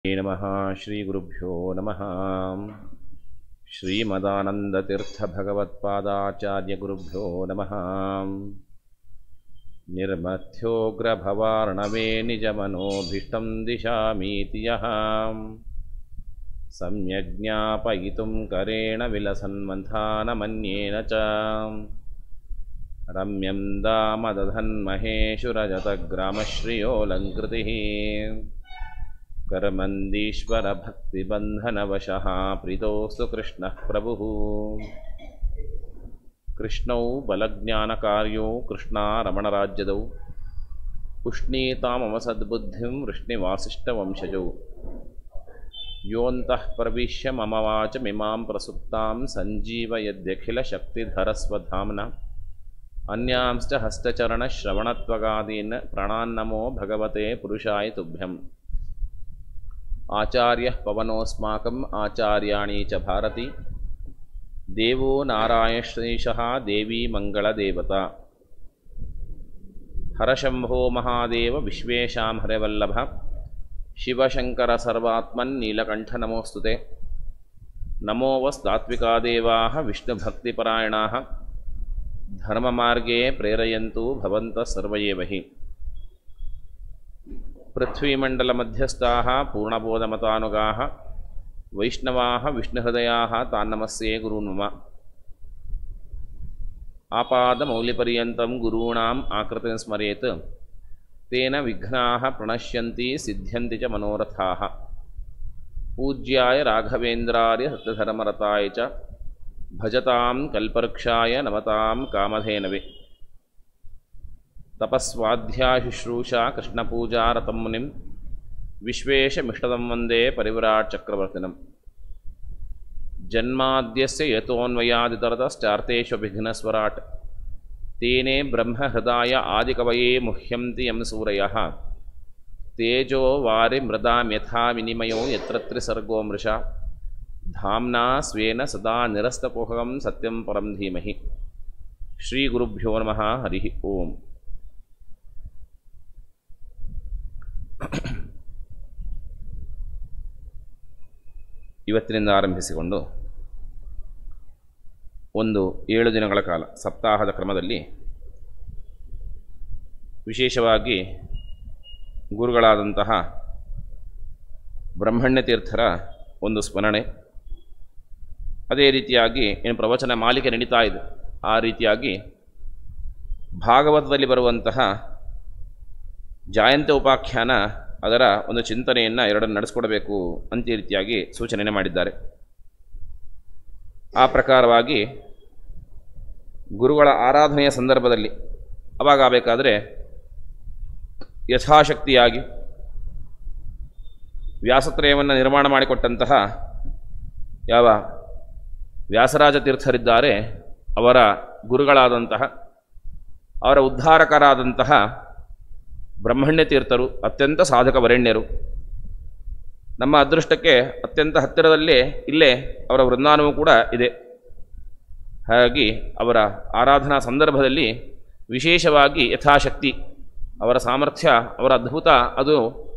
नमः श्रीगुरुभ्यो नमः श्रीमदानन्दतीर्थभगवत्पादाचार्यगुरुभ्यो नमः निर्मथ्योग्रभवार्णवे निजमनोभीष्टं दिशामीति यः सम्यग्ज्ञापयितुं करेण विलसन्मन्थानमन्येन च रम्यं दामदधन्महेशुरजतग्रामश्रियोऽलङ्कृतिः कर्मन्दीश्वरभक्तिबन्धनवशः प्रीतोऽस्तु कृष्णः प्रभुः कृष्णौ बलज्ञानकार्यो कृष्णारमणराज्यदौ पुष्णीताममसद्बुद्धिं वृष्णिवासिष्ठवंशजौ योऽन्तः प्रविश्य मम वाचमिमां प्रसुप्तां सञ्जीवयद्यखिलशक्तिधरस्वधाम्ना अन्यांश्च हस्तचरणश्रवणत्वगादीन् प्रणान्नमो भगवते पुरुषाय तुभ्यम् आचार्यः पवनोऽस्माकम् आचार्याणि च भारती देवो नारायणश्रीशः देवी मङ्गलदेवता हरशम्भो महादेव विश्वेशां हरिवल्लभ शिवशङ्करसर्वात्मन्नीलकण्ठनमोऽस्तु ते नमो वस्तात्विका देवाः विष्णुभक्तिपरायणाः धर्ममार्गे प्रेरयन्तु भवन्तः सर्व एव हि पृथ्वीमण्डलमध्यस्थाः पूर्णबोधमतानुगाः वैष्णवाः विष्णुहृदयाः तान्नमस्ये गुरून् मम आपादमौलिपर्यन्तं गुरूणाम् आकृतिं स्मरेत् तेन विघ्नाः प्रणश्यन्ति सिद्ध्यन्ति च मनोरथाः पूज्याय राघवेन्द्राय सत्यधर्मरताय च भजतां कल्पवृक्षाय नमतां कामधेनवे तपस्वाध्याशुश्रूषा कृष्णपूजारतं मुनिं विश्वेशमिष्टदं वन्दे परिव्राट्चक्रवर्तिनं जन्माद्यस्य यतोऽन्वयादितरतश्चार्तेषु विघ्नस्वराट् तेने ब्रह्महृदाय आदिकवये मुह्यन्ति यं सूरयः तेजो वारिमृदां यथा विनिमयो यत्र त्रिसर्गो मृषा धाम्ना स्वेन सदा निरस्तपोहकं सत्यं परं धीमहि ಶ್ರೀಗುರುಭ್ಯೋ ನಮಃ ಹರಿ ಓಂ ಇವತ್ತಿನಿಂದ ಆರಂಭಿಸಿಕೊಂಡು ಒಂದು ಏಳು ದಿನಗಳ ಕಾಲ ಸಪ್ತಾಹದ ಕ್ರಮದಲ್ಲಿ ವಿಶೇಷವಾಗಿ ಗುರುಗಳಾದಂತಹ ಬ್ರಹ್ಮಣ್ಯ ತೀರ್ಥರ ಒಂದು ಸ್ಮರಣೆ ಅದೇ ರೀತಿಯಾಗಿ ಏನು ಪ್ರವಚನ ಮಾಲಿಕೆ ನಡೀತಾ ಇದೆ ಆ ರೀತಿಯಾಗಿ ಭಾಗವತದಲ್ಲಿ ಬರುವಂತಹ ಜಾಯಂತ ಉಪಾಖ್ಯಾನ ಅದರ ಒಂದು ಚಿಂತನೆಯನ್ನು ಎರಡನ್ನು ನಡೆಸ್ಕೊಡಬೇಕು ಅಂತ ಈ ರೀತಿಯಾಗಿ ಸೂಚನೆಯನ್ನು ಮಾಡಿದ್ದಾರೆ ಆ ಪ್ರಕಾರವಾಗಿ ಗುರುಗಳ ಆರಾಧನೆಯ ಸಂದರ್ಭದಲ್ಲಿ ಅವಾಗ ಆಗಬೇಕಾದ್ರೆ ಯಥಾಶಕ್ತಿಯಾಗಿ ವ್ಯಾಸತ್ರಯವನ್ನು ನಿರ್ಮಾಣ ಮಾಡಿಕೊಟ್ಟಂತಹ ಯಾವ ವ್ಯಾಸರಾಜ ತೀರ್ಥರಿದ್ದಾರೆ ಅವರ ಗುರುಗಳಾದಂತಹ ಅವರ ಉದ್ಧಾರಕರಾದಂತಹ ಬ್ರಹ್ಮಣ್ಯ ತೀರ್ಥರು ಅತ್ಯಂತ ಸಾಧಕ ವರೆಣ್ಯರು ನಮ್ಮ ಅದೃಷ್ಟಕ್ಕೆ ಅತ್ಯಂತ ಹತ್ತಿರದಲ್ಲೇ ಇಲ್ಲೇ ಅವರ ವೃಂದಾನವೂ ಕೂಡ ಇದೆ ಹಾಗಾಗಿ ಅವರ ಆರಾಧನಾ ಸಂದರ್ಭದಲ್ಲಿ ವಿಶೇಷವಾಗಿ ಯಥಾಶಕ್ತಿ ಅವರ ಸಾಮರ್ಥ್ಯ ಅವರ ಅದ್ಭುತ ಅದು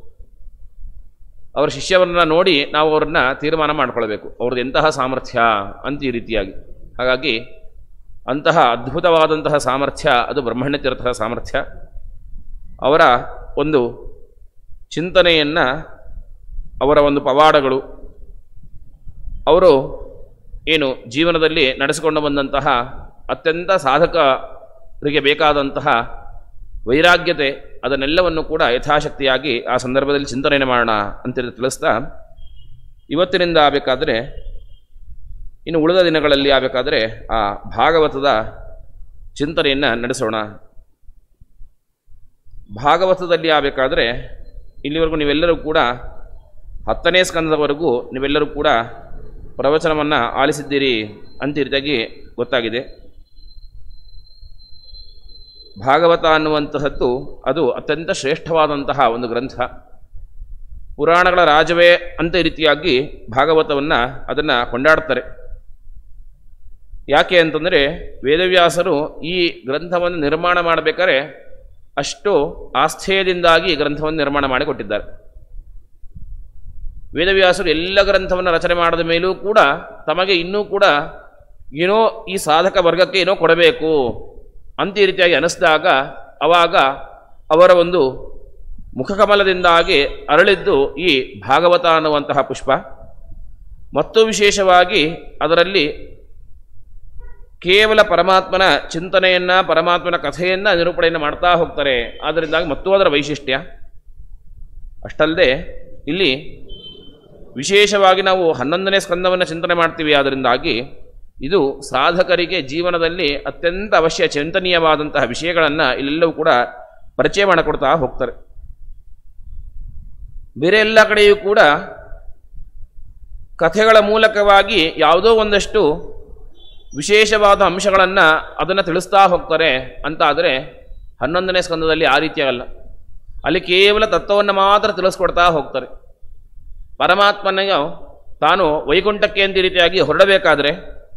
ಅವರ ಶಿಷ್ಯವರನ್ನು ನೋಡಿ ನಾವು ಅವರನ್ನು ತೀರ್ಮಾನ ಮಾಡಿಕೊಳ್ಬೇಕು ಅವ್ರದ್ದು ಎಂತಹ ಸಾಮರ್ಥ್ಯ ಅಂತ ಈ ರೀತಿಯಾಗಿ ಹಾಗಾಗಿ ಅಂತಹ ಅದ್ಭುತವಾದಂತಹ ಸಾಮರ್ಥ್ಯ ಅದು ಬ್ರಹ್ಮಣ್ಯ ತೀರ್ಥರ ಸಾಮರ್ಥ್ಯ ಅವರ ಒಂದು ಚಿಂತನೆಯನ್ನು ಅವರ ಒಂದು ಪವಾಡಗಳು ಅವರು ಏನು ಜೀವನದಲ್ಲಿ ನಡೆಸಿಕೊಂಡು ಬಂದಂತಹ ಅತ್ಯಂತ ಸಾಧಕರಿಗೆ ಬೇಕಾದಂತಹ ವೈರಾಗ್ಯತೆ ಅದನ್ನೆಲ್ಲವನ್ನು ಕೂಡ ಯಥಾಶಕ್ತಿಯಾಗಿ ಆ ಸಂದರ್ಭದಲ್ಲಿ ಚಿಂತನೆಯನ್ನು ಮಾಡೋಣ ಅಂತ ತಿಳಿಸ್ತಾ ಇವತ್ತಿನಿಂದ ಆಗಬೇಕಾದ್ರೆ ಇನ್ನು ಉಳಿದ ದಿನಗಳಲ್ಲಿ ಆಗಬೇಕಾದ್ರೆ ಆ ಭಾಗವತದ ಚಿಂತನೆಯನ್ನು ನಡೆಸೋಣ ಭಾಗವತದಲ್ಲಿ ಆಗಬೇಕಾದ್ರೆ ಇಲ್ಲಿವರೆಗೂ ನೀವೆಲ್ಲರೂ ಕೂಡ ಹತ್ತನೇ ಸ್ಕಂದದವರೆಗೂ ನೀವೆಲ್ಲರೂ ಕೂಡ ಪ್ರವಚನವನ್ನು ಆಲಿಸಿದ್ದೀರಿ ಅಂತ ರೀತಿಯಾಗಿ ಗೊತ್ತಾಗಿದೆ ಭಾಗವತ ಅನ್ನುವಂತಹದ್ದು ಅದು ಅತ್ಯಂತ ಶ್ರೇಷ್ಠವಾದಂತಹ ಒಂದು ಗ್ರಂಥ ಪುರಾಣಗಳ ರಾಜವೇ ಅಂತ ರೀತಿಯಾಗಿ ಭಾಗವತವನ್ನು ಅದನ್ನು ಕೊಂಡಾಡ್ತಾರೆ ಯಾಕೆ ಅಂತಂದರೆ ವೇದವ್ಯಾಸರು ಈ ಗ್ರಂಥವನ್ನು ನಿರ್ಮಾಣ ಮಾಡಬೇಕಾದ್ರೆ ಅಷ್ಟು ಆಸ್ಥೇಯದಿಂದಾಗಿ ಈ ಗ್ರಂಥವನ್ನು ನಿರ್ಮಾಣ ಮಾಡಿಕೊಟ್ಟಿದ್ದಾರೆ ವೇದವ್ಯಾಸರು ಎಲ್ಲ ಗ್ರಂಥವನ್ನು ರಚನೆ ಮಾಡಿದ ಮೇಲೂ ಕೂಡ ತಮಗೆ ಇನ್ನೂ ಕೂಡ ಏನೋ ಈ ಸಾಧಕ ವರ್ಗಕ್ಕೆ ಏನೋ ಕೊಡಬೇಕು ಅಂತ ಈ ರೀತಿಯಾಗಿ ಅನಿಸಿದಾಗ ಅವಾಗ ಅವರ ಒಂದು ಮುಖಕಮಲದಿಂದಾಗಿ ಅರಳಿದ್ದು ಈ ಭಾಗವತ ಅನ್ನುವಂತಹ ಪುಷ್ಪ ಮತ್ತು ವಿಶೇಷವಾಗಿ ಅದರಲ್ಲಿ ಕೇವಲ ಪರಮಾತ್ಮನ ಚಿಂತನೆಯನ್ನ ಪರಮಾತ್ಮನ ಕಥೆಯನ್ನ ನಿರೂಪಣೆಯನ್ನು ಮಾಡ್ತಾ ಹೋಗ್ತಾರೆ ಆದ್ದರಿಂದಾಗಿ ಮತ್ತು ಅದರ ವೈಶಿಷ್ಟ್ಯ ಅಷ್ಟಲ್ಲದೆ ಇಲ್ಲಿ ವಿಶೇಷವಾಗಿ ನಾವು ಹನ್ನೊಂದನೇ ಸ್ಕಂದವನ್ನು ಚಿಂತನೆ ಮಾಡ್ತೀವಿ ಆದ್ದರಿಂದಾಗಿ ಇದು ಸಾಧಕರಿಗೆ ಜೀವನದಲ್ಲಿ ಅತ್ಯಂತ ಅವಶ್ಯ ಚಿಂತನೀಯವಾದಂತಹ ವಿಷಯಗಳನ್ನು ಇಲ್ಲೆಲ್ಲವೂ ಕೂಡ ಪರಿಚಯ ಮಾಡಿಕೊಡ್ತಾ ಹೋಗ್ತಾರೆ ಬೇರೆ ಎಲ್ಲ ಕಡೆಯೂ ಕೂಡ ಕಥೆಗಳ ಮೂಲಕವಾಗಿ ಯಾವುದೋ ಒಂದಷ್ಟು ವಿಶೇಷವಾದ ಅಂಶಗಳನ್ನು ಅದನ್ನು ತಿಳಿಸ್ತಾ ಹೋಗ್ತಾರೆ ಅಂತ ಆದರೆ ಹನ್ನೊಂದನೇ ಸ್ಕಂದದಲ್ಲಿ ಆ ರೀತಿಯಾಗಲ್ಲ ಅಲ್ಲಿ ಕೇವಲ ತತ್ವವನ್ನು ಮಾತ್ರ ತಿಳಿಸ್ಕೊಡ್ತಾ ಹೋಗ್ತಾರೆ ಪರಮಾತ್ಮನಿಗೆ ತಾನು ವೈಕುಂಠಕ್ಕೆ ಅಂತ ಈ ರೀತಿಯಾಗಿ ಹೊರಡಬೇಕಾದ್ರೆ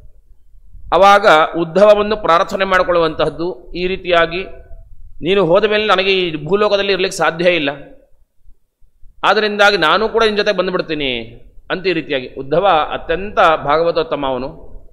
ಅವಾಗ ಉದ್ಧವವನ್ನು ಪ್ರಾರ್ಥನೆ ಮಾಡಿಕೊಳ್ಳುವಂತಹದ್ದು ಈ ರೀತಿಯಾಗಿ ನೀನು ಹೋದ ಮೇಲೆ ನನಗೆ ಈ ಭೂಲೋಕದಲ್ಲಿ ಇರಲಿಕ್ಕೆ ಸಾಧ್ಯ ಇಲ್ಲ ಆದ್ದರಿಂದಾಗಿ ನಾನು ಕೂಡ ನಿನ್ನ ಜೊತೆ ಬಂದುಬಿಡ್ತೀನಿ ಅಂತ ಈ ರೀತಿಯಾಗಿ ಉದ್ಧವ ಅತ್ಯಂತ ಭಾಗವತೋತ್ತಮ ಅವನು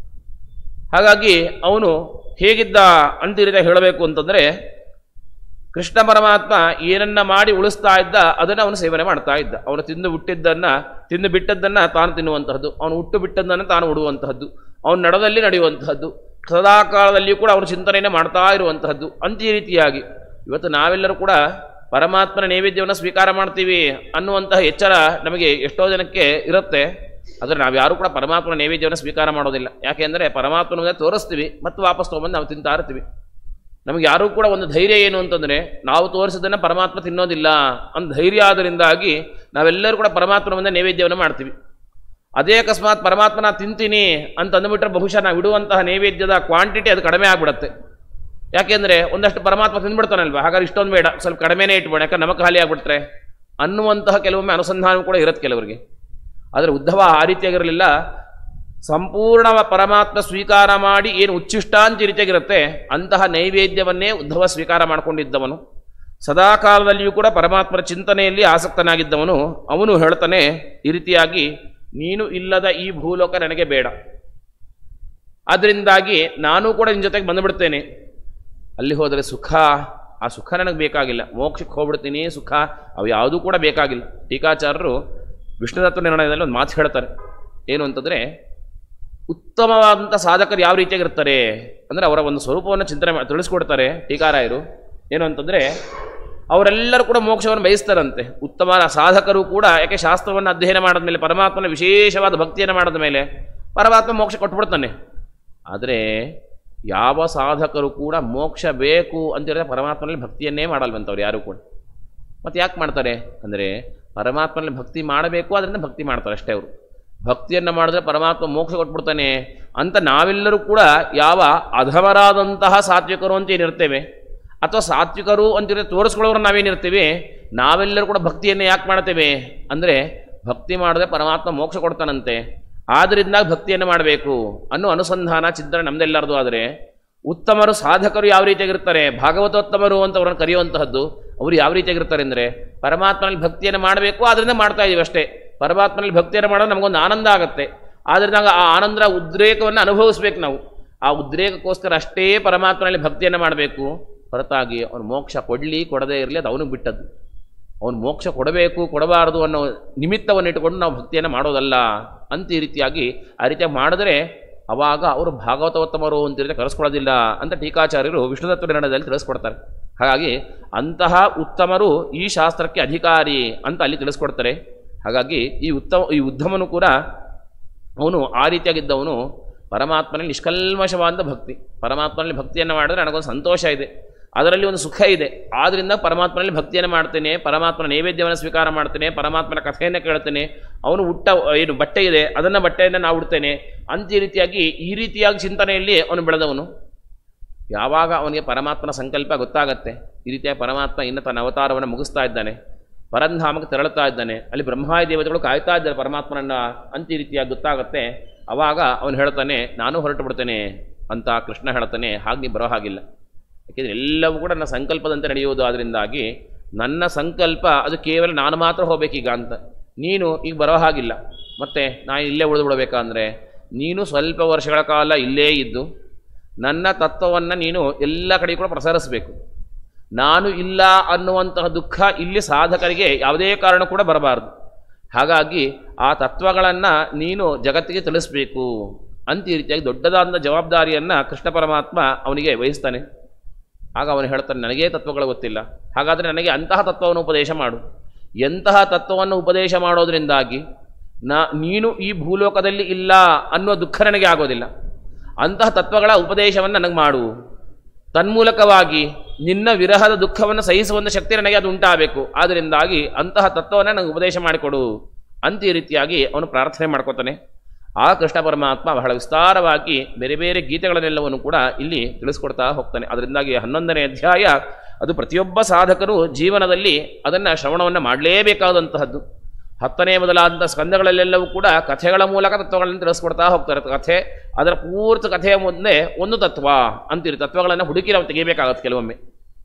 ಹಾಗಾಗಿ ಅವನು ಹೇಗಿದ್ದ ಅಂತ ಈ ರೀತಿಯಾಗಿ ಹೇಳಬೇಕು ಅಂತಂದರೆ ಕೃಷ್ಣ ಪರಮಾತ್ಮ ಏನನ್ನ ಮಾಡಿ ಉಳಿಸ್ತಾ ಇದ್ದ ಅದನ್ನು ಅವನು ಸೇವನೆ ಮಾಡ್ತಾ ಇದ್ದ ಅವನು ತಿಂದು ಬಿಟ್ಟಿದ್ದನ್ನು ತಿಂದು ಬಿಟ್ಟದ್ದನ್ನು ತಾನು ತಿನ್ನುವಂತಹದ್ದು ಅವನು ಹುಟ್ಟು ಬಿಟ್ಟದ್ದನ್ನು ತಾನು ಉಡುವಂತಹದ್ದು ಅವನು ನಡದಲ್ಲಿ ನಡೆಯುವಂತಹದ್ದು ಸದಾಕಾಲದಲ್ಲಿಯೂ ಕೂಡ ಅವನು ಚಿಂತನೆಯನ್ನು ಮಾಡ್ತಾ ಇರುವಂತಹದ್ದು ಅಂತ ಈ ರೀತಿಯಾಗಿ ಇವತ್ತು ನಾವೆಲ್ಲರೂ ಕೂಡ ಪರಮಾತ್ಮನ ನೈವೇದ್ಯವನ್ನು ಸ್ವೀಕಾರ ಮಾಡ್ತೀವಿ ಅನ್ನುವಂತಹ ಎಚ್ಚರ ನಮಗೆ ಎಷ್ಟೋ ಜನಕ್ಕೆ ಇರುತ್ತೆ ಆದರೆ ನಾವು ಯಾರೂ ಕೂಡ ಪರಮಾತ್ಮನ ನೈವೇದ್ಯವನ್ನು ಸ್ವೀಕಾರ ಮಾಡೋದಿಲ್ಲ ಯಾಕೆಂದರೆ ಪರಮಾತ್ಮನ ತೋರಿಸ್ತೀವಿ ಮತ್ತು ವಾಪಸ್ ತೊಗೊಂಬಂದು ನಾವು ತಿಂತಾ ಇರ್ತೀವಿ ನಮಗೆ ಯಾರೂ ಕೂಡ ಒಂದು ಧೈರ್ಯ ಏನು ಅಂತಂದರೆ ನಾವು ತೋರಿಸಿದ್ದನ್ನು ಪರಮಾತ್ಮ ತಿನ್ನೋದಿಲ್ಲ ಅಂತ ಧೈರ್ಯ ಆದ್ದರಿಂದಾಗಿ ನಾವೆಲ್ಲರೂ ಕೂಡ ಪರಮಾತ್ಮನ ಮುಂದೆ ನೈವೇದ್ಯವನ್ನು ಮಾಡ್ತೀವಿ ಅದೇ ಅಕಸ್ಮಾತ್ ಪರಮಾತ್ಮ ನಾ ತಿಂತೀನಿ ಅಂತ ಅಂದ್ಬಿಟ್ರೆ ಬಹುಶಃ ನಾವು ಇಡುವಂತಹ ನೈವೇದ್ಯದ ಕ್ವಾಂಟಿಟಿ ಅದು ಕಡಿಮೆ ಆಗ್ಬಿಡುತ್ತೆ ಯಾಕೆಂದರೆ ಒಂದಷ್ಟು ಪರಮಾತ್ಮ ತಿಂದ್ಬಿಡ್ತಾನಲ್ವ ಹಾಗಾದ್ರೆ ಇಷ್ಟೊಂದು ಬೇಡ ಸ್ವಲ್ಪ ಕಡಿಮೆನೇ ಇಟ್ಬೇಡ ಯಾಕಂದ್ರೆ ನಮಗೆ ಖಾಲಿ ಆಗ್ಬಿಟ್ರೆ ಅನ್ನುವಂತಹ ಕೆಲವೊಮ್ಮೆ ಅನುಸಂಧಾನ ಕೂಡ ಇರುತ್ತೆ ಕೆಲವರಿಗೆ ಆದರೆ ಉದ್ಧವ ಆ ರೀತಿಯಾಗಿರಲಿಲ್ಲ ಸಂಪೂರ್ಣ ಪರಮಾತ್ಮ ಸ್ವೀಕಾರ ಮಾಡಿ ಏನು ಉಚ್ಚಿಷ್ಟ ಅಂತ ಈ ರೀತಿಯಾಗಿರುತ್ತೆ ಅಂತಹ ನೈವೇದ್ಯವನ್ನೇ ಉದ್ಧವ ಸ್ವೀಕಾರ ಮಾಡಿಕೊಂಡಿದ್ದವನು ಸದಾಕಾಲದಲ್ಲಿಯೂ ಕೂಡ ಪರಮಾತ್ಮನ ಚಿಂತನೆಯಲ್ಲಿ ಆಸಕ್ತನಾಗಿದ್ದವನು ಅವನು ಹೇಳ್ತಾನೆ ಈ ರೀತಿಯಾಗಿ ನೀನು ಇಲ್ಲದ ಈ ಭೂಲೋಕ ನನಗೆ ಬೇಡ ಅದರಿಂದಾಗಿ ನಾನು ಕೂಡ ನಿನ್ನ ಜೊತೆಗೆ ಬಂದುಬಿಡ್ತೇನೆ ಅಲ್ಲಿ ಹೋದರೆ ಸುಖ ಆ ಸುಖ ನನಗೆ ಬೇಕಾಗಿಲ್ಲ ಮೋಕ್ಷಕ್ಕೆ ಹೋಗ್ಬಿಡ್ತೀನಿ ಸುಖ ಅವು ಯಾವುದೂ ಕೂಡ ಬೇಕಾಗಿಲ್ಲ ಟೀಕಾಚಾರ್ಯರು ವಿಷ್ಣುದತ್ತ ನಿರ್ಣಯದಲ್ಲಿ ಒಂದು ಮಾತು ಹೇಳ್ತಾರೆ ಏನು ಅಂತಂದರೆ ಉತ್ತಮವಾದಂಥ ಸಾಧಕರು ಯಾವ ರೀತಿಯಾಗಿರ್ತಾರೆ ಅಂದರೆ ಅವರ ಒಂದು ಸ್ವರೂಪವನ್ನು ಚಿಂತನೆ ಮಾಡಿ ತಿಳಿಸ್ಕೊಡ್ತಾರೆ ಟೀಕಾರಾಯರು ಏನು ಅಂತಂದರೆ ಅವರೆಲ್ಲರೂ ಕೂಡ ಮೋಕ್ಷವನ್ನು ಬಯಸ್ತಾರಂತೆ ಉತ್ತಮ ಸಾಧಕರು ಕೂಡ ಯಾಕೆ ಶಾಸ್ತ್ರವನ್ನು ಅಧ್ಯಯನ ಮಾಡಿದ ಮೇಲೆ ಪರಮಾತ್ಮನ ವಿಶೇಷವಾದ ಭಕ್ತಿಯನ್ನು ಮಾಡಿದ ಮೇಲೆ ಪರಮಾತ್ಮ ಮೋಕ್ಷ ಕೊಟ್ಬಿಡ್ತಾನೆ ಆದರೆ ಯಾವ ಸಾಧಕರು ಕೂಡ ಮೋಕ್ಷ ಬೇಕು ಅಂತಿರೋ ಪರಮಾತ್ಮನಲ್ಲಿ ಭಕ್ತಿಯನ್ನೇ ಮಾಡಲ್ವಂತವ್ರು ಯಾರು ಕೂಡ ಮತ್ತು ಯಾಕೆ ಮಾಡ್ತಾರೆ ಅಂದರೆ ಪರಮಾತ್ಮನಲ್ಲಿ ಭಕ್ತಿ ಮಾಡಬೇಕು ಅದರಿಂದ ಭಕ್ತಿ ಮಾಡ್ತಾರೆ ಅಷ್ಟೇ ಅವರು ಭಕ್ತಿಯನ್ನು ಮಾಡಿದ್ರೆ ಪರಮಾತ್ಮ ಮೋಕ್ಷ ಕೊಟ್ಬಿಡ್ತಾನೆ ಅಂತ ನಾವೆಲ್ಲರೂ ಕೂಡ ಯಾವ ಅಧಮರಾದಂತಹ ಸಾತ್ವಿಕರು ಅಂತ ಏನಿರ್ತೇವೆ ಅಥವಾ ಸಾತ್ವಿಕರು ಅಂತಿರೋ ತೋರಿಸ್ಕೊಳ್ಳೋರು ನಾವೇನಿರ್ತೀವಿ ನಾವೆಲ್ಲರೂ ಕೂಡ ಭಕ್ತಿಯನ್ನು ಯಾಕೆ ಮಾಡ್ತೇವೆ ಅಂದರೆ ಭಕ್ತಿ ಮಾಡಿದ್ರೆ ಪರಮಾತ್ಮ ಮೋಕ್ಷ ಕೊಡ್ತಾನಂತೆ ಆದ್ದರಿಂದ ಭಕ್ತಿಯನ್ನು ಮಾಡಬೇಕು ಅನ್ನೋ ಅನುಸಂಧಾನ ಚಿಂತನೆ ನಮ್ದೆಲ್ಲರದು ಆದರೆ ಉತ್ತಮರು ಸಾಧಕರು ಯಾವ ರೀತಿಯಾಗಿರ್ತಾರೆ ಭಾಗವತೋತ್ತಮರು ಅಂತ ಅವ್ರನ್ನ ಕರೆಯುವಂತಹದ್ದು ಅವರು ಯಾವ ರೀತಿಯಾಗಿರ್ತಾರೆ ಅಂದರೆ ಪರಮಾತ್ಮನಲ್ಲಿ ಭಕ್ತಿಯನ್ನು ಮಾಡಬೇಕು ಆದ್ದರಿಂದ ಮಾಡ್ತಾ ಇದೀವಿ ಅಷ್ಟೇ ಪರಮಾತ್ಮನಲ್ಲಿ ಭಕ್ತಿಯನ್ನು ಮಾಡೋದು ನಮಗೊಂದು ಆನಂದ ಆಗುತ್ತೆ ಆದ್ದರಿಂದ ಆ ಆನಂದರ ಉದ್ರೇಕವನ್ನು ಅನುಭವಿಸ್ಬೇಕು ನಾವು ಆ ಉದ್ರೇಕಕ್ಕೋಸ್ಕರ ಅಷ್ಟೇ ಪರಮಾತ್ಮನಲ್ಲಿ ಭಕ್ತಿಯನ್ನು ಮಾಡಬೇಕು ಹೊರತಾಗಿ ಅವನು ಮೋಕ್ಷ ಕೊಡಲಿ ಕೊಡದೇ ಇರಲಿ ಅದು ಅವನಿಗೆ ಬಿಟ್ಟದ್ದು ಅವನು ಮೋಕ್ಷ ಕೊಡಬೇಕು ಕೊಡಬಾರದು ಅನ್ನೋ ನಿಮಿತ್ತವನ್ನು ಇಟ್ಟುಕೊಂಡು ನಾವು ಭಕ್ತಿಯನ್ನು ಮಾಡೋದಲ್ಲ ಅಂತ ಈ ರೀತಿಯಾಗಿ ಆ ರೀತಿಯಾಗಿ ಮಾಡಿದ್ರೆ ಅವಾಗ ಅವರು ಭಾಗವತೋತ್ತಮರು ಅಂತ ರೀತಿ ಕರೆಸ್ಕೊಳ್ಳೋದಿಲ್ಲ ಅಂತ ಟೀಕಾಚಾರ್ಯರು ವಿಷ್ಣುದತ್ತ ನಿರ್ಣಯದಲ್ಲಿ ತಿಳಿಸ್ಕೊಡ್ತಾರೆ ಹಾಗಾಗಿ ಅಂತಹ ಉತ್ತಮರು ಈ ಶಾಸ್ತ್ರಕ್ಕೆ ಅಧಿಕಾರಿ ಅಂತ ಅಲ್ಲಿ ತಿಳಿಸ್ಕೊಡ್ತಾರೆ ಹಾಗಾಗಿ ಈ ಉತ್ತಮ ಈ ಉದ್ಧಮನು ಕೂಡ ಅವನು ಆ ರೀತಿಯಾಗಿದ್ದವನು ಪರಮಾತ್ಮನಲ್ಲಿ ನಿಷ್ಕಲ್ಮಶವಾದ ಭಕ್ತಿ ಪರಮಾತ್ಮನಲ್ಲಿ ಭಕ್ತಿಯನ್ನು ಮಾಡಿದ್ರೆ ನನಗೊಂದು ಸಂತೋಷ ಇದೆ ಅದರಲ್ಲಿ ಒಂದು ಸುಖ ಇದೆ ಆದ್ದರಿಂದ ಪರಮಾತ್ಮನಲ್ಲಿ ಭಕ್ತಿಯನ್ನು ಮಾಡ್ತೇನೆ ಪರಮಾತ್ಮನ ನೈವೇದ್ಯವನ್ನು ಸ್ವೀಕಾರ ಮಾಡ್ತೇನೆ ಪರಮಾತ್ಮನ ಕಥೆಯನ್ನು ಕೇಳ್ತೇನೆ ಅವನು ಉಟ್ಟ ಏನು ಬಟ್ಟೆ ಇದೆ ಅದನ್ನು ಬಟ್ಟೆಯನ್ನು ನಾವು ಉಡ್ತೇನೆ ಅಂತ ಈ ರೀತಿಯಾಗಿ ಈ ರೀತಿಯಾಗಿ ಚಿಂತನೆಯಲ್ಲಿ ಅವನು ಬೆಳೆದವನು ಯಾವಾಗ ಅವನಿಗೆ ಪರಮಾತ್ಮನ ಸಂಕಲ್ಪ ಗೊತ್ತಾಗತ್ತೆ ಈ ರೀತಿಯಾಗಿ ಪರಮಾತ್ಮ ಇನ್ನು ತನ್ನ ಅವತಾರವನ್ನು ಮುಗಿಸ್ತಾ ಇದ್ದಾನೆ ಪರಂಧಾಮಕ್ಕೆ ತೆರಳುತ್ತಾ ಇದ್ದಾನೆ ಅಲ್ಲಿ ಬ್ರಹ್ಮಾದಿ ದೇವತೆಗಳು ಕಾಯ್ತಾ ಇದ್ದಾರೆ ಪರಮಾತ್ಮನನ್ನ ಅಂತ ಈ ರೀತಿಯಾಗಿ ಗೊತ್ತಾಗತ್ತೆ ಅವಾಗ ಅವನು ಹೇಳ್ತಾನೆ ನಾನು ಹೊರಟು ಬಿಡ್ತೇನೆ ಅಂತ ಕೃಷ್ಣ ಹೇಳ್ತಾನೆ ಹಾಗೆ ನೀ ಬರೋ ಹಾಗಿಲ್ಲ ಯಾಕೆಂದರೆ ಎಲ್ಲವೂ ಕೂಡ ನನ್ನ ಸಂಕಲ್ಪದಂತೆ ನಡೆಯುವುದು ಅದರಿಂದಾಗಿ ನನ್ನ ಸಂಕಲ್ಪ ಅದು ಕೇವಲ ನಾನು ಮಾತ್ರ ಹೋಗ್ಬೇಕೀಗ ಅಂತ ನೀನು ಈಗ ಬರೋ ಹಾಗಿಲ್ಲ ಮತ್ತೆ ನಾನು ಇಲ್ಲೇ ಉಳಿದು ಬಿಡಬೇಕಂದ್ರೆ ನೀನು ಸ್ವಲ್ಪ ವರ್ಷಗಳ ಕಾಲ ಇಲ್ಲೇ ಇದ್ದು ನನ್ನ ತತ್ವವನ್ನು ನೀನು ಎಲ್ಲ ಕಡೆ ಕೂಡ ಪ್ರಸರಿಸಬೇಕು ನಾನು ಇಲ್ಲ ಅನ್ನುವಂತಹ ದುಃಖ ಇಲ್ಲಿ ಸಾಧಕರಿಗೆ ಯಾವುದೇ ಕಾರಣ ಕೂಡ ಬರಬಾರದು ಹಾಗಾಗಿ ಆ ತತ್ವಗಳನ್ನು ನೀನು ಜಗತ್ತಿಗೆ ತಿಳಿಸ್ಬೇಕು ಅಂತ ಈ ರೀತಿಯಾಗಿ ದೊಡ್ಡದಾದ ಜವಾಬ್ದಾರಿಯನ್ನು ಕೃಷ್ಣ ಪರಮಾತ್ಮ ಅವನಿಗೆ ವಹಿಸ್ತಾನೆ ಆಗ ಅವನು ಹೇಳ್ತಾನೆ ನನಗೇ ತತ್ವಗಳು ಗೊತ್ತಿಲ್ಲ ಹಾಗಾದರೆ ನನಗೆ ಅಂತಹ ತತ್ವವನ್ನು ಉಪದೇಶ ಮಾಡು ಎಂತಹ ತತ್ವವನ್ನು ಉಪದೇಶ ಮಾಡೋದ್ರಿಂದಾಗಿ ನಾ ನೀನು ಈ ಭೂಲೋಕದಲ್ಲಿ ಇಲ್ಲ ಅನ್ನುವ ದುಃಖ ನನಗೆ ಆಗೋದಿಲ್ಲ ಅಂತಹ ತತ್ವಗಳ ಉಪದೇಶವನ್ನು ನನಗೆ ಮಾಡು ತನ್ಮೂಲಕವಾಗಿ ನಿನ್ನ ವಿರಹದ ದುಃಖವನ್ನು ಸಹಿಸುವಂಥ ಶಕ್ತಿ ನನಗೆ ಅದು ಉಂಟಾಗಬೇಕು ಆದ್ದರಿಂದಾಗಿ ಅಂತಹ ತತ್ವವನ್ನು ನನಗೆ ಉಪದೇಶ ಮಾಡಿಕೊಡು ಅಂತ ಈ ರೀತಿಯಾಗಿ ಅವನು ಪ್ರಾರ್ಥನೆ ಮಾಡ್ಕೋತಾನೆ ಆ ಕೃಷ್ಣ ಪರಮಾತ್ಮ ಬಹಳ ವಿಸ್ತಾರವಾಗಿ ಬೇರೆ ಬೇರೆ ಗೀತೆಗಳನ್ನೆಲ್ಲವನ್ನು ಕೂಡ ಇಲ್ಲಿ ತಿಳಿಸ್ಕೊಡ್ತಾ ಹೋಗ್ತಾನೆ ಅದರಿಂದಾಗಿ ಹನ್ನೊಂದನೇ ಅಧ್ಯಾಯ ಅದು ಪ್ರತಿಯೊಬ್ಬ ಸಾಧಕರು ಜೀವನದಲ್ಲಿ ಅದನ್ನು ಶ್ರವಣವನ್ನು ಮಾಡಲೇಬೇಕಾದಂತಹದ್ದು ಹತ್ತನೇ ಮೊದಲಾದಂಥ ಸ್ಕಂದಗಳಲ್ಲೆಲ್ಲವೂ ಕೂಡ ಕಥೆಗಳ ಮೂಲಕ ತತ್ವಗಳನ್ನು ತಿಳಿಸ್ಕೊಡ್ತಾ ಹೋಗ್ತಾರೆ ಕಥೆ ಅದರ ಪೂರ್ತಿ ಕಥೆಯ ಮುಂದೆ ಒಂದು ತತ್ವ ಅಂತೀರಿ ತತ್ವಗಳನ್ನು ಹುಡುಕಿ ನಾವು ತೆಗಿಬೇಕಾಗತ್ತೆ ಕೆಲವೊಮ್ಮೆ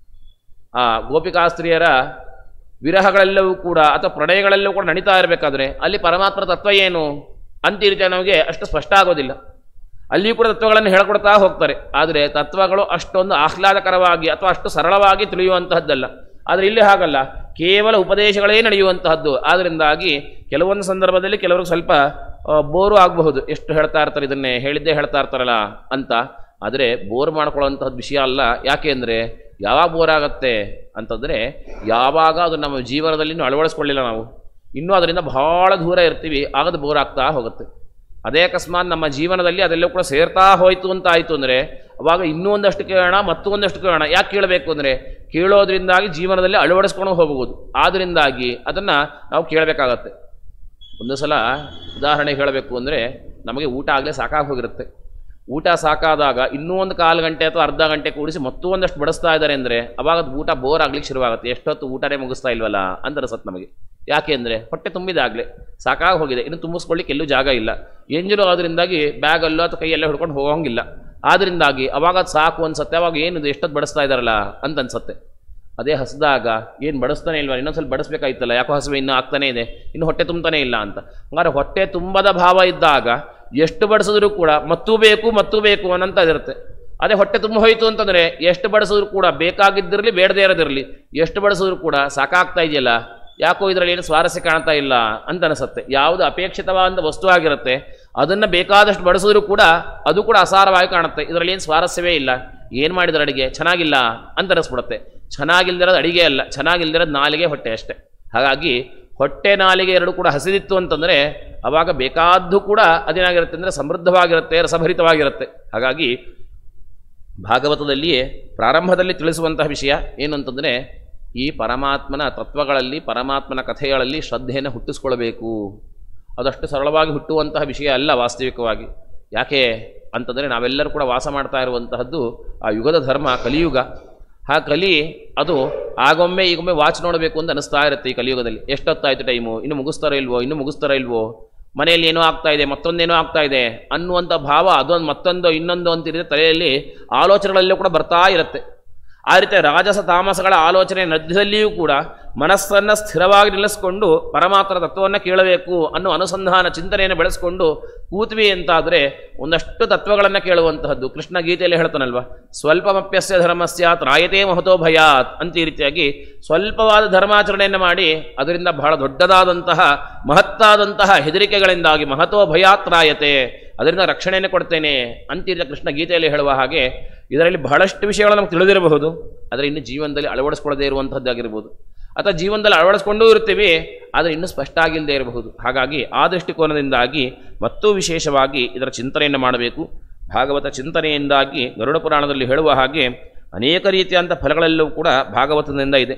ಆ ಗೋಪಿಕಾಸ್ತ್ರೀಯರ ವಿರಹಗಳೆಲ್ಲವೂ ಕೂಡ ಅಥವಾ ಪ್ರಣಯಗಳೆಲ್ಲವೂ ಕೂಡ ನಡೀತಾ ಇರಬೇಕಾದ್ರೆ ಅಲ್ಲಿ ಪರಮಾತ್ಮರ ತತ್ವ ಏನು ಅಂತ ಈ ರೀತಿ ನಮಗೆ ಅಷ್ಟು ಸ್ಪಷ್ಟ ಆಗೋದಿಲ್ಲ ಅಲ್ಲಿಯೂ ಕೂಡ ತತ್ವಗಳನ್ನು ಹೇಳ್ಕೊಡ್ತಾ ಹೋಗ್ತಾರೆ ಆದರೆ ತತ್ವಗಳು ಅಷ್ಟೊಂದು ಆಹ್ಲಾದಕರವಾಗಿ ಅಥವಾ ಅಷ್ಟು ಸರಳವಾಗಿ ತಿಳಿಯುವಂತಹದ್ದಲ್ಲ ಆದರೆ ಇಲ್ಲಿ ಹಾಗಲ್ಲ ಕೇವಲ ಉಪದೇಶಗಳೇ ನಡೆಯುವಂತಹದ್ದು ಆದ್ದರಿಂದಾಗಿ ಕೆಲವೊಂದು ಸಂದರ್ಭದಲ್ಲಿ ಕೆಲವ್ರಿಗೆ ಸ್ವಲ್ಪ ಆ, ಬೋರು ಆಗಬಹುದು ಎಷ್ಟು ಹೇಳ್ತಾ ಇರ್ತಾರೆ ಇದನ್ನೇ ಹೇಳಿದ್ದೇ ಹೇಳ್ತಾ ಇರ್ತಾರಲ್ಲ ಅಂತ ಆದರೆ ಬೋರ್ ಮಾಡ್ಕೊಳ್ಳೋಂಥದ್ದು ವಿಷಯ ಅಲ್ಲ ಯಾಕೆ ಅಂದರೆ ಯಾವಾಗ ಬೋರ್ ಆಗತ್ತೆ ಅಂತಂದರೆ ಯಾವಾಗ ಅದು ನಮ್ಮ ಜೀವನದಲ್ಲಿ ಇನ್ನೂ ಅಳವಡಿಸ್ಕೊಳ್ಳಿಲ್ಲ ನಾವು ಇನ್ನೂ ಅದರಿಂದ ಬಹಳ ದೂರ ಇರ್ತೀವಿ ಆಗದು ಬೋರ್ ಆಗ್ತಾ ಹೋಗುತ್ತೆ ಅದೇ ಅಕಸ್ಮಾತ್ ನಮ್ಮ ಜೀವನದಲ್ಲಿ ಅದೆಲ್ಲ ಕೂಡ ಸೇರ್ತಾ ಹೋಯ್ತು ಅಂತ ಆಯಿತು ಅಂದರೆ ಅವಾಗ ಇನ್ನೂ ಒಂದಷ್ಟು ಕೇಳೋಣ ಮತ್ತೂ ಒಂದಷ್ಟು ಕೇಳೋಣ ಯಾಕೆ ಕೇಳಬೇಕು ಅಂದರೆ ಕೇಳೋದ್ರಿಂದಾಗಿ ಜೀವನದಲ್ಲಿ ಅಳವಡಿಸ್ಕೊಂಡು ಹೋಗಬಹುದು ಆದ್ದರಿಂದಾಗಿ ಅದನ್ನು ನಾವು ಕೇಳಬೇಕಾಗತ್ತೆ ಒಂದು ಸಲ ಉದಾಹರಣೆ ಹೇಳಬೇಕು ಅಂದರೆ ನಮಗೆ ಊಟ ಆಗಲೇ ಸಾಕಾಗಿ ಹೋಗಿರುತ್ತೆ ಊಟ ಸಾಕಾದಾಗ ಇನ್ನೂ ಒಂದು ಕಾಲು ಗಂಟೆ ಅಥವಾ ಅರ್ಧ ಗಂಟೆ ಕೂಡಿಸಿ ಮತ್ತೂ ಒಂದಷ್ಟು ಬಡಿಸ್ತಾ ಇದ್ದಾರೆ ಅಂದರೆ ಅವಾಗ ಅದು ಊಟ ಬೋರ್ ಆಗ್ಲಿಕ್ಕೆ ಶುರುವಾಗುತ್ತೆ ಎಷ್ಟೊತ್ತು ಊಟನೇ ಮುಗಿಸ್ತಾ ಇಲ್ವಲ್ಲ ಅಂತ ಅನ್ಸತ್ತೆ ನಮಗೆ ಯಾಕೆ ಅಂದರೆ ಹೊಟ್ಟೆ ತುಂಬಿದಾಗಲೇ ಸಾಕಾಗಿ ಹೋಗಿದೆ ಇನ್ನು ತುಂಬಿಸ್ಕೊಳ್ಳಿಕ್ಕೆ ಎಲ್ಲೂ ಜಾಗ ಇಲ್ಲ ಎಂಜಿನು ಅದರಿಂದಾಗಿ ಬ್ಯಾಗಲ್ಲೋ ಅಥವಾ ಕೈಯಲ್ಲೇ ಹಿಡ್ಕೊಂಡು ಹೋಗೋಂಗಿಲ್ಲ ಆದ್ದರಿಂದಾಗಿ ಅವಾಗ ಅದು ಸಾಕು ಅನ್ಸತ್ತೆ ಅವಾಗ ಏನಿದು ಎಷ್ಟೊತ್ತು ಬಡಿಸ್ತಾ ಇದ್ದಾರಲ್ಲ ಅಂತ ಅನ್ಸತ್ತೆ ಅದೇ ಹಸಿದಾಗ ಏನು ಬಡಿಸ್ತಾನೆ ಇಲ್ವಾ ಇನ್ನೊಂದು ಸ್ವಲ್ಪ ಬಡಿಸ್ಬೇಕಾಯ್ತಲ್ಲ ಯಾಕೋ ಹಸಿವೆ ಇನ್ನೂ ಆಗ್ತಾನೇ ಇದೆ ಇನ್ನು ಹೊಟ್ಟೆ ತುಂಬತಾನೆ ಇಲ್ಲ ಅಂತ ಹಂಗಾರೆ ಹೊಟ್ಟೆ ತುಂಬದ ಭಾವ ಇದ್ದಾಗ ಎಷ್ಟು ಬಡಿಸಿದ್ರು ಕೂಡ ಮತ್ತೂ ಬೇಕು ಮತ್ತೂ ಬೇಕು ಅನ್ನಂತ ಇರುತ್ತೆ ಅದೇ ಹೊಟ್ಟೆ ತುಂಬ ಹೋಯಿತು ಅಂತಂದರೆ ಎಷ್ಟು ಬಡಿಸಿದ್ರು ಕೂಡ ಬೇಕಾಗಿದ್ದಿರಲಿ ಬೇಡದೇ ಇರೋದಿರಲಿ ಎಷ್ಟು ಬಡಿಸಿದ್ರು ಕೂಡ ಸಾಕಾಗ್ತಾ ಇದೆಯಲ್ಲ ಯಾಕೋ ಇದರಲ್ಲಿ ಏನು ಸ್ವಾರಸ್ಯ ಕಾಣ್ತಾ ಇಲ್ಲ ಅಂತ ಅನಿಸುತ್ತೆ ಯಾವುದು ಅಪೇಕ್ಷಿತವಾದ ವಸ್ತು ಆಗಿರುತ್ತೆ ಅದನ್ನು ಬೇಕಾದಷ್ಟು ಬಡಿಸಿದ್ರು ಕೂಡ ಅದು ಕೂಡ ಅಸಾರವಾಗಿ ಕಾಣುತ್ತೆ ಇದರಲ್ಲಿ ಏನು ಸ್ವಾರಸ್ಯವೇ ಇಲ್ಲ ಏನು ಮಾಡಿದ್ರೆ ಅಡಿಗೆ ಚೆನ್ನಾಗಿಲ್ಲ ಅಂತ ಅನಿಸ್ಬಿಡುತ್ತೆ ಚೆನ್ನಾಗಿಲ್ದಿರೋದು ಅಡಿಗೆ ಅಲ್ಲ ಚೆನ್ನಾಗಿಲ್ದಿರೋದು ನಾಲಿಗೆ ಹೊಟ್ಟೆ ಅಷ್ಟೇ ಹಾಗಾಗಿ ಹೊಟ್ಟೆ ನಾಲಿಗೆ ಎರಡು ಕೂಡ ಹಸಿದಿತ್ತು ಅಂತಂದರೆ ಅವಾಗ ಬೇಕಾದ್ದು ಕೂಡ ಅದೇನಾಗಿರುತ್ತೆ ಅಂದರೆ ಸಮೃದ್ಧವಾಗಿರುತ್ತೆ ರಸಭರಿತವಾಗಿರುತ್ತೆ ಹಾಗಾಗಿ ಭಾಗವತದಲ್ಲಿಯೇ ಪ್ರಾರಂಭದಲ್ಲಿ ತಿಳಿಸುವಂತಹ ವಿಷಯ ಏನು ಅಂತಂದರೆ ಈ ಪರಮಾತ್ಮನ ತತ್ವಗಳಲ್ಲಿ ಪರಮಾತ್ಮನ ಕಥೆಗಳಲ್ಲಿ ಶ್ರದ್ಧೆಯನ್ನು ಹುಟ್ಟಿಸ್ಕೊಳ್ಬೇಕು ಅದಷ್ಟು ಸರಳವಾಗಿ ಹುಟ್ಟುವಂತಹ ವಿಷಯ ಅಲ್ಲ ವಾಸ್ತವಿಕವಾಗಿ ಯಾಕೆ ಅಂತಂದರೆ ನಾವೆಲ್ಲರೂ ಕೂಡ ವಾಸ ಮಾಡ್ತಾ ಇರುವಂತಹದ್ದು ಆ ಯುಗದ ಧರ್ಮ ಕಲಿಯುಗ ಆ ಕಲಿ ಅದು ಆಗೊಮ್ಮೆ ಈಗೊಮ್ಮೆ ವಾಚ್ ನೋಡಬೇಕು ಅಂತ ಅನಿಸ್ತಾ ಇರುತ್ತೆ ಈ ಕಲಿಯುಗದಲ್ಲಿ ಎಷ್ಟೊತ್ತಾಯ್ತು ಟೈಮು ಇನ್ನು ಮುಗಿಸ್ತಾರೋ ಇಲ್ವೋ ಇನ್ನು ಮುಗಿಸ್ತಾರೋ ಇಲ್ವೋ ಮನೆಯಲ್ಲಿ ಏನೋ ಆಗ್ತಾ ಇದೆ ಮತ್ತೊಂದೇನೋ ಆಗ್ತಾ ಇದೆ ಅನ್ನುವಂಥ ಭಾವ ಅದೊಂದು ಮತ್ತೊಂದು ಇನ್ನೊಂದು ಅಂತಿರುತ್ತೆ ತಲೆಯಲ್ಲಿ ಆಲೋಚನೆಗಳಲ್ಲೂ ಕೂಡ ಬರ್ತಾ ಇರುತ್ತೆ ಆ ರೀತಿ ರಾಜಸ ತಾಮಸಗಳ ಆಲೋಚನೆ ಮಧ್ಯದಲ್ಲಿಯೂ ಕೂಡ ಮನಸ್ಸನ್ನು ಸ್ಥಿರವಾಗಿ ನಿಲ್ಲಿಸ್ಕೊಂಡು ಪರಮಾತ್ಮರ ತತ್ವವನ್ನು ಕೇಳಬೇಕು ಅನ್ನೋ ಅನುಸಂಧಾನ ಚಿಂತನೆಯನ್ನು ಬೆಳೆಸ್ಕೊಂಡು ಕೂತ್ವಿ ಅಂತಾದರೆ ಒಂದಷ್ಟು ತತ್ವಗಳನ್ನು ಕೇಳುವಂತಹದ್ದು ಕೃಷ್ಣ ಗೀತೆಯಲ್ಲಿ ಹೇಳ್ತಾನಲ್ವ ಸ್ವಲ್ಪಮಪ್ಯಸ್ಯ ಧರ್ಮಸ್ಯ ತ್ರಾಯತೆ ಮಹತೋ ಭಯಾತ್ ಅಂತ ಈ ರೀತಿಯಾಗಿ ಸ್ವಲ್ಪವಾದ ಧರ್ಮಾಚರಣೆಯನ್ನು ಮಾಡಿ ಅದರಿಂದ ಬಹಳ ದೊಡ್ಡದಾದಂತಹ ಮಹತ್ತಾದಂತಹ ಹೆದರಿಕೆಗಳಿಂದಾಗಿ ಮಹತೋ ಭಯಾತ್ ರಾಯತೆ ಅದರಿಂದ ರಕ್ಷಣೆಯನ್ನು ಕೊಡ್ತೇನೆ ಅಂತಿದ್ದ ಕೃಷ್ಣ ಗೀತೆಯಲ್ಲಿ ಹೇಳುವ ಹಾಗೆ ಇದರಲ್ಲಿ ಬಹಳಷ್ಟು ವಿಷಯಗಳು ನಮ್ಗೆ ತಿಳಿದಿರಬಹುದು ಆದರೆ ಇನ್ನು ಜೀವನದಲ್ಲಿ ಅಳವಡಿಸ್ಕೊಳ್ಳದೇ ಇರುವಂಥದ್ದಾಗಿರ್ಬೋದು ಅಥವಾ ಜೀವನದಲ್ಲಿ ಅಳವಡಿಸ್ಕೊಂಡೂ ಇರ್ತೀವಿ ಆದರೆ ಇನ್ನೂ ಸ್ಪಷ್ಟ ಆಗಿಲ್ಲದೆ ಇರಬಹುದು ಹಾಗಾಗಿ ಆ ದೃಷ್ಟಿಕೋನದಿಂದಾಗಿ ಮತ್ತೂ ವಿಶೇಷವಾಗಿ ಇದರ ಚಿಂತನೆಯನ್ನು ಮಾಡಬೇಕು ಭಾಗವತ ಚಿಂತನೆಯಿಂದಾಗಿ ಗರುಡ ಪುರಾಣದಲ್ಲಿ ಹೇಳುವ ಹಾಗೆ ಅನೇಕ ರೀತಿಯಾದಂಥ ಫಲಗಳೆಲ್ಲವೂ ಕೂಡ ಭಾಗವತದಿಂದ ಇದೆ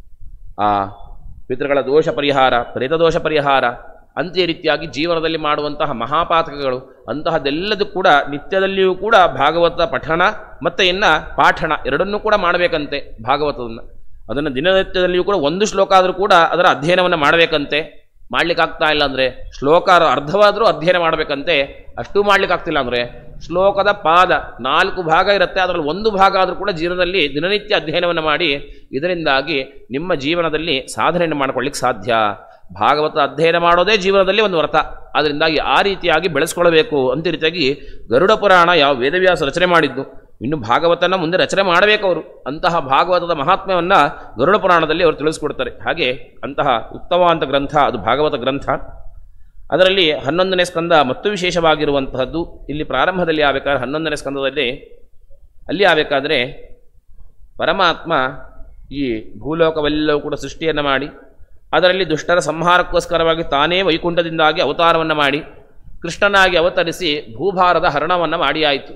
ಆ ಪಿತೃಗಳ ದೋಷ ಪರಿಹಾರ ಪ್ರೇತದೋಷ ಪರಿಹಾರ ಅಂತ ಈ ರೀತಿಯಾಗಿ ಜೀವನದಲ್ಲಿ ಮಾಡುವಂತಹ ಮಹಾಪಾತಕಗಳು ಅಂತಹದ್ದೆಲ್ಲದೂ ಕೂಡ ನಿತ್ಯದಲ್ಲಿಯೂ ಕೂಡ ಭಾಗವತ ಪಠಣ ಮತ್ತು ಇನ್ನು ಪಾಠಣ ಎರಡನ್ನೂ ಕೂಡ ಮಾಡಬೇಕಂತೆ ಭಾಗವತವನ್ನು ಅದನ್ನು ದಿನನಿತ್ಯದಲ್ಲಿಯೂ ಕೂಡ ಒಂದು ಶ್ಲೋಕ ಆದರೂ ಕೂಡ ಅದರ ಅಧ್ಯಯನವನ್ನು ಮಾಡಬೇಕಂತೆ ಮಾಡ್ಲಿಕ್ಕಾಗ್ತಾ ಇಲ್ಲ ಅಂದರೆ ಶ್ಲೋಕ ಅರ್ಧವಾದರೂ ಅಧ್ಯಯನ ಮಾಡಬೇಕಂತೆ ಅಷ್ಟು ಮಾಡ್ಲಿಕ್ಕಾಗ್ತಿಲ್ಲ ಅಂದರೆ ಶ್ಲೋಕದ ಪಾದ ನಾಲ್ಕು ಭಾಗ ಇರುತ್ತೆ ಅದರಲ್ಲಿ ಒಂದು ಭಾಗ ಆದರೂ ಕೂಡ ಜೀವನದಲ್ಲಿ ದಿನನಿತ್ಯ ಅಧ್ಯಯನವನ್ನು ಮಾಡಿ ಇದರಿಂದಾಗಿ ನಿಮ್ಮ ಜೀವನದಲ್ಲಿ ಸಾಧನೆಯನ್ನು ಮಾಡ್ಕೊಳ್ಳಿಕ್ಕೆ ಸಾಧ್ಯ ಭಾಗವತ ಅಧ್ಯಯನ ಮಾಡೋದೇ ಜೀವನದಲ್ಲಿ ಒಂದು ವ್ರತ ಅದರಿಂದಾಗಿ ಆ ರೀತಿಯಾಗಿ ಬೆಳೆಸ್ಕೊಳ್ಬೇಕು ಅಂತ ರೀತಿಯಾಗಿ ಗರುಡ ಪುರಾಣ ಯಾವ ವೇದವ್ಯಾಸ ರಚನೆ ಮಾಡಿದ್ದು ಇನ್ನು ಭಾಗವತನ ಮುಂದೆ ರಚನೆ ಮಾಡಬೇಕು ಅವರು ಅಂತಹ ಭಾಗವತದ ಮಹಾತ್ಮ್ಯವನ್ನು ಗರುಡ ಪುರಾಣದಲ್ಲಿ ಅವರು ತಿಳಿಸ್ಕೊಡ್ತಾರೆ ಹಾಗೆ ಅಂತಹ ಉತ್ತಮವಾದ ಗ್ರಂಥ ಅದು ಭಾಗವತ ಗ್ರಂಥ ಅದರಲ್ಲಿ ಹನ್ನೊಂದನೇ ಸ್ಕಂದ ಮತ್ತು ವಿಶೇಷವಾಗಿರುವಂತಹದ್ದು ಇಲ್ಲಿ ಪ್ರಾರಂಭದಲ್ಲಿ ಆಗಬೇಕಾದ್ರೆ ಹನ್ನೊಂದನೇ ಸ್ಕಂದದಲ್ಲಿ ಅಲ್ಲಿ ಆಗಬೇಕಾದ್ರೆ ಪರಮಾತ್ಮ ಈ ಭೂಲೋಕವೆಲ್ಲವೂ ಕೂಡ ಸೃಷ್ಟಿಯನ್ನು ಮಾಡಿ ಅದರಲ್ಲಿ ದುಷ್ಟರ ಸಂಹಾರಕ್ಕೋಸ್ಕರವಾಗಿ ತಾನೇ ವೈಕುಂಠದಿಂದಾಗಿ ಅವತಾರವನ್ನು ಮಾಡಿ ಕೃಷ್ಣನಾಗಿ ಅವತರಿಸಿ ಭೂಭಾರದ ಹರಣವನ್ನು ಮಾಡಿ ಆಯಿತು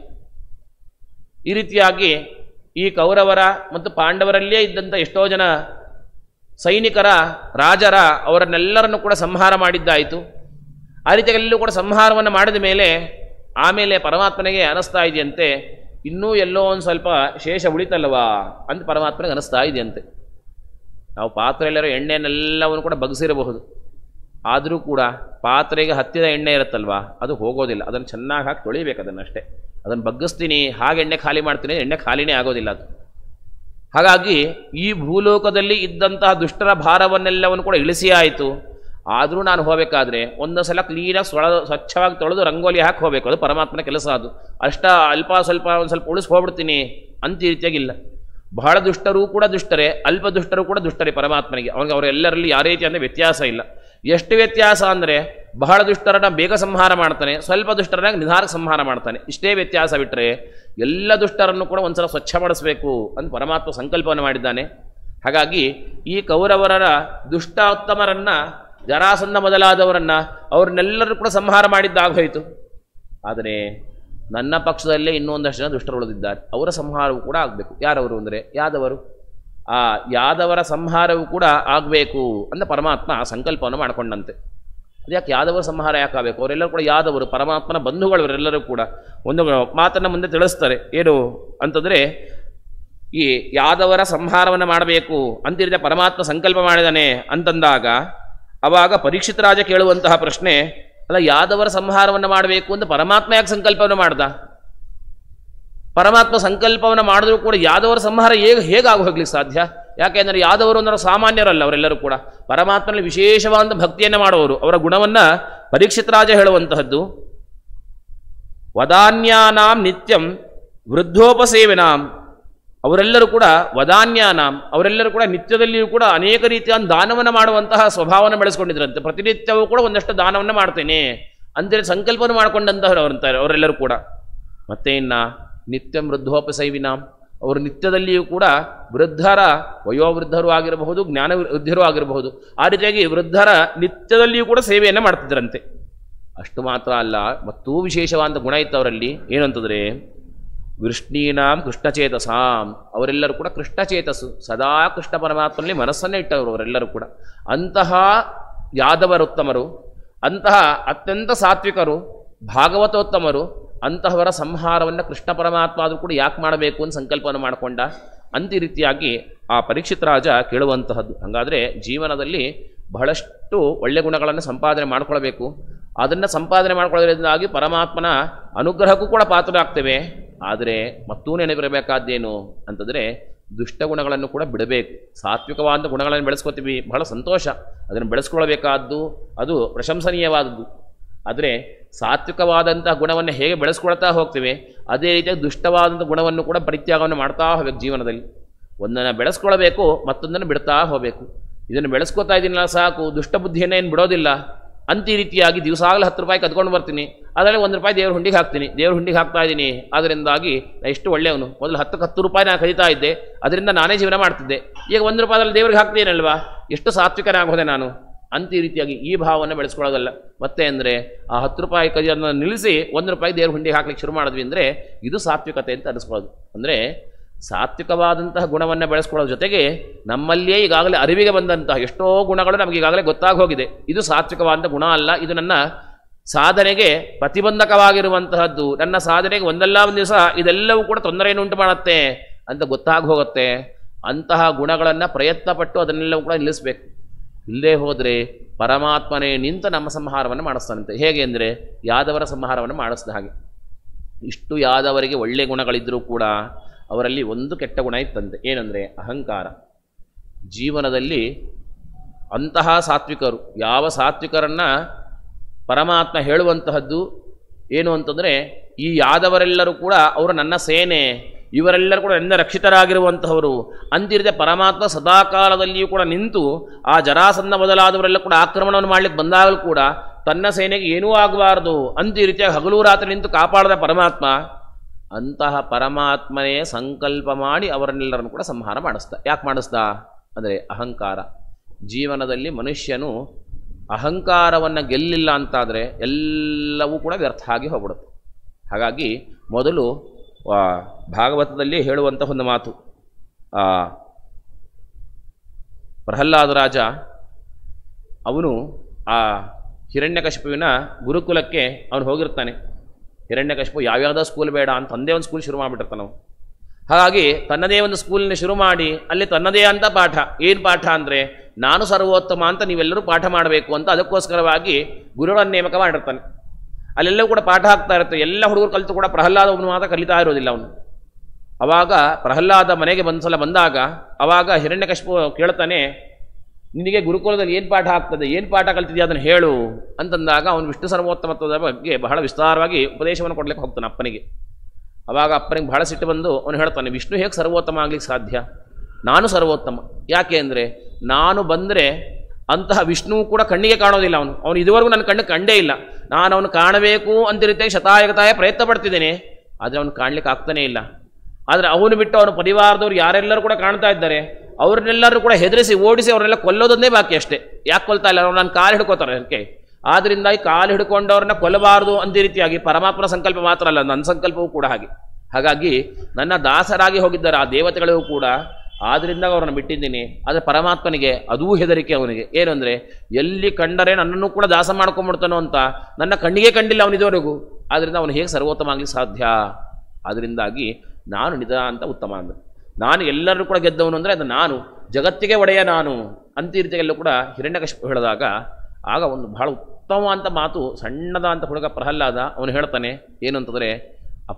ಈ ರೀತಿಯಾಗಿ ಈ ಕೌರವರ ಮತ್ತು ಪಾಂಡವರಲ್ಲೇ ಇದ್ದಂಥ ಎಷ್ಟೋ ಜನ ಸೈನಿಕರ ರಾಜರ ಅವರನ್ನೆಲ್ಲರನ್ನು ಕೂಡ ಸಂಹಾರ ಮಾಡಿದ್ದಾಯಿತು ಆ ರೀತಿಯಲ್ಲೂ ಕೂಡ ಸಂಹಾರವನ್ನು ಮಾಡಿದ ಮೇಲೆ ಆಮೇಲೆ ಪರಮಾತ್ಮನಿಗೆ ಅನಿಸ್ತಾ ಇದೆಯಂತೆ ಇನ್ನೂ ಎಲ್ಲೋ ಒಂದು ಸ್ವಲ್ಪ ಶೇಷ ಉಳಿತಲ್ವಾ ಅಂತ ಪರಮಾತ್ಮನಿಗೆ ಅನಿಸ್ತಾ ಇದೆಯಂತೆ ನಾವು ಪಾತ್ರೆಯಲ್ಲಿರೋ ಎಣ್ಣೆನೆಲ್ಲವನ್ನು ಕೂಡ ಬಗ್ಸಿರಬಹುದು ಆದರೂ ಕೂಡ ಪಾತ್ರೆಗೆ ಹತ್ತಿದ ಎಣ್ಣೆ ಇರುತ್ತಲ್ವಾ ಅದು ಹೋಗೋದಿಲ್ಲ ಅದನ್ನು ಚೆನ್ನಾಗಿ ಹಾಕಿ ತೊಳಿಬೇಕು ಅದನ್ನಷ್ಟೇ ಅದನ್ನು ಬಗ್ಗಿಸ್ತೀನಿ ಹಾಗೆ ಎಣ್ಣೆ ಖಾಲಿ ಮಾಡ್ತೀನಿ ಎಣ್ಣೆ ಖಾಲಿನೇ ಆಗೋದಿಲ್ಲ ಅದು ಹಾಗಾಗಿ ಈ ಭೂಲೋಕದಲ್ಲಿ ಇದ್ದಂತಹ ದುಷ್ಟರ ಭಾರವನ್ನೆಲ್ಲವನ್ನು ಕೂಡ ಇಳಿಸಿ ಆಯಿತು ಆದರೂ ನಾನು ಹೋಗಬೇಕಾದ್ರೆ ಒಂದು ಸಲ ಕ್ಲೀನಾಗಿ ಸ್ವಳ ಸ್ವಚ್ಛವಾಗಿ ತೊಳೆದು ರಂಗೋಲಿ ಹಾಕಿ ಹೋಗಬೇಕು ಅದು ಪರಮಾತ್ಮನ ಕೆಲಸ ಅದು ಅಷ್ಟ ಅಲ್ಪ ಸ್ವಲ್ಪ ಒಂದು ಸ್ವಲ್ಪ ಉಳಿಸಿ ಹೋಗ್ಬಿಡ್ತೀನಿ ಅಂತ ಈ ರೀತಿಯಾಗಿಲ್ಲ ಬಹಳ ದುಷ್ಟರು ಕೂಡ ದುಷ್ಟರೇ ಅಲ್ಪ ದುಷ್ಟರು ಕೂಡ ದುಷ್ಟರೇ ಪರಮಾತ್ಮನಿಗೆ ಅವನಿಗೆ ಅವರೆಲ್ಲರಲ್ಲಿ ಯಾವ ರೀತಿ ಅಂದರೆ ವ್ಯತ್ಯಾಸ ಇಲ್ಲ ಎಷ್ಟು ವ್ಯತ್ಯಾಸ ಅಂದರೆ ಬಹಳ ದುಷ್ಟರನ್ನ ಬೇಗ ಸಂಹಾರ ಮಾಡ್ತಾನೆ ಸ್ವಲ್ಪ ದುಷ್ಟರನ್ನ ನಿಧಾನಕ್ಕೆ ಸಂಹಾರ ಮಾಡ್ತಾನೆ ಇಷ್ಟೇ ವ್ಯತ್ಯಾಸ ಬಿಟ್ಟರೆ ಎಲ್ಲ ದುಷ್ಟರನ್ನು ಕೂಡ ಒಂದ್ಸಲ ಸ್ವಚ್ಛ ಮಾಡಿಸ್ಬೇಕು ಅಂತ ಪರಮಾತ್ಮ ಸಂಕಲ್ಪವನ್ನು ಮಾಡಿದ್ದಾನೆ ಹಾಗಾಗಿ ಈ ಕೌರವರ ದುಷ್ಟ ಉತ್ತಮರನ್ನ ಜರಾಸಂಧ ಮೊದಲಾದವರನ್ನ ಅವ್ರನ್ನೆಲ್ಲರೂ ಕೂಡ ಸಂಹಾರ ಮಾಡಿದ್ದಾಗೋಯಿತು ಆದರೆ ನನ್ನ ಪಕ್ಷದಲ್ಲೇ ಇನ್ನೂ ಒಂದಷ್ಟು ಜನ ದುಷ್ಟರು ಉಳಿದಿದ್ದಾರೆ ಅವರ ಸಂಹಾರವೂ ಕೂಡ ಆಗಬೇಕು ಯಾರವರು ಅಂದರೆ ಯಾದವರು ಆ ಯಾದವರ ಸಂಹಾರವೂ ಕೂಡ ಆಗಬೇಕು ಅಂತ ಪರಮಾತ್ಮ ಸಂಕಲ್ಪವನ್ನು ಮಾಡಿಕೊಂಡಂತೆ ಯಾಕೆ ಯಾದವರ ಸಂಹಾರ ಯಾಕೆ ಆಗಬೇಕು ಅವರೆಲ್ಲರೂ ಕೂಡ ಯಾದವರು ಪರಮಾತ್ಮನ ಬಂಧುಗಳು ಅವರೆಲ್ಲರೂ ಕೂಡ ಒಂದು ಮಾತನ್ನು ಮುಂದೆ ತಿಳಿಸ್ತಾರೆ ಏನು ಅಂತಂದರೆ ಈ ಯಾದವರ ಸಂಹಾರವನ್ನು ಮಾಡಬೇಕು ಅಂತಿರಿದ ಪರಮಾತ್ಮ ಸಂಕಲ್ಪ ಮಾಡಿದಾನೆ ಅಂತಂದಾಗ ಅವಾಗ ಪರೀಕ್ಷಿತ ರಾಜ ಕೇಳುವಂತಹ ಪ್ರಶ್ನೆ ಅಲ್ಲ ಯಾದವರ ಸಂಹಾರವನ್ನು ಮಾಡಬೇಕು ಅಂತ ಪರಮಾತ್ಮ ಯಾಕೆ ಸಂಕಲ್ಪವನ್ನು ಮಾಡ್ದ ಪರಮಾತ್ಮ ಸಂಕಲ್ಪವನ್ನು ಮಾಡಿದ್ರು ಕೂಡ ಯಾದವರ ಸಂಹಾರ ಹೇಗೆ ಹೇಗಾಗಿ ಹೋಗ್ಲಿಕ್ಕೆ ಸಾಧ್ಯ ಯಾಕೆಂದರೆ ಯಾದವರು ಅಂದ್ರೆ ಸಾಮಾನ್ಯರಲ್ಲ ಅವರೆಲ್ಲರೂ ಕೂಡ ಪರಮಾತ್ಮನಲ್ಲಿ ವಿಶೇಷವಾದ ಭಕ್ತಿಯನ್ನು ಮಾಡುವವರು ಅವರ ಗುಣವನ್ನು ಪರೀಕ್ಷಿತ ರಾಜ ಹೇಳುವಂತಹದ್ದು ವದಾನ್ಯಾನಾಂ ನಿತ್ಯಂ ವೃದ್ಧೋಪಸೇವನಾಂ ಅವರೆಲ್ಲರೂ ಕೂಡ ವದಾನ್ಯಾನಾಂ ಅವರೆಲ್ಲರೂ ಕೂಡ ನಿತ್ಯದಲ್ಲಿಯೂ ಕೂಡ ಅನೇಕ ರೀತಿಯ ದಾನವನ್ನು ಮಾಡುವಂತಹ ಸ್ವಭಾವವನ್ನು ಬೆಳೆಸ್ಕೊಂಡಿದ್ರಂತೆ ಪ್ರತಿನಿತ್ಯವೂ ಕೂಡ ಒಂದಷ್ಟು ದಾನವನ್ನು ಮಾಡ್ತೇನೆ ಅಂತೇಳಿ ಸಂಕಲ್ಪವನ್ನು ಮಾಡಿಕೊಂಡಂತಹವ್ರು ಅವರಂತಾರೆ ಅವರೆಲ್ಲರೂ ಕೂಡ ಮತ್ತೆ ಇನ್ನ ನಿತ್ಯ ವೃದ್ಧೋಪಸೈವಿನಾಂ ಅವರು ನಿತ್ಯದಲ್ಲಿಯೂ ಕೂಡ ವೃದ್ಧರ ವಯೋವೃದ್ಧರು ಆಗಿರಬಹುದು ಜ್ಞಾನ ವೃದ್ಧರು ಆಗಿರಬಹುದು ಆ ರೀತಿಯಾಗಿ ವೃದ್ಧರ ನಿತ್ಯದಲ್ಲಿಯೂ ಕೂಡ ಸೇವೆಯನ್ನು ಮಾಡ್ತಿದ್ರಂತೆ ಅಷ್ಟು ಮಾತ್ರ ಅಲ್ಲ ಮತ್ತೂ ವಿಶೇಷವಾದ ಗುಣ ಇತ್ತು ಅವರಲ್ಲಿ ಏನಂತಂದರೆ ವೃಷ್ಣೀನಾಂ ಕೃಷ್ಣಚೇತಸಾಂ ಅವರೆಲ್ಲರೂ ಕೂಡ ಕೃಷ್ಣಚೇತಸ್ಸು ಸದಾ ಕೃಷ್ಣ ಪರಮಾತ್ಮನಲ್ಲಿ ಮನಸ್ಸನ್ನೇ ಇಟ್ಟವರು ಅವರೆಲ್ಲರೂ ಕೂಡ ಅಂತಹ ಯಾದವರುತ್ತಮರು ಅಂತಹ ಅತ್ಯಂತ ಸಾತ್ವಿಕರು ಭಾಗವತೋತ್ತಮರು ಅಂತಹವರ ಸಂಹಾರವನ್ನು ಕೃಷ್ಣ ಪರಮಾತ್ಮ ಆದರೂ ಕೂಡ ಯಾಕೆ ಮಾಡಬೇಕು ಅಂತ ಸಂಕಲ್ಪವನ್ನು ಮಾಡಿಕೊಂಡ ಅಂತ ಈ ರೀತಿಯಾಗಿ ಆ ಪರೀಕ್ಷಿತ ರಾಜ ಕೇಳುವಂತಹದ್ದು ಹಾಗಾದರೆ ಜೀವನದಲ್ಲಿ ಬಹಳಷ್ಟು ಒಳ್ಳೆ ಗುಣಗಳನ್ನು ಸಂಪಾದನೆ ಮಾಡ್ಕೊಳ್ಬೇಕು ಅದನ್ನು ಸಂಪಾದನೆ ಮಾಡ್ಕೊಳ್ಳೋದ್ರಿಂದಾಗಿ ಪರಮಾತ್ಮನ ಅನುಗ್ರಹಕ್ಕೂ ಕೂಡ ಪಾತ್ರರಾಗ್ತೇವೆ ಆದರೆ ಮತ್ತೂ ನೆನಪಿರಬೇಕಾದ್ದೇನು ಅಂತಂದರೆ ದುಷ್ಟ ಗುಣಗಳನ್ನು ಕೂಡ ಬಿಡಬೇಕು ಸಾತ್ವಿಕವಾದ ಗುಣಗಳನ್ನು ಬೆಳೆಸ್ಕೊತೀವಿ ಬಹಳ ಸಂತೋಷ ಅದನ್ನು ಬೆಳೆಸ್ಕೊಳ್ಬೇಕಾದ್ದು ಅದು ಪ್ರಶಂಸನೀಯವಾದದ್ದು ಆದರೆ ಸಾತ್ವಿಕವಾದಂತಹ ಗುಣವನ್ನು ಹೇಗೆ ಬೆಳೆಸ್ಕೊಳ್ತಾ ಹೋಗ್ತೇವೆ ಅದೇ ರೀತಿಯಾಗಿ ದುಷ್ಟವಾದಂಥ ಗುಣವನ್ನು ಕೂಡ ಪರಿತ್ಯಾಗವನ್ನು ಮಾಡ್ತಾ ಹೋಗ್ಬೇಕು ಜೀವನದಲ್ಲಿ ಒಂದನ್ನು ಬೆಳೆಸ್ಕೊಳ್ಬೇಕು ಮತ್ತೊಂದನ್ನು ಬಿಡ್ತಾ ಹೋಗಬೇಕು ಇದನ್ನು ಬೆಳೆಸ್ಕೊತಾ ಇದ್ದೀನಲ್ಲ ಸಾಕು ದುಷ್ಟ ಬುದ್ಧಿಯನ್ನು ಏನು ಬಿಡೋದಿಲ್ಲ ಅಂತ ಈ ರೀತಿಯಾಗಿ ದಿವಸಾಗಲೂ ಹತ್ತು ರೂಪಾಯಿ ಕದ್ಕೊಂಡು ಬರ್ತೀನಿ ಅದರಲ್ಲಿ ಒಂದು ರೂಪಾಯಿ ದೇವ್ರ ಹುಂಡಿಗೆ ಹಾಕ್ತೀನಿ ದೇವ್ರ ಹುಂಡಿಗೆ ಹಾಕ್ತಾ ಇದ್ದೀನಿ ಅದರಿಂದಾಗಿ ನಾ ಎಷ್ಟು ಒಳ್ಳೆಯವನು ಮೊದಲು ಹತ್ತಕ್ಕೆ ಹತ್ತು ರೂಪಾಯಿ ನಾನು ಕದೀತಾ ಇದ್ದೆ ಅದರಿಂದ ನಾನೇ ಜೀವನ ಮಾಡ್ತಿದ್ದೆ ಈಗ ಒಂದು ರೂಪಾಯಿದಲ್ಲಿ ದೇವ್ರಿಗೆ ಹಾಕ್ತೀನಲ್ವಾ ಎಷ್ಟು ಸಾತ್ವಿಕನಾಗೋದೆ ನಾನು ಅಂತ ಈ ರೀತಿಯಾಗಿ ಈ ಭಾವವನ್ನು ಬೆಳೆಸ್ಕೊಳ್ಳೋದಲ್ಲ ಮತ್ತೆ ಅಂದರೆ ಆ ಹತ್ತು ರೂಪಾಯಿ ಕದಿಯೋದನ್ನ ನಿಲ್ಲಿಸಿ ಒಂದು ರೂಪಾಯಿ ದೇವ್ರ ಹುಂಡಿಗೆ ಹಾಕ್ಲಿಕ್ಕೆ ಶುರು ಮಾಡಿದ್ವಿ ಅಂದರೆ ಇದು ಸಾತ್ವಿಕತೆ ಅಂತ ಅನಿಸ್ಕೊಳ್ಳೋದು ಅಂದರೆ ಸಾತ್ವಿಕವಾದಂತಹ ಗುಣವನ್ನು ಬೆಳೆಸ್ಕೊಳ್ಳೋದ್ರ ಜೊತೆಗೆ ನಮ್ಮಲ್ಲಿಯೇ ಈಗಾಗಲೇ ಅರಿವಿಗೆ ಬಂದಂತಹ ಎಷ್ಟೋ ಗುಣಗಳು ನಮಗೆ ಈಗಾಗಲೇ ಗೊತ್ತಾಗಿ ಹೋಗಿದೆ ಇದು ಸಾತ್ವಿಕವಾದ ಗುಣ ಅಲ್ಲ ಇದು ನನ್ನ ಸಾಧನೆಗೆ ಪ್ರತಿಬಂಧಕವಾಗಿರುವಂತಹದ್ದು ನನ್ನ ಸಾಧನೆಗೆ ಒಂದಲ್ಲ ಒಂದು ದಿವಸ ಇದೆಲ್ಲವೂ ಕೂಡ ತೊಂದರೆಯನ್ನು ಉಂಟು ಮಾಡುತ್ತೆ ಅಂತ ಗೊತ್ತಾಗಿ ಹೋಗುತ್ತೆ ಅಂತಹ ಗುಣಗಳನ್ನು ಪ್ರಯತ್ನಪಟ್ಟು ಅದನ್ನೆಲ್ಲವೂ ಕೂಡ ನಿಲ್ಲಿಸಬೇಕು ಇಲ್ಲೇ ಹೋದರೆ ಪರಮಾತ್ಮನೇ ನಿಂತು ನಮ್ಮ ಸಂಹಾರವನ್ನು ಮಾಡಿಸ್ತಾನಂತೆ ಹೇಗೆ ಅಂದರೆ ಯಾದವರ ಸಂಹಾರವನ್ನು ಮಾಡಿಸಿದ ಹಾಗೆ ಇಷ್ಟು ಯಾದವರಿಗೆ ಒಳ್ಳೆ ಗುಣಗಳಿದ್ದರೂ ಕೂಡ ಅವರಲ್ಲಿ ಒಂದು ಕೆಟ್ಟ ಗುಣ ಇತ್ತಂತೆ ಏನಂದರೆ ಅಹಂಕಾರ ಜೀವನದಲ್ಲಿ ಅಂತಹ ಸಾತ್ವಿಕರು ಯಾವ ಸಾತ್ವಿಕರನ್ನ ಪರಮಾತ್ಮ ಹೇಳುವಂತಹದ್ದು ಏನು ಅಂತಂದರೆ ಈ ಯಾದವರೆಲ್ಲರೂ ಕೂಡ ಅವರು ನನ್ನ ಸೇನೆ ಇವರೆಲ್ಲರೂ ಕೂಡ ನನ್ನ ರಕ್ಷಿತರಾಗಿರುವಂತಹವರು ಅಂತಿರದೆ ಪರಮಾತ್ಮ ಸದಾಕಾಲದಲ್ಲಿಯೂ ಕೂಡ ನಿಂತು ಆ ಜರಾಸಂದ ಮೊದಲಾದವರೆಲ್ಲ ಕೂಡ ಆಕ್ರಮಣವನ್ನು ಮಾಡ್ಲಿಕ್ಕೆ ಬಂದಾಗಲೂ ಕೂಡ ತನ್ನ ಸೇನೆಗೆ ಏನೂ ಆಗಬಾರದು ಅಂತ ಈ ರೀತಿಯಾಗಿ ಹಗಲು ರಾತ್ರಿ ನಿಂತು ಕಾಪಾಡದ ಪರಮಾತ್ಮ ಅಂತಹ ಪರಮಾತ್ಮನೇ ಸಂಕಲ್ಪ ಮಾಡಿ ಅವರನ್ನೆಲ್ಲರನ್ನು ಕೂಡ ಸಂಹಾರ ಮಾಡಿಸ್ತಾ ಯಾಕೆ ಮಾಡಿಸ್ದ ಅಂದರೆ ಅಹಂಕಾರ ಜೀವನದಲ್ಲಿ ಮನುಷ್ಯನು ಅಹಂಕಾರವನ್ನು ಗೆಲ್ಲಿಲ್ಲ ಅಂತಾದರೆ ಎಲ್ಲವೂ ಕೂಡ ವ್ಯರ್ಥ ಆಗಿ ಹೋಗ್ಬಿಡುತ್ತೆ ಹಾಗಾಗಿ ಮೊದಲು ಆ, ಭಾಗವತದಲ್ಲಿ ಹೇಳುವಂಥ ಒಂದು ಮಾತು ಆ, ಪ್ರಹ್ಲಾದ ರಾಜ ಅವನು ಆ ಹಿರಣ್ಯಕಶಿಪುವಿನ ಗುರುಕುಲಕ್ಕೆ ಅವನು ಹೋಗಿರ್ತಾನೆ ಹಿರಣ್ಯಕಶಿಪು ಯಾವ್ಯಾವುದೋ ಸ್ಕೂಲ್ ಬೇಡ ಅಂತ ತಂದೆ ಒಂದು ಸ್ಕೂಲ್ ಶುರು ಮಾಡಿಬಿಟ್ಟಿರ್ತಾನೆ ಅವನು ಹಾಗಾಗಿ ತನ್ನದೇ ಒಂದು ಸ್ಕೂಲಿನ ಶುರು ಮಾಡಿ ಅಲ್ಲಿ ತನ್ನದೇ ಅಂತ ಪಾಠ ಏನು ಪಾಠ ಅಂದರೆ ನಾನು ಸರ್ವೋತ್ತಮ ಅಂತ ನೀವೆಲ್ಲರೂ ಪಾಠ ಮಾಡಬೇಕು ಅಂತ ಅದಕ್ಕೋಸ್ಕರವಾಗಿ ಗುರುಗಳನ್ನು ನೇಮಕ ಮಾಡಿರ್ತಾನೆ ಅಲ್ಲೆಲ್ಲವೂ ಕೂಡ ಪಾಠ ಆಗ್ತಾ ಇರುತ್ತೆ ಎಲ್ಲ ಹುಡುಗರು ಕಲಿತು ಕೂಡ ಪ್ರಹ್ಲಾದ ಒಬ್ಬನು ಮಾತ್ರ ಕಲಿತಾ ಇರೋದಿಲ್ಲ ಅವನು ಅವಾಗ ಪ್ರಹ್ಲಾದ ಮನೆಗೆ ಒಂದ್ಸಲ ಬಂದಾಗ ಅವಾಗ ಹಿರಣ್ಯಕಶಿಪು ಕೇಳ್ತಾನೆ ನಿನಗೆ ಗುರುಕುಲದಲ್ಲಿ ಏನು ಪಾಠ ಆಗ್ತದೆ ಏನು ಪಾಠ ಕಲ್ತಿದ್ಯಾ ಅದನ್ನು ಹೇಳು ಅಂತಂದಾಗ ಅವನು ವಿಷ್ಣು ಸರ್ವೋತ್ತಮತ್ವದ ಬಗ್ಗೆ ಬಹಳ ವಿಸ್ತಾರವಾಗಿ ಉಪದೇಶವನ್ನು ಕೊಡ್ಲಿಕ್ಕೆ ಹೋಗ್ತಾನೆ ಅಪ್ಪನಿಗೆ ಅವಾಗ ಅಪ್ಪನಿಗೆ ಬಹಳ ಸಿಟ್ಟು ಬಂದು ಅವನು ಹೇಳ್ತಾನೆ ವಿಷ್ಣು ಹೇಗೆ ಸರ್ವೋತ್ತಮ ಆಗ್ಲಿಕ್ಕೆ ಸಾಧ್ಯ ನಾನು ಸರ್ವೋತ್ತಮ ಯಾಕೆ ಅಂದರೆ ನಾನು ಬಂದರೆ ಅಂತಹ ವಿಷ್ಣು ಕೂಡ ಕಣ್ಣಿಗೆ ಕಾಣೋದಿಲ್ಲ ಅವನು ಅವನು ಇದುವರೆಗೂ ನನ್ನ ಕಣ್ಣು ಕಂಡೇ ಇಲ್ಲ ನಾನು ಅವನು ಕಾಣಬೇಕು ಅಂತ ರೀತಿಯಾಗಿ ಶತಾಯಗತಾಯ ಪ್ರಯತ್ನ ಪಡ್ತಿದ್ದೇನೆ ಆದರೆ ಅವನು ಕಾಣ್ಲಿಕ್ಕೆ ಆಗ್ತಾನೇ ಇಲ್ಲ ಆದರೆ ಅವನು ಬಿಟ್ಟು ಅವನ ಪರಿವಾರದವ್ರು ಯಾರೆಲ್ಲರೂ ಕೂಡ ಕಾಣ್ತಾ ಇದ್ದಾರೆ ಅವ್ರನ್ನೆಲ್ಲರೂ ಕೂಡ ಹೆದರಿಸಿ ಓಡಿಸಿ ಅವ್ರನ್ನೆಲ್ಲ ಕೊಲ್ಲೋದನ್ನೇ ಬಾಕಿ ಅಷ್ಟೇ ಯಾಕೆ ಕೊಲ್ತಾ ಇಲ್ಲ ಅವ್ರು ನನ್ನ ಕಾಲು ಹಿಡ್ಕೋತಾರೆ ಅದಕ್ಕೆ ಆದ್ರಿಂದ ಈ ಕಾಲು ಹಿಡ್ಕೊಂಡವ್ರನ್ನ ಕೊಲ್ಲಬಾರದು ಅಂತ ರೀತಿಯಾಗಿ ಪರಮಾತ್ಮನ ಸಂಕಲ್ಪ ಮಾತ್ರ ಅಲ್ಲ ನನ್ನ ಸಂಕಲ್ಪವೂ ಕೂಡ ಹಾಗೆ ಹಾಗಾಗಿ ನನ್ನ ದಾಸರಾಗಿ ಹೋಗಿದ್ದಾರೆ ಆ ದೇವತೆಗಳಿಗೂ ಕೂಡ ಆದ್ರಿಂದ ಅವ್ರನ್ನ ಬಿಟ್ಟಿದ್ದೀನಿ ಆದರೆ ಪರಮಾತ್ಮನಿಗೆ ಅದೂ ಹೆದರಿಕೆ ಅವನಿಗೆ ಏನು ಅಂದರೆ ಎಲ್ಲಿ ಕಂಡರೆ ನನ್ನನ್ನು ಕೂಡ ದಾಸ ಮಾಡ್ಕೊಂಡ್ಬಿಡ್ತಾನೋ ಅಂತ ನನ್ನ ಕಣ್ಣಿಗೆ ಕಂಡಿಲ್ಲ ಅವನು ಇದುವರೆಗೂ ಆದ್ರಿಂದ ಅವನು ಹೇಗೆ ಸರ್ವೋತ್ತಮ ಆಗ್ಲಿಕ್ಕೆ ಸಾಧ್ಯ ಆದ್ರಿಂದಾಗಿ ನಾನು ನಿಧಾಂತ ಉತ್ತಮ ಅಂದ ನಾನು ಎಲ್ಲರೂ ಕೂಡ ಗೆದ್ದವನು ಅಂದರೆ ಅದು ನಾನು ಜಗತ್ತಿಗೆ ಒಡೆಯ ನಾನು ಅಂತ ಈ ರೀತಿಯೆಲ್ಲ ಕೂಡ ಹಿರಣ್ಯಕಶಿಪು ಹೇಳಿದಾಗ ಆಗ ಒಂದು ಬಹಳ ಉತ್ತಮ ಅಂತ ಮಾತು ಸಣ್ಣದ ಅಂತ ಹುಡುಗ ಪ್ರಹ್ಲಾದ ಅವನು ಹೇಳ್ತಾನೆ ಏನು ಅಂತಂದರೆ ಅಪ್ಪ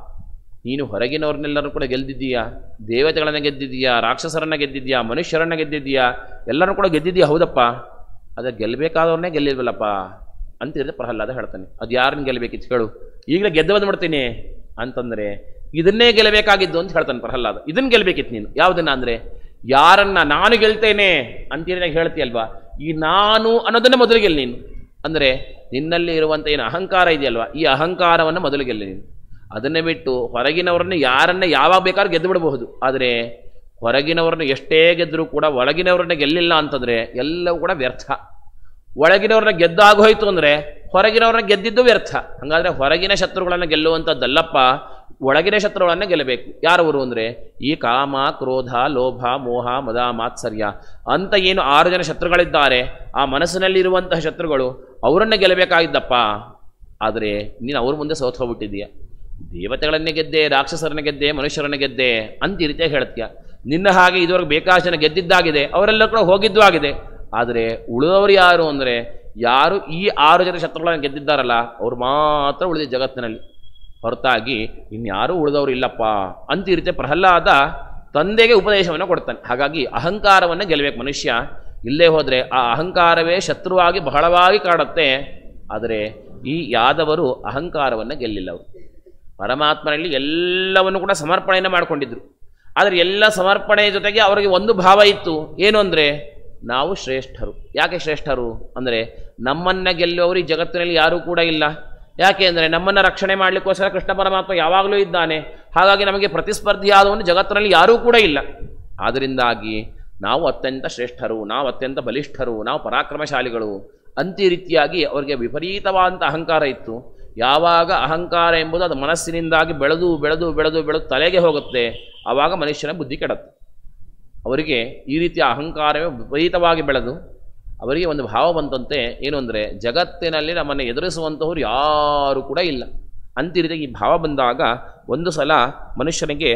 ನೀನು ಹೊರಗಿನವ್ರನ್ನೆಲ್ಲರೂ ಕೂಡ ಗೆದ್ದಿದ್ದೀಯಾ ದೇವತೆಗಳನ್ನ ಗೆದ್ದಿದ್ದೀಯಾ ರಾಕ್ಷಸರನ್ನ ಗೆದ್ದಿದ್ಯಾ ಮನುಷ್ಯರನ್ನ ಗೆದ್ದಿದ್ದೀಯಾ ಎಲ್ಲರೂ ಕೂಡ ಗೆದ್ದಿದ್ದೀಯಾ ಹೌದಪ್ಪ ಅದ ಗೆಲ್ಲಬೇಕಾದವ್ರನ್ನೇ ಗೆಲ್ಲಿಲ್ವಲ್ಲಪ್ಪ ಅಂತ ಹೇಳಿದ್ರೆ ಪ್ರಹ್ಲಾದ ಹೇಳ್ತಾನೆ ಅದು ಯಾರನ್ನ ಗೆಲ್ಲಬೇಕಿತ್ತು ಹೇಳು ಈಗಲೇ ಗೆದ್ದು ಬಂದ್ಬಿಡ್ತೀನಿ ಅಂತಂದರೆ ಇದನ್ನೇ ಗೆಲ್ಲಬೇಕಾಗಿದ್ದು ಅಂತ ಹೇಳ್ತಾನೆ ಪ್ರಹ್ಲಾದ ಇದನ್ನ ಗೆಲ್ಲಬೇಕಿತ್ತು ನೀನು ಯಾವುದನ್ನ ಅಂದರೆ ಯಾರನ್ನ ನಾನು ಗೆಲ್ತೇನೆ ಅಂತೇಳಿ ಹೇಳ್ತೀಯಲ್ವಾ ಈ ನಾನು ಅನ್ನೋದನ್ನೇ ಮೊದಲು ಗೆಲ್ಲಿ ನೀನು ಅಂದರೆ ನಿನ್ನಲ್ಲಿ ಇರುವಂಥ ಏನು ಅಹಂಕಾರ ಇದೆಯಲ್ವಾ ಈ ಅಹಂಕಾರವನ್ನು ಮೊದಲು ಗೆಲ್ಲಿ ನೀನು ಅದನ್ನೇ ಬಿಟ್ಟು ಹೊರಗಿನವ್ರನ್ನ ಯಾರನ್ನ ಯಾವಾಗ ಬೇಕಾದ್ರೂ ಗೆದ್ದು ಬಿಡಬಹುದು ಆದರೆ ಹೊರಗಿನವ್ರನ್ನ ಎಷ್ಟೇ ಗೆದ್ದರೂ ಕೂಡ ಒಳಗಿನವ್ರನ್ನ ಗೆಲ್ಲಿಲ್ಲ ಅಂತಂದರೆ ಎಲ್ಲವೂ ಕೂಡ ವ್ಯರ್ಥ ಒಳಗಿನವ್ರನ್ನ ಗೆದ್ದಾಗೋಯ್ತು ಅಂದರೆ ಹೊರಗಿನವ್ರನ್ನ ಗೆದ್ದಿದ್ದು ವ್ಯರ್ಥ ಹಾಗಾದರೆ ಹೊರಗಿನ ಶತ್ರುಗಳನ್ನು ಗೆಲ್ಲುವಂಥದ್ದಲ್ಲಪ್ಪ ಒಳಗಿನ ಶತ್ರುಗಳನ್ನು ಗೆಲ್ಲಬೇಕು ಯಾರವರು ಅಂದರೆ ಈ ಕಾಮ ಕ್ರೋಧ ಲೋಭ ಮೋಹ ಮದ ಮಾತ್ಸರ್ಯ ಅಂತ ಏನು ಆರು ಜನ ಶತ್ರುಗಳಿದ್ದಾರೆ ಆ ಮನಸ್ಸಿನಲ್ಲಿರುವಂತಹ ಶತ್ರುಗಳು ಅವರನ್ನ ಗೆಲ್ಲಬೇಕಾಗಿದ್ದಪ್ಪ ಆದರೆ ನೀನು ಅವ್ರ ಮುಂದೆ ಸೋತ್ ಹೋಗ್ಬಿಟ್ಟಿದೀಯ ದೇವತೆಗಳನ್ನೇ ಗೆದ್ದೆ ರಾಕ್ಷಸರನ್ನ ಗೆದ್ದೆ ಮನುಷ್ಯರನ್ನ ಗೆದ್ದೆ ಅಂತ ಈ ರೀತಿಯಾಗಿ ಹೇಳ್ತೀಯ ನಿನ್ನ ಹಾಗೆ ಇದುವರೆಗೆ ಬೇಕಾದಷ್ಟು ಜನ ಗೆದ್ದಿದ್ದಾಗಿದೆ ಅವರೆಲ್ಲ ಕೂಡ ಹೋಗಿದ್ದು ಆಗಿದೆ ಆದರೆ ಉಳಿದವರು ಯಾರು ಅಂದರೆ ಯಾರು ಈ ಆರು ಜನ ಶತ್ರುಗಳನ್ನು ಗೆದ್ದಿದ್ದಾರಲ್ಲ ಅವ್ರು ಮಾತ್ರ ಉಳಿದ ಜಗತ್ತಿನಲ್ಲಿ ಹೊರತಾಗಿ ಇನ್ಯಾರೂ ಉಳಿದವರು ಇಲ್ಲಪ್ಪ ಅಂತ ಈ ರೀತಿ ಪ್ರಹ್ಲಾದ ತಂದೆಗೆ ಉಪದೇಶವನ್ನು ಕೊಡ್ತಾನೆ ಹಾಗಾಗಿ ಅಹಂಕಾರವನ್ನು ಗೆಲ್ಲಬೇಕು ಮನುಷ್ಯ ಇಲ್ಲೇ ಹೋದರೆ ಆ ಅಹಂಕಾರವೇ ಶತ್ರುವಾಗಿ ಬಹಳವಾಗಿ ಕಾಡುತ್ತೆ ಆದರೆ ಈ ಯಾದವರು ಅಹಂಕಾರವನ್ನು ಗೆಲ್ಲಿಲ್ಲ ಅವರು ಪರಮಾತ್ಮನಲ್ಲಿ ಎಲ್ಲವನ್ನು ಕೂಡ ಸಮರ್ಪಣೆಯನ್ನು ಮಾಡಿಕೊಂಡಿದ್ರು ಆದರೆ ಎಲ್ಲ ಸಮರ್ಪಣೆ ಜೊತೆಗೆ ಅವರಿಗೆ ಒಂದು ಭಾವ ಇತ್ತು ಏನು ಅಂದರೆ ನಾವು ಶ್ರೇಷ್ಠರು ಯಾಕೆ ಶ್ರೇಷ್ಠರು ಅಂದರೆ ನಮ್ಮನ್ನು ಗೆಲ್ಲುವವರು ಈ ಜಗತ್ತಿನಲ್ಲಿ ಯಾರೂ ಕೂಡ ಇಲ್ಲ ಯಾಕೆ ಅಂದರೆ ನಮ್ಮನ್ನು ರಕ್ಷಣೆ ಮಾಡಲಿಕ್ಕೋಸ್ಕರ ಕೃಷ್ಣ ಪರಮಾತ್ಮ ಯಾವಾಗಲೂ ಇದ್ದಾನೆ ಹಾಗಾಗಿ ನಮಗೆ ಪ್ರತಿಸ್ಪರ್ಧಿಯಾದವನು ಜಗತ್ತಿನಲ್ಲಿ ಯಾರೂ ಕೂಡ ಇಲ್ಲ ಆದ್ದರಿಂದಾಗಿ ನಾವು ಅತ್ಯಂತ ಶ್ರೇಷ್ಠರು ನಾವು ಅತ್ಯಂತ ಬಲಿಷ್ಠರು ನಾವು ಪರಾಕ್ರಮಶಾಲಿಗಳು ಅಂತ ಈ ರೀತಿಯಾಗಿ ಅವರಿಗೆ ವಿಪರೀತವಾದಂಥ ಅಹಂಕಾರ ಇತ್ತು ಯಾವಾಗ ಅಹಂಕಾರ ಎಂಬುದು ಅದು ಮನಸ್ಸಿನಿಂದಾಗಿ ಬೆಳೆದು ಬೆಳೆದು ಬೆಳೆದು ಬೆಳೆದು ತಲೆಗೆ ಹೋಗುತ್ತೆ ಆವಾಗ ಮನುಷ್ಯನ ಬುದ್ಧಿ ಕೆಡುತ್ತೆ ಅವರಿಗೆ ಈ ರೀತಿಯ ಅಹಂಕಾರವೇ ವಿಪರೀತವಾಗಿ ಬೆಳೆದು ಅವರಿಗೆ ಒಂದು ಭಾವ ಬಂತಂತೆ ಏನು ಅಂದರೆ ಜಗತ್ತಿನಲ್ಲಿ ನಮ್ಮನ್ನು ಎದುರಿಸುವಂಥವ್ರು ಯಾರೂ ಕೂಡ ಇಲ್ಲ ಅಂತ ಈ ರೀತಿಯಾಗಿ ಈ ಭಾವ ಬಂದಾಗ ಒಂದು ಸಲ ಮನುಷ್ಯನಿಗೆ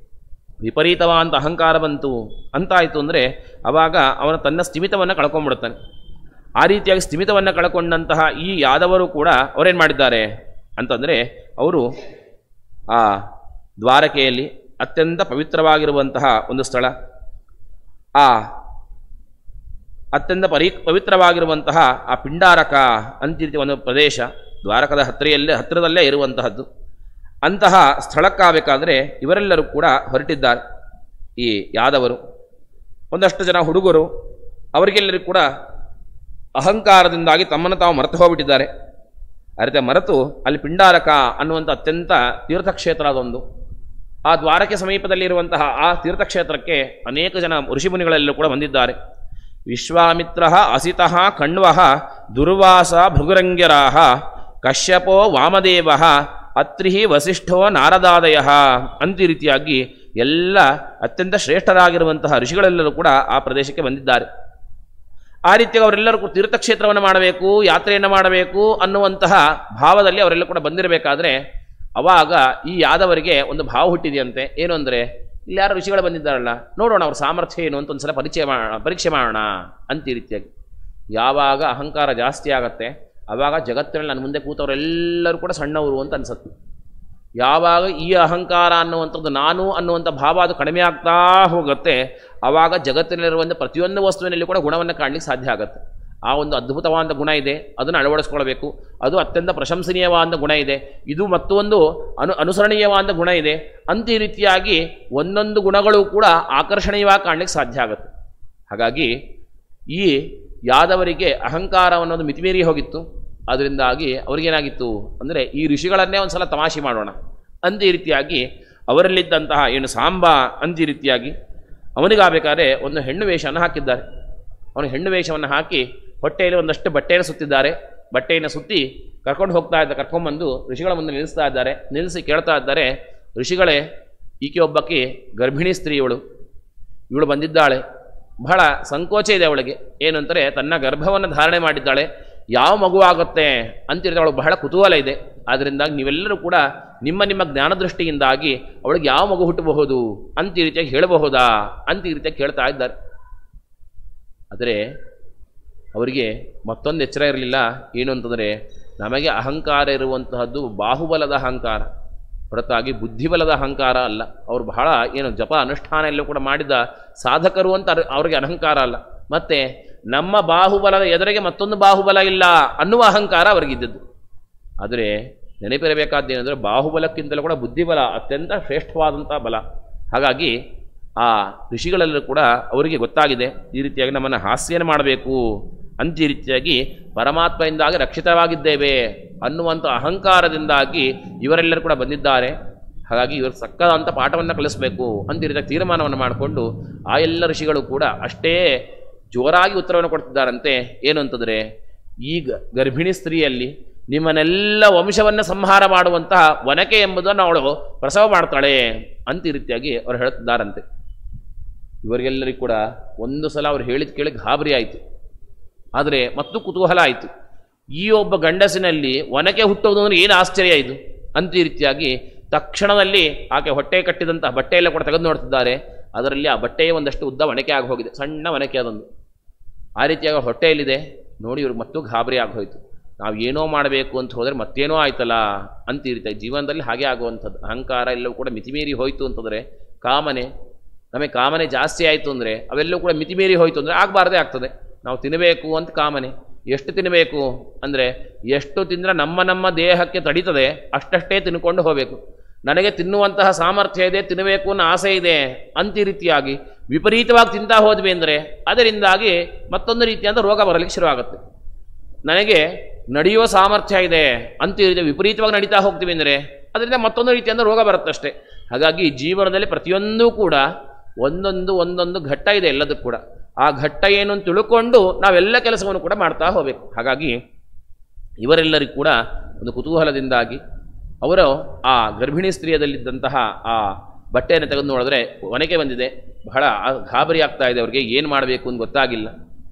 ವಿಪರೀತವಾದಂಥ ಅಹಂಕಾರ ಬಂತು ಅಂತಾಯಿತು ಅಂದರೆ ಆವಾಗ ಅವನ ತನ್ನ ಸ್ಥಿಮಿತವನ್ನು ಕಳ್ಕೊಂಡ್ಬಿಡ್ತಾನೆ ಆ ರೀತಿಯಾಗಿ ಸ್ಥಿಮಿತವನ್ನು ಕಳ್ಕೊಂಡಂತಹ ಈ ಯಾದವರು ಕೂಡ ಅವರೇನು ಮಾಡಿದ್ದಾರೆ ಅಂತಂದರೆ ಅವರು ಆ ದ್ವಾರಕೆಯಲ್ಲಿ ಅತ್ಯಂತ ಪವಿತ್ರವಾಗಿರುವಂತಹ ಒಂದು ಸ್ಥಳ ಆ ಅತ್ಯಂತ ಪರಿ ಪವಿತ್ರವಾಗಿರುವಂತಹ ಆ ಪಿಂಡಾರಕ ಅಂತಿರಿತಿ ಒಂದು ಪ್ರದೇಶ ದ್ವಾರಕದ ಹತ್ತಿರಲ್ಲೇ ಹತ್ತಿರದಲ್ಲೇ ಇರುವಂತಹದ್ದು ಅಂತಹ ಸ್ಥಳಕ್ಕಾಗಬೇಕಾದ್ರೆ ಇವರೆಲ್ಲರೂ ಕೂಡ ಹೊರಟಿದ್ದಾರೆ ಈ ಯಾದವರು ಒಂದಷ್ಟು ಜನ ಹುಡುಗರು ಅವರಿಗೆಲ್ಲರಿಗೂ ಕೂಡ ಅಹಂಕಾರದಿಂದಾಗಿ ತಮ್ಮನ್ನು ತಾವು ಮರೆತು ಹೋಗ್ಬಿಟ್ಟಿದ್ದಾರೆ ಅರಿತೆ ಮರೆತು ಅಲ್ಲಿ ಪಿಂಡಾರಕ ಅನ್ನುವಂಥ ಅತ್ಯಂತ ತೀರ್ಥಕ್ಷೇತ್ರ ಅದೊಂದು ಆ ದ್ವಾರಕೆ ಸಮೀಪದಲ್ಲಿರುವಂತಹ ಆ ತೀರ್ಥಕ್ಷೇತ್ರಕ್ಕೆ ಅನೇಕ ಜನ ಋಷಿಮುನಿಗಳೆಲ್ಲರೂ ಕೂಡ ಬಂದಿದ್ದಾರೆ ವಿಶ್ವಾಮಿತ್ರ ಅಸಿತ ಕಣ್ವ ದುರ್ವಾಸ ಭೃಗುರಂಗ್ಯರಾಹ ಕಶ್ಯಪೋ ವಾಮದೇವ ಅತ್ರಿ ವಸಿಷ್ಠೋ ನಾರದಾದಯ ಅಂತ ಈ ರೀತಿಯಾಗಿ ಎಲ್ಲ ಅತ್ಯಂತ ಶ್ರೇಷ್ಠರಾಗಿರುವಂತಹ ಋಷಿಗಳೆಲ್ಲರೂ ಕೂಡ ಆ ಪ್ರದೇಶಕ್ಕೆ ಬಂದಿದ್ದಾರೆ ಆ ರೀತಿಯಾಗಿ ಅವರೆಲ್ಲರೂ ಕೂಡ ತೀರ್ಥಕ್ಷೇತ್ರವನ್ನು ಮಾಡಬೇಕು ಯಾತ್ರೆಯನ್ನು ಮಾಡಬೇಕು ಅನ್ನುವಂತಹ ಭಾವದಲ್ಲಿ ಅವರೆಲ್ಲ ಕೂಡ ಬಂದಿರಬೇಕಾದ್ರೆ ಅವಾಗ ಈ ಯಾದವರಿಗೆ ಒಂದು ಭಾವ ಹುಟ್ಟಿದೆಯಂತೆ ಏನು ಅಂದರೆ ಇಲ್ಲಿ ಯಾರು ಋಷಿಗಳು ಬಂದಿದ್ದಾರಲ್ಲ ನೋಡೋಣ ಅವ್ರ ಸಾಮರ್ಥ್ಯ ಏನು ಅಂತ ಒಂದ್ಸಲ ಪರಿಚಯ ಮಾಡೋಣ ಪರೀಕ್ಷೆ ಮಾಡೋಣ ಅಂತ ಈ ರೀತಿಯಾಗಿ ಯಾವಾಗ ಅಹಂಕಾರ ಜಾಸ್ತಿ ಆಗತ್ತೆ ಆವಾಗ ಜಗತ್ತಿನಲ್ಲಿ ನನ್ನ ಮುಂದೆ ಕೂತವರೆಲ್ಲರೂ ಕೂಡ ಸಣ್ಣವರು ಅಂತ ಅನ್ಸತ್ತು ಯಾವಾಗ ಈ ಅಹಂಕಾರ ಅನ್ನುವಂಥದ್ದು ನಾನು ಅನ್ನುವಂಥ ಭಾವ ಅದು ಕಡಿಮೆ ಆಗ್ತಾ ಹೋಗುತ್ತೆ ಆವಾಗ ಜಗತ್ತಿನಲ್ಲಿರುವಂಥ ಪ್ರತಿಯೊಂದು ವಸ್ತುವಿನಲ್ಲಿ ಕೂಡ ಗುಣವನ್ನು ಕಾಣಲಿಕ್ಕೆ ಸಾಧ್ಯ ಆಗುತ್ತೆ ಆ ಒಂದು ಅದ್ಭುತವಾದ ಗುಣ ಇದೆ ಅದನ್ನು ಅಳವಡಿಸ್ಕೊಳ್ಬೇಕು ಅದು ಅತ್ಯಂತ ಪ್ರಶಂಸನೀಯವಾದ ಗುಣ ಇದೆ ಇದು ಮತ್ತೊಂದು ಅನು ಅನುಸರಣೀಯವಾದ ಗುಣ ಇದೆ ಅಂತ ಈ ರೀತಿಯಾಗಿ ಒಂದೊಂದು ಗುಣಗಳು ಕೂಡ ಆಕರ್ಷಣೀಯವಾಗಿ ಕಾಣಲಿಕ್ಕೆ ಸಾಧ್ಯ ಆಗುತ್ತೆ ಹಾಗಾಗಿ ಈ ಯಾದವರಿಗೆ ಅಹಂಕಾರ ಅನ್ನೋದು ಮಿತಿಮೀರಿ ಹೋಗಿತ್ತು ಅದರಿಂದಾಗಿ ಅವ್ರಿಗೇನಾಗಿತ್ತು ಅಂದರೆ ಈ ಋಷಿಗಳನ್ನೇ ಒಂದು ಸಲ ತಮಾಷೆ ಮಾಡೋಣ ಅಂತ ಈ ರೀತಿಯಾಗಿ ಅವರಲ್ಲಿದ್ದಂತಹ ಏನು ಸಾಂಬ ಅಂತ ಈ ರೀತಿಯಾಗಿ ಅವನಿಗಾಗಬೇಕಾದ್ರೆ ಒಂದು ಹೆಣ್ಣು ವೇಷವನ್ನು ಹಾಕಿದ್ದಾರೆ ಅವನು ಹೆಣ್ಣು ವೇಷವನ್ನು ಹಾಕಿ ಹೊಟ್ಟೆಯಲ್ಲಿ ಒಂದಷ್ಟು ಬಟ್ಟೆಯನ್ನು ಸುತ್ತಿದ್ದಾರೆ ಬಟ್ಟೆಯನ್ನು ಸುತ್ತಿ ಕರ್ಕೊಂಡು ಹೋಗ್ತಾ ಇದ್ದ ಕರ್ಕೊಂಡ್ಬಂದು ಋಷಿಗಳ ಮುಂದೆ ನಿಲ್ಲಿಸ್ತಾ ಇದ್ದಾರೆ ನಿಲ್ಲಿಸಿ ಕೇಳ್ತಾ ಇದ್ದಾರೆ ಋಷಿಗಳೇ ಈಕೆ ಒಬ್ಬಕ್ಕೆ ಗರ್ಭಿಣಿ ಸ್ತ್ರೀ ಇವಳು ಇವಳು ಬಂದಿದ್ದಾಳೆ ಬಹಳ ಸಂಕೋಚ ಇದೆ ಅವಳಿಗೆ ಏನು ಅಂತಾರೆ ತನ್ನ ಗರ್ಭವನ್ನು ಧಾರಣೆ ಮಾಡಿದ್ದಾಳೆ ಯಾವ ಮಗು ಆಗುತ್ತೆ ಅಂತಿರ್ತಾಳೆ ಅವಳು ಬಹಳ ಕುತೂಹಲ ಇದೆ ಆದ್ದರಿಂದಾಗಿ ನೀವೆಲ್ಲರೂ ಕೂಡ ನಿಮ್ಮ ನಿಮ್ಮ ಜ್ಞಾನದೃಷ್ಟಿಯಿಂದಾಗಿ ಅವಳಿಗೆ ಯಾವ ಮಗು ಹುಟ್ಟಬಹುದು ಅಂತ ಈ ರೀತಿಯಾಗಿ ಹೇಳಬಹುದಾ ಅಂತ ಈ ರೀತಿಯಾಗಿ ಕೇಳ್ತಾ ಇದ್ದಾರೆ ಆದರೆ ಅವರಿಗೆ ಮತ್ತೊಂದು ಎಚ್ಚರ ಇರಲಿಲ್ಲ ಏನು ಅಂತಂದರೆ ನಮಗೆ ಅಹಂಕಾರ ಇರುವಂತಹದ್ದು ಬಾಹುಬಲದ ಅಹಂಕಾರ ಹೊರತಾಗಿ ಬುದ್ಧಿಬಲದ ಅಹಂಕಾರ ಅಲ್ಲ ಅವರು ಬಹಳ ಏನು ಜಪ ಅನುಷ್ಠಾನ ಎಲ್ಲ ಕೂಡ ಮಾಡಿದ ಸಾಧಕರು ಅಂತ ಅರ್- ಅವ್ರಿಗೆ ಅಹಂಕಾರ ಅಲ್ಲ ಮತ್ತೆ ನಮ್ಮ ಬಾಹುಬಲದ ಎದುರಿಗೆ ಮತ್ತೊಂದು ಬಾಹುಬಲ ಇಲ್ಲ ಅನ್ನುವ ಅಹಂಕಾರ ಅವರಿಗಿದ್ದದ್ದು ಆದರೆ ನೆನಪಿರಬೇಕಾದ್ದೇನೆಂದರೆ ಬಾಹುಬಲಕ್ಕಿಂತಲೂ ಕೂಡ ಬುದ್ಧಿಬಲ ಅತ್ಯಂತ ಶ್ರೇಷ್ಠವಾದಂಥ ಬಲ ಹಾಗಾಗಿ ಆ ಋಷಿಗಳೆಲ್ಲರೂ ಕೂಡ ಅವರಿಗೆ ಗೊತ್ತಾಗಿದೆ ಈ ರೀತಿಯಾಗಿ ನಮ್ಮನ್ನು ಹಾಸ್ಯನ ಮಾಡಬೇಕು ಅಂತ ಈ ರೀತಿಯಾಗಿ ಪರಮಾತ್ಮೆಯಿಂದಾಗಿ ರಕ್ಷಿತವಾಗಿದ್ದೇವೆ ಅನ್ನುವಂಥ ಅಹಂಕಾರದಿಂದಾಗಿ ಇವರೆಲ್ಲರೂ ಕೂಡ ಬಂದಿದ್ದಾರೆ ಹಾಗಾಗಿ ಇವರು ಸಕ್ಕದಂಥ ಪಾಠವನ್ನು ಕಲಿಸಬೇಕು ಅಂತ ಈ ರೀತಿಯಾಗಿ ತೀರ್ಮಾನವನ್ನು ಮಾಡಿಕೊಂಡು ಆ ಎಲ್ಲ ಋಷಿಗಳು ಕೂಡ ಅಷ್ಟೇ ಜೋರಾಗಿ ಉತ್ತರವನ್ನು ಕೊಡ್ತಿದ್ದಾರಂತೆ ಏನು ಅಂತಂದರೆ ಈಗ ಗರ್ಭಿಣಿ ಸ್ತ್ರೀಯಲ್ಲಿ ನಿಮ್ಮನ್ನೆಲ್ಲ ವಂಶವನ್ನು ಸಂಹಾರ ಮಾಡುವಂತಹ ವನಕೆ ಎಂಬುದನ್ನು ಅವಳು ಪ್ರಸವ ಮಾಡ್ತಾಳೆ ಅಂತ ಈ ರೀತಿಯಾಗಿ ಅವರು ಹೇಳುತ್ತಿದ್ದಾರಂತೆ ಇವರಿಗೆಲ್ಲರಿಗೂ ಕೂಡ ಒಂದು ಸಲ ಅವ್ರು ಹೇಳಿದ ಕೇಳಿ ಗಾಬರಿ ಆಯಿತು ಆದರೆ ಮತ್ತು ಕುತೂಹಲ ಆಯಿತು ಈ ಒಬ್ಬ ಗಂಡಸಿನಲ್ಲಿ ಒನಕೆ ಹುಟ್ಟುವುದು ಅಂದರೆ ಏನು ಆಶ್ಚರ್ಯ ಇದು ಅಂತ ಈ ರೀತಿಯಾಗಿ ತಕ್ಷಣದಲ್ಲಿ ಆಕೆ ಹೊಟ್ಟೆ ಕಟ್ಟಿದಂಥ ಬಟ್ಟೆಯೆಲ್ಲ ಕೂಡ ತೆಗೆದು ನೋಡ್ತಿದ್ದಾರೆ ಅದರಲ್ಲಿ ಆ ಬಟ್ಟೆಯ ಒಂದಷ್ಟು ಉದ್ದ ಒಣಕೆ ಆಗಿ ಹೋಗಿದೆ ಸಣ್ಣ ಒನಕೆ ಅದೊಂದು ಆ ರೀತಿಯಾಗಿ ಹೊಟ್ಟೆಯಲ್ಲಿದೆ ನೋಡಿ ಇವ್ರಿಗೆ ಮತ್ತೂ ಗಾಬರಿ ಆಗೋಯ್ತು ನಾವು ಏನೋ ಮಾಡಬೇಕು ಅಂತ ಹೋದರೆ ಮತ್ತೇನೋ ಆಯ್ತಲ್ಲ ಅಂತ ಈ ರೀತಿಯಾಗಿ ಜೀವನದಲ್ಲಿ ಹಾಗೆ ಆಗುವಂಥದ್ದು ಅಹಂಕಾರ ಎಲ್ಲವೂ ಕೂಡ ಮಿತಿಮೀರಿ ಹೋಯಿತು ಅಂತಂದರೆ ಕಾಮನೆ ನಮಗೆ ಕಾಮನೆ ಜಾಸ್ತಿ ಆಯಿತು ಅಂದರೆ ಅವೆಲ್ಲವೂ ಕೂಡ ಮಿತಿಮೀರಿ ಹೋಯಿತು ಅಂದರೆ ಆಗಬಾರ್ದೇ ಆಗ್ತದೆ ನಾವು ತಿನ್ನಬೇಕು ಅಂತ ಕಾಮನೆ ಎಷ್ಟು ತಿನ್ನಬೇಕು ಅಂದರೆ ಎಷ್ಟು ತಿಂದರೆ ನಮ್ಮ ನಮ್ಮ ದೇಹಕ್ಕೆ ತಡೀತದೆ ಅಷ್ಟಷ್ಟೇ ತಿನ್ಕೊಂಡು ಹೋಗಬೇಕು ನನಗೆ ತಿನ್ನುವಂತಹ ಸಾಮರ್ಥ್ಯ ಇದೆ ತಿನ್ನಬೇಕು ಅನ್ನೋ ಆಸೆ ಇದೆ ಅಂತ ಈ ರೀತಿಯಾಗಿ ವಿಪರೀತವಾಗಿ ತಿಂತಾ ಹೋದ್ವಿ ಅಂದರೆ ಅದರಿಂದಾಗಿ ಮತ್ತೊಂದು ರೀತಿಯಾದ ರೋಗ ಬರಲಿಕ್ಕೆ ಶುರುವಾಗುತ್ತೆ ನನಗೆ ನಡೆಯುವ ಸಾಮರ್ಥ್ಯ ಇದೆ ಅಂತ ಈ ರೀತಿ ವಿಪರೀತವಾಗಿ ನಡೀತಾ ಹೋಗ್ತೀವಿ ಅಂದರೆ ಅದರಿಂದ ಮತ್ತೊಂದು ರೀತಿಯಿಂದ ರೋಗ ಬರುತ್ತಷ್ಟೇ ಹಾಗಾಗಿ ಜೀವನದಲ್ಲಿ ಪ್ರತಿಯೊಂದೂ ಕೂಡ ಒಂದೊಂದು ಒಂದೊಂದು ಘಟ್ಟ ಇದೆ ಎಲ್ಲದಕ್ಕೂ ಕೂಡ ಆ ಘಟ್ಟ ಏನು ಅಂತ ತಿಳ್ಕೊಂಡು ನಾವೆಲ್ಲ ಕೆಲಸವನ್ನು ಕೂಡ ಮಾಡ್ತಾ ಹೋಗಬೇಕು ಹಾಗಾಗಿ ಇವರೆಲ್ಲರಿಗೂ ಕೂಡ ಒಂದು ಕುತೂಹಲದಿಂದಾಗಿ ಅವರು ಆ ಗರ್ಭಿಣಿ ಸ್ತ್ರೀಯದಲ್ಲಿದ್ದಂತಹ ಆ ಬಟ್ಟೆಯನ್ನು ತೆಗೆದು ನೋಡಿದ್ರೆ ಒನಕೆ ಬಂದಿದೆ ಬಹಳ ಆ- ಗಾಬರಿ ಆಗ್ತಾ ಇದೆ ಅವ್ರಿಗೆ ಏನು ಮಾಡಬೇಕು ಅಂತ ಗೊತ್ತಾಗಿಲ್ಲ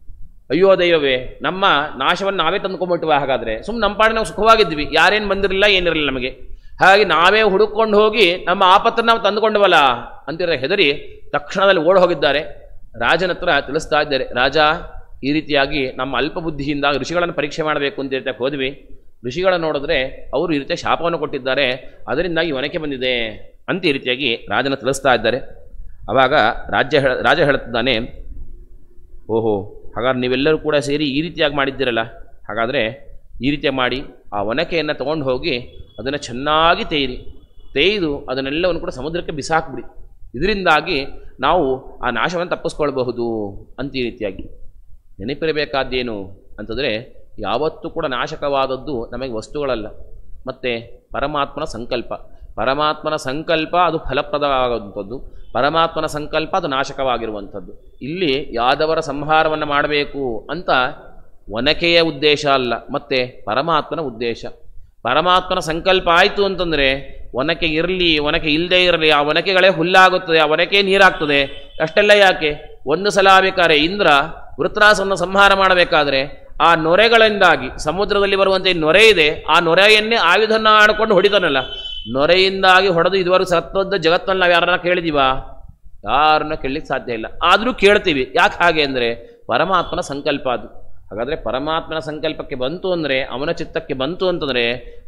ಅಯ್ಯೋ ದೈವವೇ ನಮ್ಮ ನಾಶವನ್ನು ನಾವೇ ತಂದ್ಕೊಂಡ್ಬಿಟ್ವಿ ಹಾಗಾದರೆ ಸುಮ್ಮನೆ ನಮ್ಮ ಪಾಡಿಗೆ ನಾವು ಸುಖವಾಗಿದ್ವಿ ಯಾರೇನು ಬಂದಿರಲಿಲ್ಲ ಏನಿರಲಿಲ್ಲ ನಮಗೆ ಹಾಗಾಗಿ ನಾವೇ ಹುಡುಕೊಂಡು ಹೋಗಿ ನಮ್ಮ ಆಪತ್ತನ್ನು ನಾವು ತಂದುಕೊಂಡವಲ್ಲ ಅಂತಿರೋ ಹೆದರಿ ತಕ್ಷಣದಲ್ಲಿ ಓಡ್ ಹೋಗಿದ್ದಾರೆ ರಾಜನ ಹತ್ರ ತಿಳಿಸ್ತಾ ಇದ್ದಾರೆ ರಾಜ ಈ ರೀತಿಯಾಗಿ ನಮ್ಮ ಅಲ್ಪ ಬುದ್ಧಿಯಿಂದ ಋಷಿಗಳನ್ನು ಪರೀಕ್ಷೆ ಮಾಡಬೇಕು ಅಂತ ಹೇಳ್ತಾ ಹೋದ್ವಿ ಋಷಿಗಳನ್ನು ನೋಡಿದ್ರೆ ಅವರು ಈ ರೀತಿಯ ಶಾಪವನ್ನು ಕೊಟ್ಟಿದ್ದಾರೆ ಅದರಿಂದಾಗಿ ಒನಕೆ ಬಂದಿದೆ ಅಂತ ಈ ರೀತಿಯಾಗಿ ರಾಜನ ತಿಳಿಸ್ತಾ ಇದ್ದಾರೆ ಆವಾಗ ರಾಜ್ಯ ಹೇಳ ರಾಜ ಹೇಳುತ್ತಿದ್ದಾನೆ ಓಹೋ ಹಾಗಾದ್ರೆ ನೀವೆಲ್ಲರೂ ಕೂಡ ಸೇರಿ ಈ ರೀತಿಯಾಗಿ ಮಾಡಿದ್ದೀರಲ್ಲ ಹಾಗಾದರೆ ಈ ರೀತಿ ಮಾಡಿ ಆ ಒನಕೆಯನ್ನು ತೊಗೊಂಡು ಹೋಗಿ ಅದನ್ನು ಚೆನ್ನಾಗಿ ತೇಯಿರಿ ತೇಯ್ದು ಅದನ್ನೆಲ್ಲವನ್ನು ಕೂಡ ಸಮುದ್ರಕ್ಕೆ ಬಿಸಾಕ್ಬಿಡಿ ಇದರಿಂದಾಗಿ ನಾವು ಆ ನಾಶವನ್ನು ತಪ್ಪಿಸ್ಕೊಳ್ಬಹುದು ಅಂತ ಈ ರೀತಿಯಾಗಿ ನೆನಪಿರಬೇಕಾದ್ದೇನು ಅಂತಂದರೆ ಯಾವತ್ತೂ ಕೂಡ ನಾಶಕವಾದದ್ದು ನಮಗೆ ವಸ್ತುಗಳಲ್ಲ ಮತ್ತು ಪರಮಾತ್ಮನ ಸಂಕಲ್ಪ ಪರಮಾತ್ಮನ ಸಂಕಲ್ಪ ಅದು ಫಲಪ್ರದವಾಗುವಂಥದ್ದು ಪರಮಾತ್ಮನ ಸಂಕಲ್ಪ ಅದು ನಾಶಕವಾಗಿರುವಂಥದ್ದು ಇಲ್ಲಿ ಯಾದವರ ಸಂಹಾರವನ್ನು ಮಾಡಬೇಕು ಅಂತ ಒನಕೆಯ ಉದ್ದೇಶ ಅಲ್ಲ ಮತ್ತು ಪರಮಾತ್ಮನ ಉದ್ದೇಶ ಪರಮಾತ್ಮನ ಸಂಕಲ್ಪ ಆಯಿತು ಅಂತಂದರೆ ಒನಕೆ ಇರಲಿ ಒನಕೆ ಇಲ್ಲದೇ ಇರಲಿ ಆ ಒನಕೆಗಳೇ ಹುಲ್ಲಾಗುತ್ತದೆ ಆ ಒನಕೆ ನೀರಾಗ್ತದೆ ಅಷ್ಟೆಲ್ಲ ಯಾಕೆ ಒಂದು ಸಲ ಬೇಕಾದ್ರೆ ಇಂದ್ರ ವೃತ್ರಾಸವನ್ನು ಸಂಹಾರ ಮಾಡಬೇಕಾದ್ರೆ ಆ ನೊರೆಗಳಿಂದಾಗಿ ಸಮುದ್ರದಲ್ಲಿ ಬರುವಂತೆ ನೊರೆ ಇದೆ ಆ ನೊರೆಯನ್ನೇ ಆಯುಧನ ಆಡ್ಕೊಂಡು ಹೊಡಿತಾನಲ್ಲ ನೊರೆಯಿಂದಾಗಿ ಹೊಡೆದು ಇದುವರೆಗೂ ಸತ್ತೋದ ಜಗತ್ತಲ್ಲಿ ನಾವು ಯಾರನ್ನ ಕೇಳಿದೀವಾ ಯಾರನ್ನ ಕೇಳಲಿಕ್ಕೆ ಸಾಧ್ಯ ಇಲ್ಲ ಆದರೂ ಕೇಳ್ತೀವಿ ಯಾಕೆ ಹಾಗೆ ಅಂದರೆ ಪರಮಾತ್ಮನ ಸಂಕಲ್ಪ ಅದು ಹಾಗಾದರೆ ಪರಮಾತ್ಮನ ಸಂಕಲ್ಪಕ್ಕೆ ಬಂತು ಅಂದರೆ ಅವನ ಚಿತ್ತಕ್ಕೆ ಬಂತು ಅಂತಂದರೆ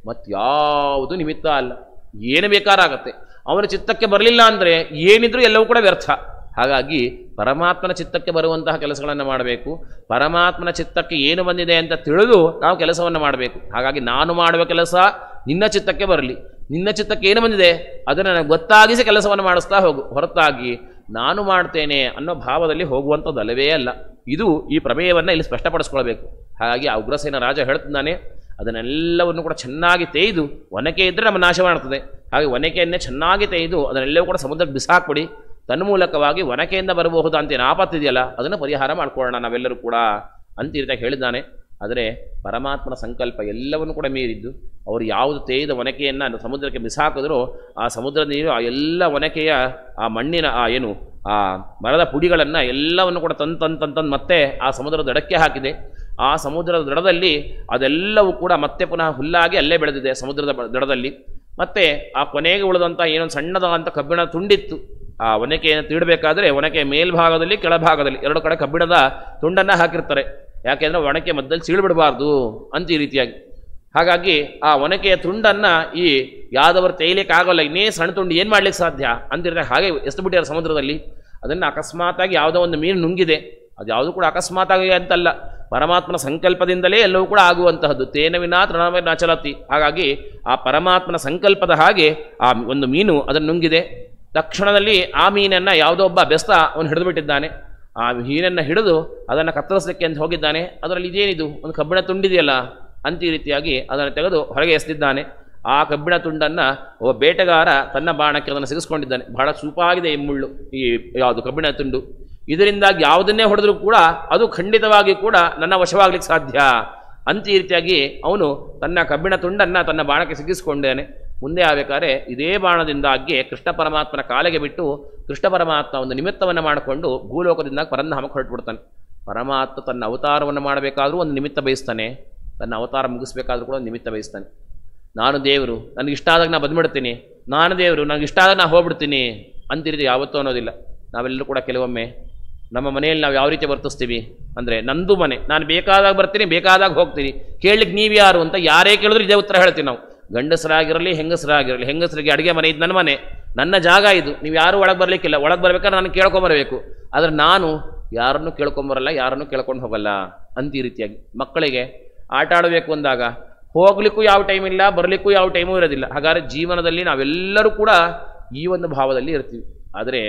ಮತ್ಯಾವುದು ನಿಮಿತ್ತ ಅಲ್ಲ ಏನು ಬೇಕಾರಾಗತ್ತೆ ಅವನ ಚಿತ್ತಕ್ಕೆ ಬರಲಿಲ್ಲ ಅಂದರೆ ಏನಿದ್ರೂ ಎಲ್ಲವೂ ಕೂಡ ವ್ಯರ್ಥ ಹಾಗಾಗಿ ಪರಮಾತ್ಮನ ಚಿತ್ತಕ್ಕೆ ಬರುವಂತಹ ಕೆಲಸಗಳನ್ನು ಮಾಡಬೇಕು ಪರಮಾತ್ಮನ ಚಿತ್ತಕ್ಕೆ ಏನು ಬಂದಿದೆ ಅಂತ ತಿಳಿದು ನಾವು ಕೆಲಸವನ್ನು ಮಾಡಬೇಕು ಹಾಗಾಗಿ ನಾನು ಮಾಡುವ ಕೆಲಸ ನಿನ್ನ ಚಿತ್ತಕ್ಕೆ ಬರಲಿ ನಿನ್ನ ಚಿತ್ತಕ್ಕೆ ಏನು ಬಂದಿದೆ ಅದನ್ನು ನನಗೆ ಗೊತ್ತಾಗಿಸಿ ಕೆಲಸವನ್ನು ಮಾಡಿಸ್ತಾ ಹೋಗು ಹೊರತಾಗಿ ನಾನು ಮಾಡ್ತೇನೆ ಅನ್ನೋ ಭಾವದಲ್ಲಿ ಹೋಗುವಂಥದ್ದಲ್ಲವೇ ಅಲ್ಲ ಇದು ಈ ಪ್ರಮೇಯವನ್ನು ಇಲ್ಲಿ ಸ್ಪಷ್ಟಪಡಿಸ್ಕೊಳ್ಬೇಕು ಹಾಗಾಗಿ ಆ ಉಗ್ರಸೇನ ರಾಜ ಹೇಳ್ತಿದ್ದಾನೆ ಅದನ್ನೆಲ್ಲವನ್ನು ಕೂಡ ಚೆನ್ನಾಗಿ ತೇಯ್ದು ಒನಕೆ ಇದ್ದರೆ ನಮ್ಮ ನಾಶ ಮಾಡ್ತದೆ ಹಾಗೆ ಒನಕೆಯನ್ನೇ ಚೆನ್ನಾಗಿ ತೇಯ್ದು ಅದನ್ನೆಲ್ಲವೂ ಕೂಡ ಸಮುದ್ರಕ್ಕೆ ಬಿಸಾಕ್ಬಿಡಿ ತನ್ಮೂಲಕವಾಗಿ ಒನಕೆಯಿಂದ ಬರಬಹುದು ಅಂತ ಏನು ಆಪತ್ತಿದೆಯಲ್ಲ ಅದನ್ನು ಪರಿಹಾರ ಮಾಡ್ಕೊಳ್ಳೋಣ ನಾವೆಲ್ಲರೂ ಕೂಡ ಅಂತ ಈ ರೀತಿಯಾಗಿ ಹೇಳಿದ್ದಾನೆ ಆದರೆ ಪರಮಾತ್ಮನ ಸಂಕಲ್ಪ ಎಲ್ಲವನ್ನು ಕೂಡ ಮೀರಿದ್ದು ಅವರು ಯಾವುದು ತೇಯ್ದ ಒನಕೆಯನ್ನು ಸಮುದ್ರಕ್ಕೆ ಬಿಸಾಕಿದ್ರೋ ಆ ಸಮುದ್ರದ ನೀರು ಆ ಎಲ್ಲ ಒನಕೆಯ ಆ ಮಣ್ಣಿನ ಆ ಏನು ಆ ಮರದ ಪುಡಿಗಳನ್ನು ಎಲ್ಲವನ್ನು ಕೂಡ ತಂದು ತಂದು ತಂದು ತಂದು ಮತ್ತೆ ಆ ಸಮುದ್ರದ ದಡಕ್ಕೆ ಹಾಕಿದೆ ಆ ಸಮುದ್ರದ ದಡದಲ್ಲಿ ಅದೆಲ್ಲವೂ ಕೂಡ ಮತ್ತೆ ಪುನಃ ಹುಲ್ಲಾಗಿ ಅಲ್ಲೇ ಬೆಳೆದಿದೆ ಸಮುದ್ರದ ಬ- ದಡದಲ್ಲಿ ಮತ್ತೆ ಆ ಕೊನೆಗೆ ಉಳಿದಂಥ ಏನೊಂದು ಸಣ್ಣದಾದಂಥ ಕಬ್ಬಿಣ ತುಂಡಿತ್ತು ಆ ಒನಕೆಯನ್ನು ತೀಡಬೇಕಾದ್ರೆ ಒನಕೆ ಮೇಲ್ಭಾಗದಲ್ಲಿ ಕೆಳಭಾಗದಲ್ಲಿ ಎರಡು ಕಡೆ ಕಬ್ಬಿಣದ ತುಂಡನ್ನು ಹಾಕಿರ್ತಾರೆ ಯಾಕೆಂದರೆ ಒನಕೆ ಮಧ್ಯದಲ್ಲಿ ಸೀಳ್ಬಿಡಬಾರ್ದು ಅಂತ ಈ ರೀತಿಯಾಗಿ ಹಾಗಾಗಿ ಆ ಒನಕೆಯ ತುಂಡನ್ನು ಈ ಯಾದವರು ತೇಯ್ಲಿಕ್ಕೆ ಆಗೋಲ್ಲ ಇನ್ನೇ ಸಣ್ಣ ತುಂಡು ಏನು ಮಾಡ್ಲಿಕ್ಕೆ ಸಾಧ್ಯ ಅಂತಿರ್ತಾರೆ ಹಾಗೆ ಎಷ್ಟು ಬಿಟ್ಟಿದ್ದಾರೆ ಸಮುದ್ರದಲ್ಲಿ ಅದನ್ನು ಅಕಸ್ಮಾತಾಗಿ ಯಾವುದೋ ಒಂದು ಮೀನು ನುಂಗಿದೆ ಅದು ಯಾವುದು ಕೂಡ ಅಕಸ್ಮಾತಾಗಿ ಅಂತಲ್ಲ ಪರಮಾತ್ಮನ ಸಂಕಲ್ಪದಿಂದಲೇ ಎಲ್ಲವೂ ಕೂಡ ಆಗುವಂತಹದ್ದು ತೇನ ವಿನಾ ತೃಣವೇ ನಾಚಲತಿ ಹಾಗಾಗಿ ಆ ಪರಮಾತ್ಮನ ಸಂಕಲ್ಪದ ಹಾಗೆ ಆ ಒಂದು ಮೀನು ಅದನ್ನು ನುಂಗಿದೆ ತಕ್ಷಣದಲ್ಲಿ ಆ ಮೀನನ್ನು ಯಾವುದೋ ಒಬ್ಬ ಬೆಸ್ತ ಅವನು ಹಿಡಿದು ಬಿಟ್ಟಿದ್ದಾನೆ ಆ ಮೀನನ್ನು ಹಿಡಿದು ಅದನ್ನು ಕತ್ತರಿಸಲಿಕ್ಕೆ ಅಂತ ಹೋಗಿದ್ದಾನೆ ಅದರಲ್ಲಿ ಇದೇನಿದು ಒಂದು ಕಬ್ಬಿಣ ತುಂಡಿದೆಯಲ್ಲ ಅಂತ ಈ ರೀತಿಯಾಗಿ ಅದನ್ನು ತೆಗೆದು ಹೊರಗೆ ಎಸೆದಿದ್ದಾನೆ ಆ ಕಬ್ಬಿಣ ತುಂಡನ್ನು ಒಬ್ಬ ಬೇಟೆಗಾರ ತನ್ನ ಬಾಣಕ್ಕೆ ಅದನ್ನು ಸಿಗಿಸ್ಕೊಂಡಿದ್ದಾನೆ ಬಹಳ ಚೂಪಾಗಿದೆ ಈ ಮುಳ್ಳು ಈ ಯಾವುದು ಕಬ್ಬಿಣ ತುಂಡು ಇದರಿಂದಾಗಿ ಯಾವುದನ್ನೇ ಹೊಡೆದ್ರೂ ಕೂಡ ಅದು ಖಂಡಿತವಾಗಿ ಕೂಡ ನನ್ನ ವಶವಾಗ್ಲಿಕ್ಕೆ ಸಾಧ್ಯ ಅಂತ ಈ ರೀತಿಯಾಗಿ ಅವನು ತನ್ನ ಕಬ್ಬಿಣ ತುಂಡನ್ನು ತನ್ನ ಬಾಣಕ್ಕೆ ಸಿಗಿಸ್ಕೊಂಡೇನೆ ಮುಂದೆ ಆಗಬೇಕಾದ್ರೆ ಇದೇ ಬಾಣದಿಂದಾಗಿ ಕೃಷ್ಣ ಪರಮಾತ್ಮನ ಕಾಲಿಗೆ ಬಿಟ್ಟು ಕೃಷ್ಣ ಪರಮಾತ್ಮ ಒಂದು ನಿಮಿತ್ತವನ್ನು ಮಾಡಿಕೊಂಡು ಭೂಲೋಕದಿಂದ ಪರಂಧಾಮಕ್ಕೆ ಹೊರಟುಬಿಡ್ತಾನೆ ಪರಮಾತ್ಮ ತನ್ನ ಅವತಾರವನ್ನು ಮಾಡಬೇಕಾದ್ರೂ ಒಂದು ನಿಮಿತ್ತ ಬಯಸ್ತಾನೆ ತನ್ನ ಅವತಾರ ಮುಗಿಸ್ಬೇಕಾದ್ರೂ ಕೂಡ ಒಂದು ನಿಮಿತ್ತ ಬಯಸ್ತಾನೆ ನಾನು ದೇವರು ನನಗೆ ಇಷ್ಟ ಆದಾಗ ನಾನು ಬಂದ್ಬಿಡ್ತೀನಿ ನಾನು ದೇವರು ನನಗೆ ಇಷ್ಟ ಆದಾಗ ನಾನು ಹೋಗ್ಬಿಡ್ತೀನಿ ಅಂತಿರಿದು ಯಾವತ್ತೂ ಅನ್ನೋದಿಲ್ಲ ನಾವೆಲ್ಲರೂ ಕೂಡ ಕೆಲವೊಮ್ಮೆ ನಮ್ಮ ಮನೆಯಲ್ಲಿ ನಾವು ಯಾವ ರೀತಿ ವರ್ತಿಸ್ತೀವಿ ಅಂದರೆ ನಂದು ಮನೆ ನಾನು ಬೇಕಾದಾಗ ಬರ್ತೀನಿ ಬೇಕಾದಾಗ ಹೋಗ್ತೀನಿ ಕೇಳಲಿಕ್ಕೆ ನೀವು ಯಾರು ಅಂತ ಯಾರೇ ಕೇಳಿದ್ರು ಇದೇ ಉತ್ತರ ಹೇಳ್ತೀವಿ ನಾವು ಗಂಡಸರಾಗಿರಲಿ ಹೆಂಗಸರಾಗಿರಲಿ ಹೆಂಗಸರಿಗೆ ಅಡುಗೆ ಮನೆ ಇದು ನನ್ನ ಮನೆ ನನ್ನ ಜಾಗ ಇದು ನೀವು ಯಾರು ಒಳಗೆ ಬರಲಿಕ್ಕಿಲ್ಲ ಒಳಗೆ ಬರ್ಬೇಕಾದ್ರೆ ನಾನು ಕೇಳ್ಕೊಂಬರಬೇಕು ಆದರೆ ನಾನು ಯಾರನ್ನು ಕೇಳ್ಕೊಂಬರಲ್ಲ ಯಾರನ್ನು ಕೇಳ್ಕೊಂಡು ಹೋಗಲ್ಲ ಅಂತ ಈ ರೀತಿಯಾಗಿ ಮಕ್ಕಳಿಗೆ ಆಟ ಆಡಬೇಕು ಅಂದಾಗ ಹೋಗ್ಲಿಕ್ಕೂ ಯಾವ ಟೈಮ್ ಇಲ್ಲ ಬರಲಿಕ್ಕೂ ಯಾವ ಟೈಮೂ ಇರೋದಿಲ್ಲ ಹಾಗಾದ್ರೆ ಜೀವನದಲ್ಲಿ ನಾವೆಲ್ಲರೂ ಕೂಡ ಈ ಒಂದು ಭಾವದಲ್ಲಿ ಇರ್ತೀವಿ ಆದರೆ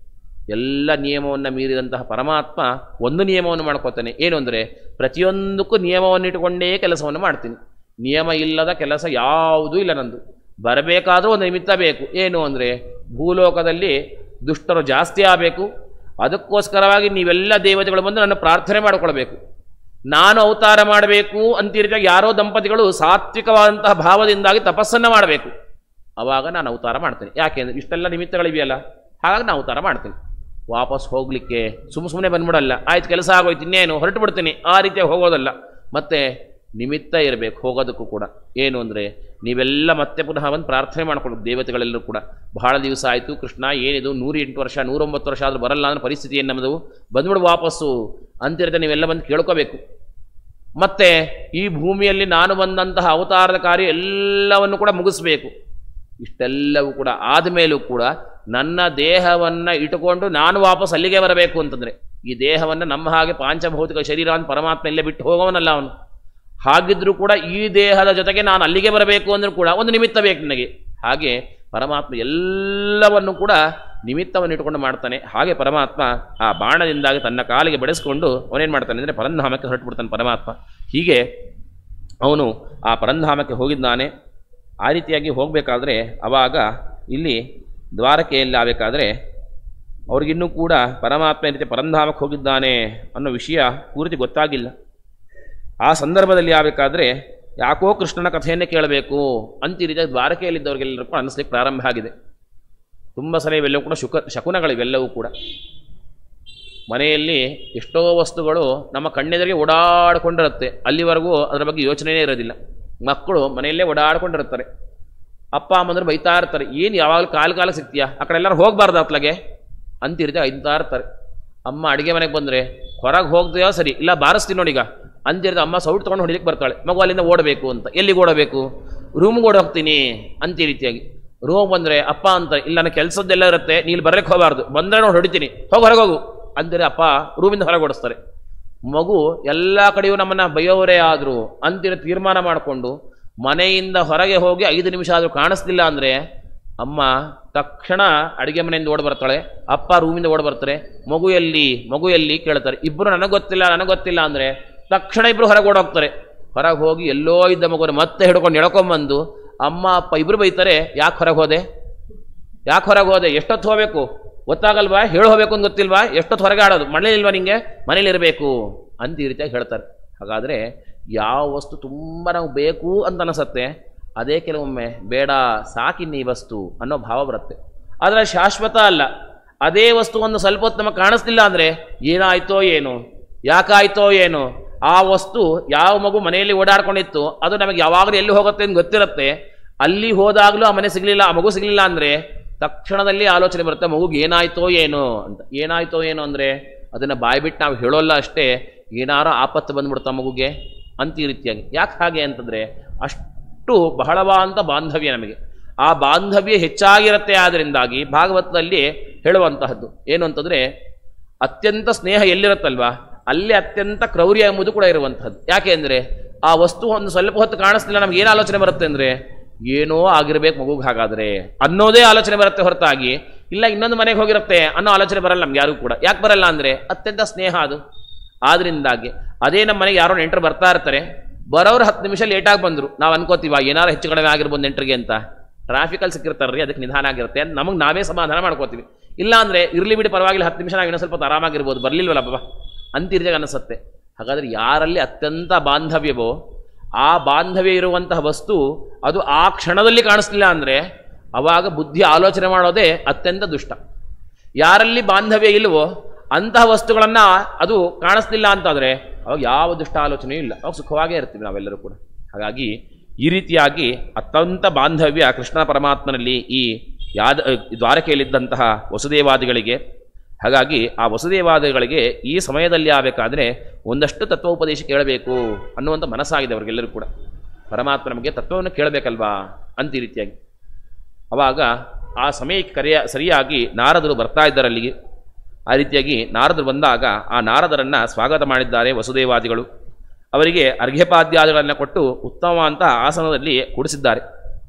ಎಲ್ಲ ನಿಯಮವನ್ನು ಮೀರಿದಂತಹ ಪರಮಾತ್ಮ ಒಂದು ನಿಯಮವನ್ನು ಮಾಡ್ಕೋತಾನೆ ಏನು ಅಂದರೆ ಪ್ರತಿಯೊಂದಕ್ಕೂ ನಿಯಮವನ್ನು ಇಟ್ಟುಕೊಂಡೇ ಕೆಲಸವನ್ನು ಮಾಡ್ತೀನಿ ನಿಯಮ ಇಲ್ಲದ ಕೆಲಸ ಯಾವುದೂ ಇಲ್ಲ ನಂದು ಬರಬೇಕಾದ್ರೂ ಒಂದು ನಿಮಿತ್ತ ಬೇಕು ಏನು ಅಂದರೆ ಭೂಲೋಕದಲ್ಲಿ ದುಷ್ಟರು ಜಾಸ್ತಿ ಆಗಬೇಕು ಅದಕ್ಕೋಸ್ಕರವಾಗಿ ನೀವೆಲ್ಲ ದೇವತೆಗಳು ಬಂದು ನನ್ನ ಪ್ರಾರ್ಥನೆ ಮಾಡಿಕೊಳ್ಬೇಕು ನಾನು ಅವತಾರ ಮಾಡಬೇಕು ಅಂತಿರಿದಾಗ ಯಾರೋ ದಂಪತಿಗಳು ಸಾತ್ವಿಕವಾದಂತಹ ಭಾವದಿಂದಾಗಿ ತಪಸ್ಸನ್ನು ಮಾಡಬೇಕು ಆವಾಗ ನಾನು ಅವತಾರ ಮಾಡ್ತೇನೆ ಯಾಕೆಂದರೆ ಇಷ್ಟೆಲ್ಲ ನಿಮಿತ್ತಗಳಿವೆಯಲ್ಲ ಹಾಗಾಗಿ ನಾನು ಅವತಾರ ಮಾಡ್ತೀನಿ ವಾಪಸ್ ಹೋಗಲಿಕ್ಕೆ ಸುಮ್ಮ ಸುಮ್ಮನೆ ಬಂದ್ಬಿಡಲ್ಲ ಆಯ್ತು ಕೆಲಸ ಆಗೋಯ್ತು ಇನ್ನೇನು ಹೊರಟು ಬಿಡ್ತೀನಿ ಆ ರೀತಿಯಾಗಿ ಹೋಗೋದಲ್ಲ ಮತ್ತೆ ನಿಮಿತ್ತ ಇರಬೇಕು ಹೋಗೋದಕ್ಕೂ ಕೂಡ ಏನು ಅಂದರೆ ನೀವೆಲ್ಲ ಮತ್ತೆ ಪುನಃ ಒಂದು ಪ್ರಾರ್ಥನೆ ಮಾಡ್ಕೊಳ್ಳೋದು ದೇವತೆಗಳೆಲ್ಲರೂ ಕೂಡ ಬಹಳ ದಿವಸ ಆಯಿತು ಕೃಷ್ಣ ಏನಿದು ನೂರ ಎಂಟು ವರ್ಷ ನೂರೊಂಬತ್ತು ವರ್ಷ ಆದರೂ ಬರಲ್ಲ ಅನ್ನೋ ಪರಿಸ್ಥಿತಿ ಏನು ನಮ್ಮದು ಬಂದ್ಬಿಡು ವಾಪಸ್ಸು ಅಂತಿರುತ್ತೆ ನೀವೆಲ್ಲ ಬಂದು ಕೇಳ್ಕೋಬೇಕು ಮತ್ತೆ ಈ ಭೂಮಿಯಲ್ಲಿ ನಾನು ಬಂದಂತಹ ಅವತಾರದ ಕಾರ್ಯ ಎಲ್ಲವನ್ನು ಕೂಡ ಮುಗಿಸ್ಬೇಕು ಇಷ್ಟೆಲ್ಲವೂ ಕೂಡ ಆದಮೇಲೂ ಕೂಡ ನನ್ನ ದೇಹವನ್ನು ಇಟ್ಟುಕೊಂಡು ನಾನು ವಾಪಸ್ ಅಲ್ಲಿಗೆ ಬರಬೇಕು ಅಂತಂದರೆ ಈ ದೇಹವನ್ನು ನಮ್ಮ ಹಾಗೆ ಪಾಂಚಭೌತಿಕ ಶರೀರ ಅಂತ ಪರಮಾತ್ಮ ಇಲ್ಲೇ ಬಿಟ್ಟು ಹೋಗೋವನಲ್ಲ ಅವನು ಹಾಗಿದ್ರೂ ಕೂಡ ಈ ದೇಹದ ಜೊತೆಗೆ ನಾನು ಅಲ್ಲಿಗೆ ಬರಬೇಕು ಅಂದ್ರೂ ಕೂಡ ಒಂದು ನಿಮಿತ್ತ ಬೇಕು ನನಗೆ ಹಾಗೆ ಪರಮಾತ್ಮ ಎಲ್ಲವನ್ನು ಕೂಡ ನಿಮಿತ್ತವನ್ನು ಇಟ್ಕೊಂಡು ಮಾಡ್ತಾನೆ ಹಾಗೆ ಪರಮಾತ್ಮ ಆ ಬಾಣದಿಂದಾಗಿ ತನ್ನ ಕಾಲಿಗೆ ಬೆಳೆಸ್ಕೊಂಡು ಅವನೇನು ಮಾಡ್ತಾನೆ ಅಂದರೆ ಪರಂಧಾಮಕ್ಕೆ ಹೊರಟುಬಿಡ್ತಾನೆ ಪರಮಾತ್ಮ ಹೀಗೆ ಅವನು ಆ ಪರಂಧಾಮಕ್ಕೆ ಹೋಗಿದ್ದಾನೆ ಆ ರೀತಿಯಾಗಿ ಹೋಗಬೇಕಾದ್ರೆ ಅವಾಗ ಇಲ್ಲಿ ದ್ವಾರಕೆಯಲ್ಲಿ ಆಗಬೇಕಾದ್ರೆ ಅವ್ರಿಗಿನ್ನೂ ಕೂಡ ಪರಮಾತ್ಮ ಈ ರೀತಿ ಪರಂಧಾಮಕ್ಕೆ ಹೋಗಿದ್ದಾನೆ ಅನ್ನೋ ವಿಷಯ ಪೂರ್ತಿ ಗೊತ್ತಾಗಿಲ್ಲ ಆ ಸಂದರ್ಭದಲ್ಲಿ ಆಗಬೇಕಾದ್ರೆ ಯಾಕೋ ಕೃಷ್ಣನ ಕಥೆಯನ್ನೇ ಕೇಳಬೇಕು ಅಂತ ಈ ರೀತಿಯಾಗಿ ದ್ವಾರಕೆಯಲ್ಲಿದ್ದವರಿಗೆಲ್ಲರೂ ಕೂಡ ಅನಿಸ್ಲಿಕ್ಕೆ ಪ್ರಾರಂಭ ಆಗಿದೆ ತುಂಬ ಸಲ ಇವೆಲ್ಲವೂ ಕೂಡ ಶುಕ ಶಕುನಗಳಿವೆಲ್ಲವೂ ಕೂಡ ಮನೆಯಲ್ಲಿ ಎಷ್ಟೋ ವಸ್ತುಗಳು ನಮ್ಮ ಕಣ್ಣೆದುರಿಗೆ ಓಡಾಡ್ಕೊಂಡಿರುತ್ತೆ ಅಲ್ಲಿವರೆಗೂ ಅದರ ಬಗ್ಗೆ ಯೋಚನೆಯೇ ಇರೋದಿಲ್ಲ ಮಕ್ಕಳು ಮನೆಯಲ್ಲೇ ಓಡಾಡ್ಕೊಂಡಿರ್ತಾರೆ ಅಪ್ಪ ಅಮ್ಮಂದ್ರೆ ಬೈತಾ ಇರ್ತಾರೆ ಏನು ಯಾವಾಗಲೂ ಕಾಲು ಕಾಲ ಸಿಗ್ತೀಯಾ ಆ ಕಡೆ ಎಲ್ಲರೂ ಹೋಗಬಾರ್ದು ಅತ್ಲಾಗೆ ಅಂತ ಈ ರೀತಿ ಐತಾ ಇರ್ತಾರೆ ಅಮ್ಮ ಅಡುಗೆ ಮನೆಗೆ ಬಂದರೆ ಹೊರಗೆ ಹೋಗ್ತೀಯೋ ಸರಿ ಇಲ್ಲ ಬಾರಿಸ್ತೀನಿ ನೋಡೀಗ ಅಂತಿರ್ದ ಅಮ್ಮ ಸೌಟ್ ತೊಗೊಂಡು ಹೊಡಿಲಿಕ್ಕೆ ಬರ್ತಾಳೆ ಮಗು ಅಲ್ಲಿಂದ ಓಡಬೇಕು ಅಂತ ಎಲ್ಲಿಗೆ ಓಡಬೇಕು ರೂಮ್ಗೆ ಓಡಿ ಹೋಗ್ತೀನಿ ಅಂತ ಈ ರೀತಿಯಾಗಿ ರೂಮ್ ಬಂದರೆ ಅಪ್ಪ ಅಂತ ಇಲ್ಲ ನನ್ನ ಕೆಲಸದ್ದೆಲ್ಲ ಇರುತ್ತೆ ನೀನು ಬರಲಿಕ್ಕೆ ಹೋಗಬಾರ್ದು ಬಂದರೆ ನೋಡಿ ಹೊಡಿತೀನಿ ಹೋಗಿ ಹೊರಗೆ ಹೋಗು ಅಂದರೆ ಅಪ್ಪ ರೂಮಿಂದ ಹೊರಗೆ ಓಡಿಸ್ತಾರೆ ಮಗು ಎಲ್ಲ ಕಡೆಯೂ ನಮ್ಮನ್ನು ಬೈಯೋವರೇ ಆದರು ಅಂತಿರೋ ತೀರ್ಮಾನ ಮಾಡಿಕೊಂಡು ಮನೆಯಿಂದ ಹೊರಗೆ ಹೋಗಿ ಐದು ನಿಮಿಷ ಆದರೂ ಕಾಣಿಸ್ಲಿಲ್ಲ ಅಂದರೆ ಅಮ್ಮ ತಕ್ಷಣ ಅಡುಗೆ ಮನೆಯಿಂದ ಓಡಿ ಬರ್ತಾಳೆ ಅಪ್ಪ ರೂಮಿಂದ ಓಡಿ ಬರ್ತಾರೆ ಮಗು ಎಲ್ಲಿ ಮಗು ಎಲ್ಲಿ ಕೇಳ್ತಾರೆ ಇಬ್ಬರು ನನಗೆ ಗೊತ್ತಿಲ್ಲ ನನಗೆ ಗೊತ್ತಿಲ್ಲ ಅಂದರೆ ತಕ್ಷಣ ಇಬ್ಬರು ಹೊರಗೆ ಓಡೋಗ್ತಾರೆ ಹೊರಗೆ ಹೋಗಿ ಎಲ್ಲೋ ಇದ್ದ ಮಗುನ ಮತ್ತೆ ಹಿಡ್ಕೊಂಡು ಎಳ್ಕೊಂಬಂದು ಅಮ್ಮ ಅಪ್ಪ ಇಬ್ಬರು ಬೈತಾರೆ ಯಾಕೆ ಹೊರಗೆ ಹೋದೆ ಯಾಕೆ ಹೊರಗೆ ಹೋದೆ ಎಷ್ಟೊತ್ತು ಹೋಗಬೇಕು ಗೊತ್ತಾಗಲ್ವಾ ಹೇಳು ಹೋಗ್ಬೇಕು ಅಂತ ಗೊತ್ತಿಲ್ವಾ ಎಷ್ಟೊತ್ತು ಹೊರಗೆ ಆಡೋದು ಮನೇಲಿ ಇಲ್ವಾ ನಿಂಗೆ ಮನೇಲಿ ಇರಬೇಕು ಅಂತ ಈ ರೀತಿಯಾಗಿ ಹೇಳ್ತಾರೆ ಹಾಗಾದರೆ ಯಾವ ವಸ್ತು ತುಂಬ ನಾವು ಬೇಕು ಅಂತ ಅನಿಸತ್ತೆ ಅದೇ ಕೆಲವೊಮ್ಮೆ ಬೇಡ ಸಾಕಿನ್ನಿ ಈ ವಸ್ತು ಅನ್ನೋ ಭಾವ ಬರುತ್ತೆ ಆದರೆ ಶಾಶ್ವತ ಅಲ್ಲ ಅದೇ ವಸ್ತು ಒಂದು ಸ್ವಲ್ಪ ಹೊತ್ತು ನಮಗೆ ಕಾಣಿಸ್ಲಿಲ್ಲ ಅಂದರೆ ಏನಾಯ್ತೋ ಏನು ಯಾಕಾಯ್ತೋ ಏನು ಆ ವಸ್ತು ಯಾವ ಮಗು ಮನೆಯಲ್ಲಿ ಓಡಾಡ್ಕೊಂಡಿತ್ತು ಅದು ನಮಗೆ ಯಾವಾಗಲೂ ಎಲ್ಲಿ ಹೋಗುತ್ತೆ ಅಂತ ಗೊತ್ತಿರುತ್ತೆ ಅಲ್ಲಿ ಹೋದಾಗಲೂ ಆ ಮನೆ ಸಿಗಲಿಲ್ಲ ಆ ಮಗು ಸಿಗಲಿಲ್ಲ ಅಂದರೆ ತಕ್ಷಣದಲ್ಲಿ ಆಲೋಚನೆ ಬರುತ್ತೆ ಮಗುಗೆ ಏನಾಯ್ತೋ ಏನೋ ಅಂತ ಏನಾಯ್ತೋ ಏನೋ ಅಂದರೆ ಅದನ್ನು ಬಾಯ್ಬಿಟ್ಟು ನಾವು ಹೇಳೋಲ್ಲ ಅಷ್ಟೇ ಏನಾರೋ ಆಪತ್ತು ಬಂದ್ಬಿಡ್ತಾ ಮಗುಗೆ ಅಂತ ಈ ರೀತಿಯಾಗಿ ಯಾಕೆ ಹಾಗೆ ಅಂತಂದರೆ ಅಷ್ಟು ಬಹಳವಾದಂಥ ಬಾಂಧವ್ಯ ನಮಗೆ ಆ ಬಾಂಧವ್ಯ ಹೆಚ್ಚಾಗಿರುತ್ತೆ ಆದ್ದರಿಂದಾಗಿ ಭಾಗವತದಲ್ಲಿ ಹೇಳುವಂತಹದ್ದು ಏನು ಅಂತಂದರೆ ಅತ್ಯಂತ ಸ್ನೇಹ ಎಲ್ಲಿರುತ್ತಲ್ವಾ ಅಲ್ಲಿ ಅತ್ಯಂತ ಕ್ರೌರ್ಯ ಎಂಬುದು ಕೂಡ ಇರುವಂತಹದ್ದು ಯಾಕೆ ಅಂದರೆ ಆ ವಸ್ತು ಒಂದು ಸ್ವಲ್ಪ ಹೊತ್ತು ಕಾಣಿಸ್ಲಿಲ್ಲ ನಮ್ಗೆ ಏನು ಆಲೋಚನೆ ಬರುತ್ತೆ ಅಂದರೆ ಏನೋ ಆಗಿರ್ಬೇಕು ಮಗುಗೆ ಹಾಗಾದರೆ ಅನ್ನೋದೇ ಆಲೋಚನೆ ಬರುತ್ತೆ ಹೊರತಾಗಿ ಇಲ್ಲ ಇನ್ನೊಂದು ಮನೆಗೆ ಹೋಗಿರುತ್ತೆ ಅನ್ನೋ ಆಲೋಚನೆ ಬರಲ್ಲ ನಮ್ಗೆ ಯಾರಿಗೂ ಕೂಡ ಯಾಕೆ ಬರಲ್ಲ ಅಂದರೆ ಅತ್ಯಂತ ಸ್ನೇಹ ಅದು ಆದ್ರಿಂದಾಗಿ ಅದೇ ನಮ್ಮ ಮನೆಗೆ ಯಾರೋ ನೆಂಟರು ಬರ್ತಾ ಇರ್ತಾರೆ ಬರೋರು ಹತ್ತು ನಿಮಿಷ ಲೇಟಾಗಿ ಬಂದರು ನಾವು ಅನ್ಕೋತೀವ ಏನಾರು ಹೆಚ್ಚು ಕಡಿಮೆ ಆಗಿರ್ಬೋದು ನೆಂಟರಿಗೆ ಅಂತ ಟ್ರಾಫಿಕಲ್ಲಿ ಸಿಕ್ಕಿರ್ತಾರ್ರಿ ಅದಕ್ಕೆ ನಿಧಾನ ಆಗಿರುತ್ತೆ ಅಂತ ನಮಗೆ ನಾವೇ ಸಮಾಧಾನ ಮಾಡ್ಕೋತೀವಿ ಇಲ್ಲ ಅಂದರೆ ಇರಲಿ ಬಿಡಿ ಪರವಾಗಿಲ್ಲ ಹತ್ತು ನಿಮಿಷ ನಾವು ಇನ್ನೂ ಸ್ವಲ್ಪ ಹೊತ್ತು ಆರಾಮಾಗಿರ್ಬೋದು ಬರಲಿಲ್ವಲ್ಲ ಬಾಬಾ ಅಂತಿರ್ದಾಗ ಅನಿಸುತ್ತೆ ಹಾಗಾದರೆ ಯಾರಲ್ಲಿ ಅತ್ಯಂತ ಬಾಂಧವ್ಯವೋ ಆ ಬಾಂಧವ್ಯ ಇರುವಂತಹ ವಸ್ತು ಅದು ಆ ಕ್ಷಣದಲ್ಲಿ ಕಾಣಿಸ್ಲಿಲ್ಲ ಅಂದರೆ ಅವಾಗ ಬುದ್ಧಿ ಆಲೋಚನೆ ಮಾಡೋದೇ ಅತ್ಯಂತ ದುಷ್ಟ ಯಾರಲ್ಲಿ ಬಾಂಧವ್ಯ ಇಲ್ವೋ ಅಂತಹ ವಸ್ತುಗಳನ್ನು ಅದು ಕಾಣಿಸ್ಲಿಲ್ಲ ಅಂತಾದರೆ ಅವಾಗ ಯಾವ ದುಷ್ಟ ಆಲೋಚನೆಯೂ ಇಲ್ಲ ಅವಾಗ ಸುಖವಾಗೇ ಇರ್ತೀವಿ ನಾವೆಲ್ಲರೂ ಕೂಡ ಹಾಗಾಗಿ ಈ ರೀತಿಯಾಗಿ ಅತ್ಯಂತ ಬಾಂಧವ್ಯ ಕೃಷ್ಣ ಪರಮಾತ್ಮನಲ್ಲಿ ಈ ಯಾದ ದ್ವಾರಕೆಯಲ್ಲಿದ್ದಂತಹ ವಸುದೇವಾದಿಗಳಿಗೆ ಹಾಗಾಗಿ ಆ ವಸುದೇವಾದಿಗಳಿಗೆ ಈ ಸಮಯದಲ್ಲಿ ಆಗಬೇಕಾದ್ರೆ ಒಂದಷ್ಟು ತತ್ವೋಪದೇಶ ಕೇಳಬೇಕು ಅನ್ನುವಂಥ ಮನಸ್ಸಾಗಿದೆ ಅವರಿಗೆಲ್ಲರೂ ಕೂಡ ಪರಮಾತ್ಮ ನಮಗೆ ತತ್ವವನ್ನು ಕೇಳಬೇಕಲ್ವಾ ಅಂತ ಈ ರೀತಿಯಾಗಿ ಅವಾಗ ಆ ಸಮಯಕ್ಕೆ ಕರೆಯ ಸರಿಯಾಗಿ ನಾರದರು ಬರ್ತಾ ಇದ್ದಾರೆ ಅಲ್ಲಿಗೆ ಆ ರೀತಿಯಾಗಿ ನಾರದರು ಬಂದಾಗ ಆ ನಾರದರನ್ನು ಸ್ವಾಗತ ಮಾಡಿದ್ದಾರೆ ವಸುದೇವಾದಿಗಳು ಅವರಿಗೆ ಅರ್ಘ್ಯಪಾದ್ಯಾದಿಗಳನ್ನು ಕೊಟ್ಟು ಉತ್ತಮವಾದಂಥ ಆಸನದಲ್ಲಿ ಕೂಡಿಸಿದ್ದಾರೆ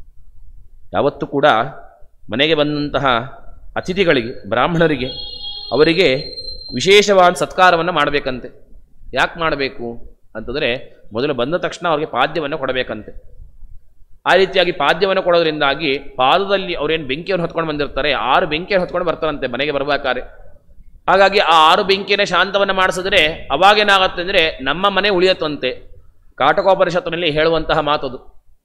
ಯಾವತ್ತೂ ಕೂಡ ಮನೆಗೆ ಬಂದಂತಹ ಅತಿಥಿಗಳಿಗೆ ಬ್ರಾಹ್ಮಣರಿಗೆ ಅವರಿಗೆ ವಿಶೇಷವಾದ ಸತ್ಕಾರವನ್ನು ಮಾಡಬೇಕಂತೆ ಯಾಕೆ ಮಾಡಬೇಕು ಅಂತಂದರೆ ಮೊದಲು ಬಂದ ತಕ್ಷಣ ಅವರಿಗೆ ಪಾದ್ಯವನ್ನು ಕೊಡಬೇಕಂತೆ ಆ ರೀತಿಯಾಗಿ ಪಾದ್ಯವನ್ನು ಕೊಡೋದ್ರಿಂದಾಗಿ ಪಾದದಲ್ಲಿ ಅವರೇನು ಬೆಂಕಿಯನ್ನು ಹೊತ್ಕೊಂಡು ಬಂದಿರ್ತಾರೆ ಆರು ಬೆಂಕಿಯನ್ನು ಹೊತ್ಕೊಂಡು ಬರ್ತಾರಂತೆ ಮನೆಗೆ ಬರ್ಬೇಕಾದ್ರೆ ಹಾಗಾಗಿ ಆ ಆರು ಬೆಂಕಿಯನ್ನು ಶಾಂತವನ್ನು ಮಾಡಿಸಿದ್ರೆ ಅವಾಗೇನಾಗತ್ತೆ ಅಂದರೆ ನಮ್ಮ ಮನೆ ಉಳಿಯತ್ತಂತೆ ಕಾಟಕೋಪನಿಷತ್ತಿನಲ್ಲಿ ಹೇಳುವಂತಹ ಮಾತದು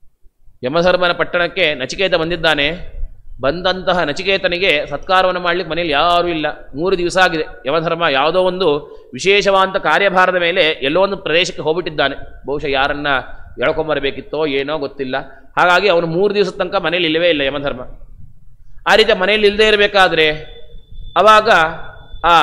ಯಮಧರ್ಮನ ಪಟ್ಟಣಕ್ಕೆ ನಚಿಕೇತ ಬಂದಿದ್ದಾನೆ ಬಂದಂತಹ ನಚಿಕೇತನಿಗೆ ಸತ್ಕಾರವನ್ನು ಮಾಡಲಿಕ್ಕೆ ಮನೆಯಲ್ಲಿ ಯಾರೂ ಇಲ್ಲ ಮೂರು ದಿವಸ ಆಗಿದೆ ಯಮಧರ್ಮ ಯಾವುದೋ ಒಂದು ವಿಶೇಷವಾದಂಥ ಕಾರ್ಯಭಾರದ ಮೇಲೆ ಎಲ್ಲೋ ಒಂದು ಪ್ರದೇಶಕ್ಕೆ ಹೋಗ್ಬಿಟ್ಟಿದ್ದಾನೆ ಬಹುಶಃ ಯಾರನ್ನ ಎಳ್ಕೊಂಬರಬೇಕಿತ್ತೋ ಏನೋ ಗೊತ್ತಿಲ್ಲ ಹಾಗಾಗಿ ಅವನು ಮೂರು ದಿವಸದ ತನಕ ಮನೇಲಿ ಇಲ್ಲವೇ ಇಲ್ಲ ಯಮಧರ್ಮ ಆ ರೀತಿ ಮನೆಯಲ್ಲಿ ಇಲ್ಲದೆ ಇರಬೇಕಾದ್ರೆ ಅವಾಗ ಆ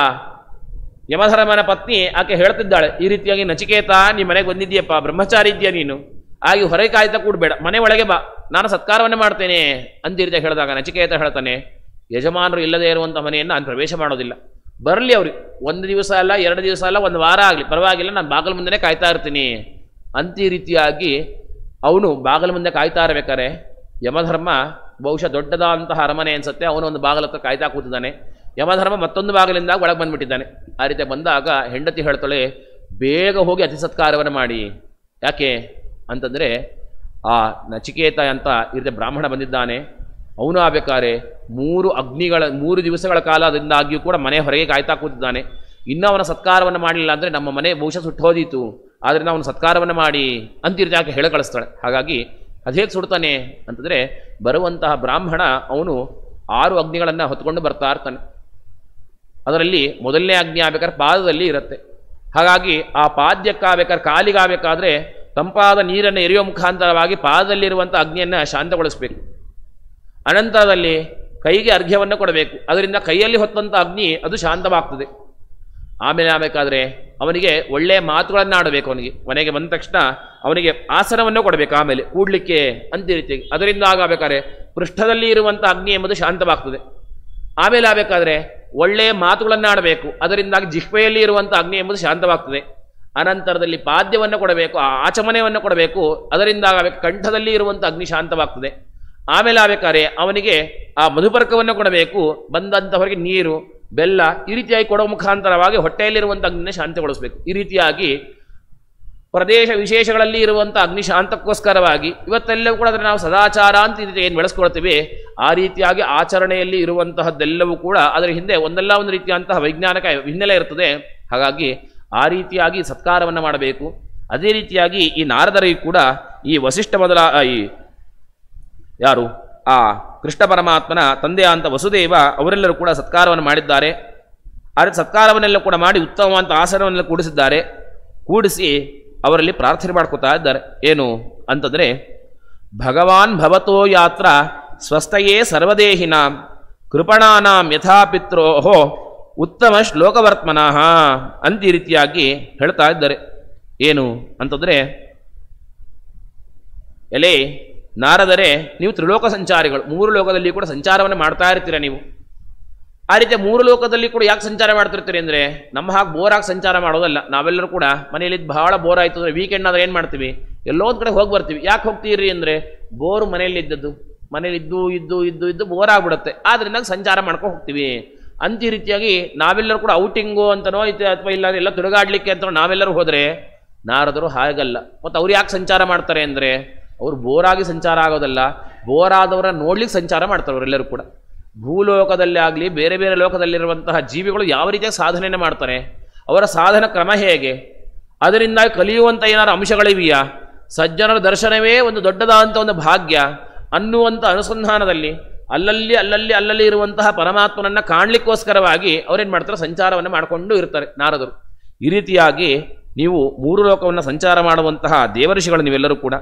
ಯಮಧರ್ಮನ ಪತ್ನಿ ಆಕೆ ಹೇಳ್ತಿದ್ದಾಳೆ ಈ ರೀತಿಯಾಗಿ ನಚಿಕೇತ ನೀ ಮನೆಗೆ ಬಂದಿದ್ದೀಯಪ್ಪ ಬ್ರಹ್ಮಚಾರಿ ಇದೆಯಾ ನೀನು ಆಗಿ ಹೊರಗೆ ಕಾಯ್ತಾ ಕೂಡಬೇಡ ಮನೆ ಒಳಗೆ ಬಾ ನಾನು ಸತ್ಕಾರವನ್ನೇ ಮಾಡ್ತೇನೆ ಅಂತ ಈ ರೀತಿಯಾಗಿ ಹೇಳಿದಾಗ ನಚಿಕೇತ ಹೇಳ್ತಾನೆ ಯಜಮಾನರು ಇಲ್ಲದೆ ಇರುವಂಥ ಮನೆಯನ್ನು ನಾನು ಪ್ರವೇಶ ಮಾಡೋದಿಲ್ಲ ಬರಲಿ ಅವ್ರಿಗೆ ಒಂದು ದಿವಸ ಅಲ್ಲ ಎರಡು ದಿವಸ ಅಲ್ಲ ಒಂದು ವಾರ ಆಗಲಿ ಪರವಾಗಿಲ್ಲ ನಾನು ಬಾಗಿಲ ಮುಂದೆನೇ ಕಾಯ್ತಾ ಇರ್ತೀನಿ ಅಂತ ಈ ರೀತಿಯಾಗಿ ಅವನು ಬಾಗಿಲ ಮುಂದೆ ಕಾಯ್ತಾ ಇರ್ಬೇಕಾರೆ ಯಮಧರ್ಮ ಬಹುಶಃ ದೊಡ್ಡದಾದಂತಹ ಅರಮನೆ ಅನ್ಸುತ್ತೆ ಅವನು ಒಂದು ಬಾಗಿಲ ಹತ್ರ ಕಾಯ್ತಾ ಕೂತಿದ್ದಾನೆ ಯಮಧರ್ಮ ಮತ್ತೊಂದು ಬಾಗಿಲಿಂದ ಒಳಗೆ ಬಂದ್ಬಿಟ್ಟಿದ್ದಾನೆ ಆ ರೀತಿ ಬಂದಾಗ ಹೆಂಡತಿ ಹೇಳ್ತಾಳೆ ಬೇಗ ಹೋಗಿ ಅತಿ ಸತ್ಕಾರವನ್ನು ಮಾಡಿ ಯಾಕೆ ಅಂತಂದರೆ ಆ ನಚಿಕೇತ ಅಂತ ಇರುತ್ತೆ ಬ್ರಾಹ್ಮಣ ಬಂದಿದ್ದಾನೆ ಅವನು ಆಗ್ಬೇಕಾದ್ರೆ ಮೂರು ಅಗ್ನಿಗಳ ಮೂರು ದಿವಸಗಳ ಕಾಲ ಅದರಿಂದಾಗಿಯೂ ಕೂಡ ಮನೆ ಹೊರಗೆ ಕಾಯ್ತಾ ಕೂತಿದ್ದಾನೆ ಇನ್ನೂ ಅವನ ಸತ್ಕಾರವನ್ನು ಮಾಡಲಿಲ್ಲ ಅಂದರೆ ನಮ್ಮ ಮನೆ ಬಹುಶಃ ಸುಟ್ಟು ಹೋದೀತು ಆದ್ದರಿಂದ ಅವನು ಸತ್ಕಾರವನ್ನು ಮಾಡಿ ಅಂತಿರ್ತಿ ಆಕೆ ಹೇಳ ಕಳಿಸ್ತಾಳೆ ಹಾಗಾಗಿ ಅದು ಹೇಗೆ ಸುಡ್ತಾನೆ ಅಂತಂದರೆ ಬರುವಂತಹ ಬ್ರಾಹ್ಮಣ ಅವನು ಆರು ಅಗ್ನಿಗಳನ್ನು ಹೊತ್ಕೊಂಡು ಬರ್ತಾ ಇರ್ತಾನೆ ಅದರಲ್ಲಿ ಮೊದಲನೇ ಅಗ್ನಿ ಆಗ್ಬೇಕಾದ್ರೆ ಪಾದದಲ್ಲಿ ಇರುತ್ತೆ ಹಾಗಾಗಿ ಆ ಪಾದ್ಯಕ್ಕಾಗಬೇಕಾದ್ರೆ ಕಾಲಿಗಾಗಬೇಕಾದ್ರೆ ತಂಪಾದ ನೀರನ್ನು ಎರೆಯುವ ಮುಖಾಂತರವಾಗಿ ಪಾದದಲ್ಲಿರುವಂಥ ಅಗ್ನಿಯನ್ನು ಶಾಂತಗೊಳಿಸಬೇಕು ಅನಂತರದಲ್ಲಿ ಕೈಗೆ ಅರ್ಘ್ಯವನ್ನು ಕೊಡಬೇಕು ಅದರಿಂದ ಕೈಯಲ್ಲಿ ಹೊತ್ತಂಥ ಅಗ್ನಿ ಅದು ಶಾಂತವಾಗ್ತದೆ ಆಮೇಲೆ ಆಗಬೇಕಾದ್ರೆ ಅವನಿಗೆ ಒಳ್ಳೆಯ ಮಾತುಗಳನ್ನು ಆಡಬೇಕು ಅವನಿಗೆ ಮನೆಗೆ ಬಂದ ತಕ್ಷಣ ಅವನಿಗೆ ಆಸನವನ್ನು ಕೊಡಬೇಕು ಆಮೇಲೆ ಕೂಡ್ಲಿಕ್ಕೆ ಅಂತ ರೀತಿ ಅದರಿಂದ ಆಗಬೇಕಾದ್ರೆ ಪೃಷ್ಠದಲ್ಲಿ ಇರುವಂಥ ಅಗ್ನಿ ಎಂಬುದು ಶಾಂತವಾಗ್ತದೆ ಆಮೇಲೆ ಆಗಬೇಕಾದ್ರೆ ಒಳ್ಳೆಯ ಮಾತುಗಳನ್ನು ಆಡಬೇಕು ಅದರಿಂದಾಗಿ ಜಿಹ್ವೆಯಲ್ಲಿ ಇರುವಂಥ ಅಗ್ನಿ ಎಂಬುದು ಶಾಂತವಾಗ್ತದೆ ಅನಂತರದಲ್ಲಿ ಪಾದ್ಯವನ್ನು ಕೊಡಬೇಕು ಆ ಆಚಮನೆಯನ್ನು ಕೊಡಬೇಕು ಅದರಿಂದ ಆಗಬೇಕು ಕಂಠದಲ್ಲಿ ಇರುವಂಥ ಅಗ್ನಿ ಶಾಂತವಾಗ್ತದೆ ಆಮೇಲೆ ಆಗಬೇಕಾದ್ರೆ ಅವನಿಗೆ ಆ ಮಧುಪರ್ಕವನ್ನು ಕೊಡಬೇಕು ಬಂದಂಥವರಿಗೆ ನೀರು ಬೆಲ್ಲ ಈ ರೀತಿಯಾಗಿ ಕೊಡೋ ಮುಖಾಂತರವಾಗಿ ಹೊಟ್ಟೆಯಲ್ಲಿರುವಂಥ ಅಗ್ನಿನ ಶಾಂತಗೊಳಿಸಬೇಕು ಈ ರೀತಿಯಾಗಿ ಪ್ರದೇಶ ವಿಶೇಷಗಳಲ್ಲಿ ಇರುವಂಥ ಅಗ್ನಿ ಶಾಂತಕ್ಕೋಸ್ಕರವಾಗಿ ಇವತ್ತೆಲ್ಲವೂ ಕೂಡ ಅದನ್ನು ನಾವು ಸದಾಚಾರ ಅಂತ ಈ ರೀತಿ ಏನು ಬೆಳೆಸ್ಕೊಳ್ತೀವಿ ಆ ರೀತಿಯಾಗಿ ಆಚರಣೆಯಲ್ಲಿ ಇರುವಂತಹದ್ದೆಲ್ಲವೂ ಕೂಡ ಅದರ ಹಿಂದೆ ಒಂದಲ್ಲ ಒಂದು ರೀತಿಯಂತಹ ವೈಜ್ಞಾನಿಕ ಹಿನ್ನೆಲೆ ಇರ್ತದೆ ಹಾಗಾಗಿ ಆ ರೀತಿಯಾಗಿ ಸತ್ಕಾರವನ್ನು ಮಾಡಬೇಕು ಅದೇ ರೀತಿಯಾಗಿ ಈ ನಾರದರಿಗೂ ಕೂಡ ಈ ವಸಿಷ್ಠ ಮೊದಲ ಆ, ಈ ಯಾರು ಆ ಕೃಷ್ಣ ಪರಮಾತ್ಮನ ತಂದೆಯ ಅಂತ ವಸುದೇವ ಅವರೆಲ್ಲರೂ ಕೂಡ ಸತ್ಕಾರವನ್ನು ಮಾಡಿದ್ದಾರೆ ಆ ರೀತಿ ಸತ್ಕಾರವನ್ನೆಲ್ಲ ಕೂಡ ಮಾಡಿ ಉತ್ತಮವಾದ ಆಸನವನ್ನೆಲ್ಲ ಕೂಡಿಸಿದ್ದಾರೆ ಕೂಡಿಸಿ ಅವರಲ್ಲಿ ಪ್ರಾರ್ಥನೆ ಮಾಡ್ಕೋತಾ ಇದ್ದಾರೆ ಏನು ಅಂತಂದರೆ ಭಗವಾನ್ ಭವತೋ ಯಾತ್ರ ಸ್ವಸ್ಥಯೇ ಸರ್ವದೇಹಿನಾಂ ಕೃಪಣಾನಾಂ ಯಥಾ ಪಿತ್ರೋಹೋ ಉತ್ತಮ ಶ್ಲೋಕವರ್ತ್ಮನಃ ಅಂತ ಈ ರೀತಿಯಾಗಿ ಹೇಳ್ತಾ ಇದ್ದಾರೆ ಏನು ಅಂತಂದರೆ ಎಲೆ ನಾರದರೆ ನೀವು ತ್ರಿಲೋಕ ಸಂಚಾರಿಗಳು ಮೂರು ಲೋಕದಲ್ಲಿ ಕೂಡ ಸಂಚಾರವನ್ನು ಮಾಡ್ತಾ ಇರ್ತೀರ ನೀವು ಆ ರೀತಿ ಮೂರು ಲೋಕದಲ್ಲಿ ಕೂಡ ಯಾಕೆ ಸಂಚಾರ ಮಾಡ್ತಿರ್ತೀರಿ ಅಂದರೆ ನಮ್ಮ ಹಾಗೆ ಬೋರಾಗಿ ಸಂಚಾರ ಮಾಡೋದಲ್ಲ ನಾವೆಲ್ಲರೂ ಕೂಡ ಮನೇಲಿ ಬಹಳ ಬೋರ್ ಆಯಿತು ಅಂದರೆ ವೀಕೆಂಡ್ ಆದ್ರೆ ಏನು ಮಾಡ್ತೀವಿ ಎಲ್ಲೋ ಒಂದು ಕಡೆ ಹೋಗಿ ಬರ್ತೀವಿ ಯಾಕೆ ಹೋಗ್ತೀರಿ ಅಂದರೆ ಬೋರು ಮನೇಲಿ ಇದ್ದದ್ದು ಮನೇಲಿ ಇದ್ದು ಇದ್ದು ಇದ್ದು ಇದ್ದು ಬೋರ್ ಆಗ್ಬಿಡುತ್ತೆ ಆದ್ರಿಂದ ಸಂಚಾರ ಮಾಡ್ಕೊಂಡು ಹೋಗ್ತೀವಿ ಅಂತ ಈ ರೀತಿಯಾಗಿ ನಾವೆಲ್ಲರೂ ಕೂಡ ಔಟಿಂಗು ಅಂತನೋ ಇದು ಅಥವಾ ಇಲ್ಲ ಎಲ್ಲ ತಿರುಗಾಡ್ಲಿಕ್ಕೆ ಅಂತ ನಾವೆಲ್ಲರೂ ಹೋದರೆ ನಾರದರು ಹಾಗಲ್ಲ ಮತ್ತು ಅವ್ರು ಯಾಕೆ ಸಂಚಾರ ಮಾಡ್ತಾರೆ ಅಂದರೆ ಅವ್ರು ಬೋರಾಗಿ ಸಂಚಾರ ಆಗೋದಲ್ಲ ಬೋರಾದವರ ನೋಡ್ಲಿಕ್ಕೆ ಸಂಚಾರ ಮಾಡ್ತಾರೆ ಅವರೆಲ್ಲರೂ ಕೂಡ ಭೂಲೋಕದಲ್ಲಿ ಆಗಲಿ ಬೇರೆ ಬೇರೆ ಲೋಕದಲ್ಲಿರುವಂತಹ ಜೀವಿಗಳು ಯಾವ ರೀತಿಯ ಸಾಧನೆಯನ್ನು ಮಾಡ್ತಾರೆ ಅವರ ಸಾಧನ ಕ್ರಮ ಹೇಗೆ ಅದರಿಂದ ಕಲಿಯುವಂಥ ಏನಾದ್ರು ಅಂಶಗಳಿವೆಯಾ ಸಜ್ಜನರ ದರ್ಶನವೇ ಒಂದು ದೊಡ್ಡದಾದಂಥ ಒಂದು ಭಾಗ್ಯ ಅನ್ನುವಂಥ ಅನುಸಂಧಾನದಲ್ಲಿ ಅಲ್ಲಲ್ಲಿ ಅಲ್ಲಲ್ಲಿ ಅಲ್ಲಲ್ಲಿ ಇರುವಂತಹ ಪರಮಾತ್ಮನನ್ನು ಕಾಣಲಿಕ್ಕೋಸ್ಕರವಾಗಿ ಅವರೇನು ಮಾಡ್ತಾರೆ ಸಂಚಾರವನ್ನು ಮಾಡಿಕೊಂಡು ಇರ್ತಾರೆ ನಾರದರು ಈ ರೀತಿಯಾಗಿ ನೀವು ಮೂರು ಲೋಕವನ್ನು ಸಂಚಾರ ಮಾಡುವಂತಹ ದೇವಋಷಿಗಳು ನೀವೆಲ್ಲರೂ ಕೂಡ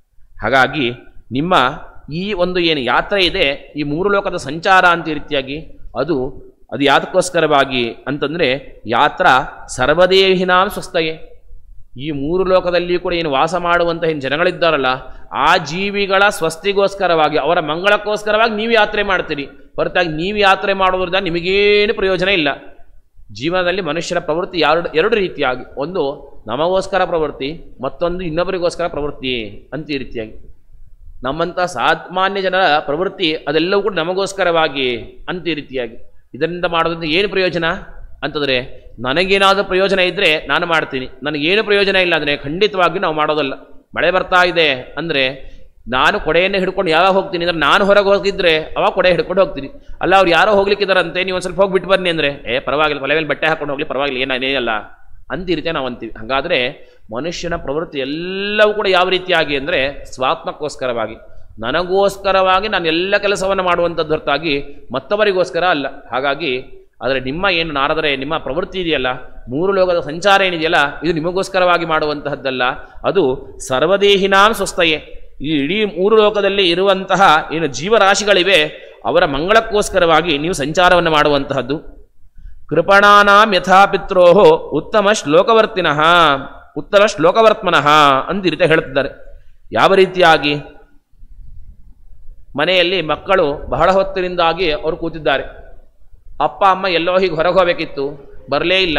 ಹಾಗಾಗಿ ನಿಮ್ಮ ಈ ಒಂದು ಏನು ಯಾತ್ರೆ ಇದೆ ಈ ಮೂರು ಲೋಕದ ಸಂಚಾರ ಅಂತ ಈ ರೀತಿಯಾಗಿ ಅದು ಅದು ಯಾತಕ್ಕೋಸ್ಕರವಾಗಿ ಅಂತಂದರೆ ಯಾತ್ರ ಸರ್ವದೇಹಿನಾಂ ಸ್ವಸ್ಥಯೇ ಈ ಮೂರು ಲೋಕದಲ್ಲಿ ಕೂಡ ಏನು ವಾಸ ಮಾಡುವಂತಹ ಏನು ಜನಗಳಿದ್ದಾರಲ್ಲ ಆ ಜೀವಿಗಳ ಸ್ವಸ್ತಿಗೋಸ್ಕರವಾಗಿ ಅವರ ಮಂಗಳಕ್ಕೋಸ್ಕರವಾಗಿ ನೀವು ಯಾತ್ರೆ ಮಾಡ್ತೀರಿ ಹೊರತಾಗಿ ನೀವು ಯಾತ್ರೆ ಮಾಡೋದ್ರಿಂದ ನಿಮಗೇನು ಪ್ರಯೋಜನ ಇಲ್ಲ ಜೀವನದಲ್ಲಿ ಮನುಷ್ಯರ ಪ್ರವೃತ್ತಿ ಎರಡು ಎರಡು ರೀತಿಯಾಗಿ ಒಂದು ನಮಗೋಸ್ಕರ ಪ್ರವೃತ್ತಿ ಮತ್ತೊಂದು ಇನ್ನೊಬ್ಬರಿಗೋಸ್ಕರ ಪ್ರವೃತ್ತಿ ಅಂತ ಈ ರೀತಿಯಾಗಿ ನಮ್ಮಂಥ ಸಾಮಾನ್ಯ ಜನರ ಪ್ರವೃತ್ತಿ ಅದೆಲ್ಲವೂ ಕೂಡ ನಮಗೋಸ್ಕರವಾಗಿ ಅಂತ ಈ ರೀತಿಯಾಗಿ ಇದರಿಂದ ಮಾಡೋದ್ರಿಂದ ಏನು ಪ್ರಯೋಜನ ಅಂತಂದರೆ ನನಗೇನಾದರೂ ಪ್ರಯೋಜನ ಇದ್ದರೆ ನಾನು ಮಾಡ್ತೀನಿ ನನಗೇನು ಪ್ರಯೋಜನ ಇಲ್ಲ ಅಂದರೆ ಖಂಡಿತವಾಗಿ ನಾವು ಮಾಡೋದಲ್ಲ ಮಳೆ ಬರ್ತಾ ಇದೆ ಅಂದರೆ ನಾನು ಕೊಡೆಯನ್ನು ಹಿಡ್ಕೊಂಡು ಯಾವಾಗ ಹೋಗ್ತೀನಿ ಅಂದರೆ ನಾನು ಹೊರಗೆ ಹೋಗಿದ್ರೆ ಅವಾಗ ಕೊಡೆ ಹಿಡ್ಕೊಂಡು ಹೋಗ್ತೀನಿ ಅಲ್ಲ ಅವ್ರು ಯಾರೋ ಹೋಗ್ಲಿಕ್ಕಿದಾರಂತೆ ನೀವು ಒಂದು ಸ್ವಲ್ಪ ಹೋಗ್ಬಿಟ್ಟು ಬನ್ನಿ ಅಂದರೆ ಏ ಪರವಾಗಿಲ್ಲ ತಲೆ ಮೇಲೆ ಬಟ್ಟೆ ಹಾಕೊಂಡು ಹೋಗ್ಲಿ ಪರವಾಗಿಲ್ಲ ಏನೇನಲ್ಲ ಅಂತ ಈ ರೀತಿ ನಾವು ಅಂತೀವಿ ಹಾಗಾದರೆ ಮನುಷ್ಯನ ಪ್ರವೃತ್ತಿ ಎಲ್ಲವೂ ಕೂಡ ಯಾವ ರೀತಿಯಾಗಿ ಅಂದರೆ ಸ್ವಾತ್ಮಕ್ಕೋಸ್ಕರವಾಗಿ ನನಗೋಸ್ಕರವಾಗಿ ನಾನು ಎಲ್ಲ ಕೆಲಸವನ್ನು ಮಾಡುವಂಥದ್ದು ಹೊರತಾಗಿ ಮತ್ತೊಬ್ಬರಿಗೋಸ್ಕರ ಅಲ್ಲ ಹಾಗಾಗಿ ಆದರೆ ನಿಮ್ಮ ಏನು ನಾರದರೆ ನಿಮ್ಮ ಪ್ರವೃತ್ತಿ ಇದೆಯಲ್ಲ ಮೂರು ಲೋಕದ ಸಂಚಾರ ಏನಿದೆಯಲ್ಲ ಇದು ನಿಮಗೋಸ್ಕರವಾಗಿ ಮಾಡುವಂತಹದ್ದಲ್ಲ ಅದು ಸರ್ವದೇಹಿನಾಂ ಸ್ವಸ್ಥಯೇ ಈ ಇಡೀ ಮೂರು ಲೋಕದಲ್ಲಿ ಇರುವಂತಹ ಏನು ಜೀವರಾಶಿಗಳಿವೆ ಅವರ ಮಂಗಳಕ್ಕೋಸ್ಕರವಾಗಿ ನೀವು ಸಂಚಾರವನ್ನು ಮಾಡುವಂತಹದ್ದು ಕೃಪಣಾನಾಂ ಯಥಾ ಪಿತ್ರೋಹೋ ಉತ್ತಮ ಶ್ಲೋಕವರ್ತಿನಃ ಉತ್ತಮ ಶ್ಲೋಕವರ್ತ್ಮನಃ ಅಂತ ಈ ರೀತಿ ಹೇಳ್ತಿದ್ದಾರೆ ಯಾವ ರೀತಿಯಾಗಿ ಮನೆಯಲ್ಲಿ ಮಕ್ಕಳು ಬಹಳ ಹೊತ್ತಿನಿಂದಾಗಿ ಅವರು ಕೂತಿದ್ದಾರೆ ಅಪ್ಪ ಅಮ್ಮ ಎಲ್ಲೋ ಹೀಗೆ ಹೊರಗೆ ಹೋಗಬೇಕಿತ್ತು ಬರಲೇ ಇಲ್ಲ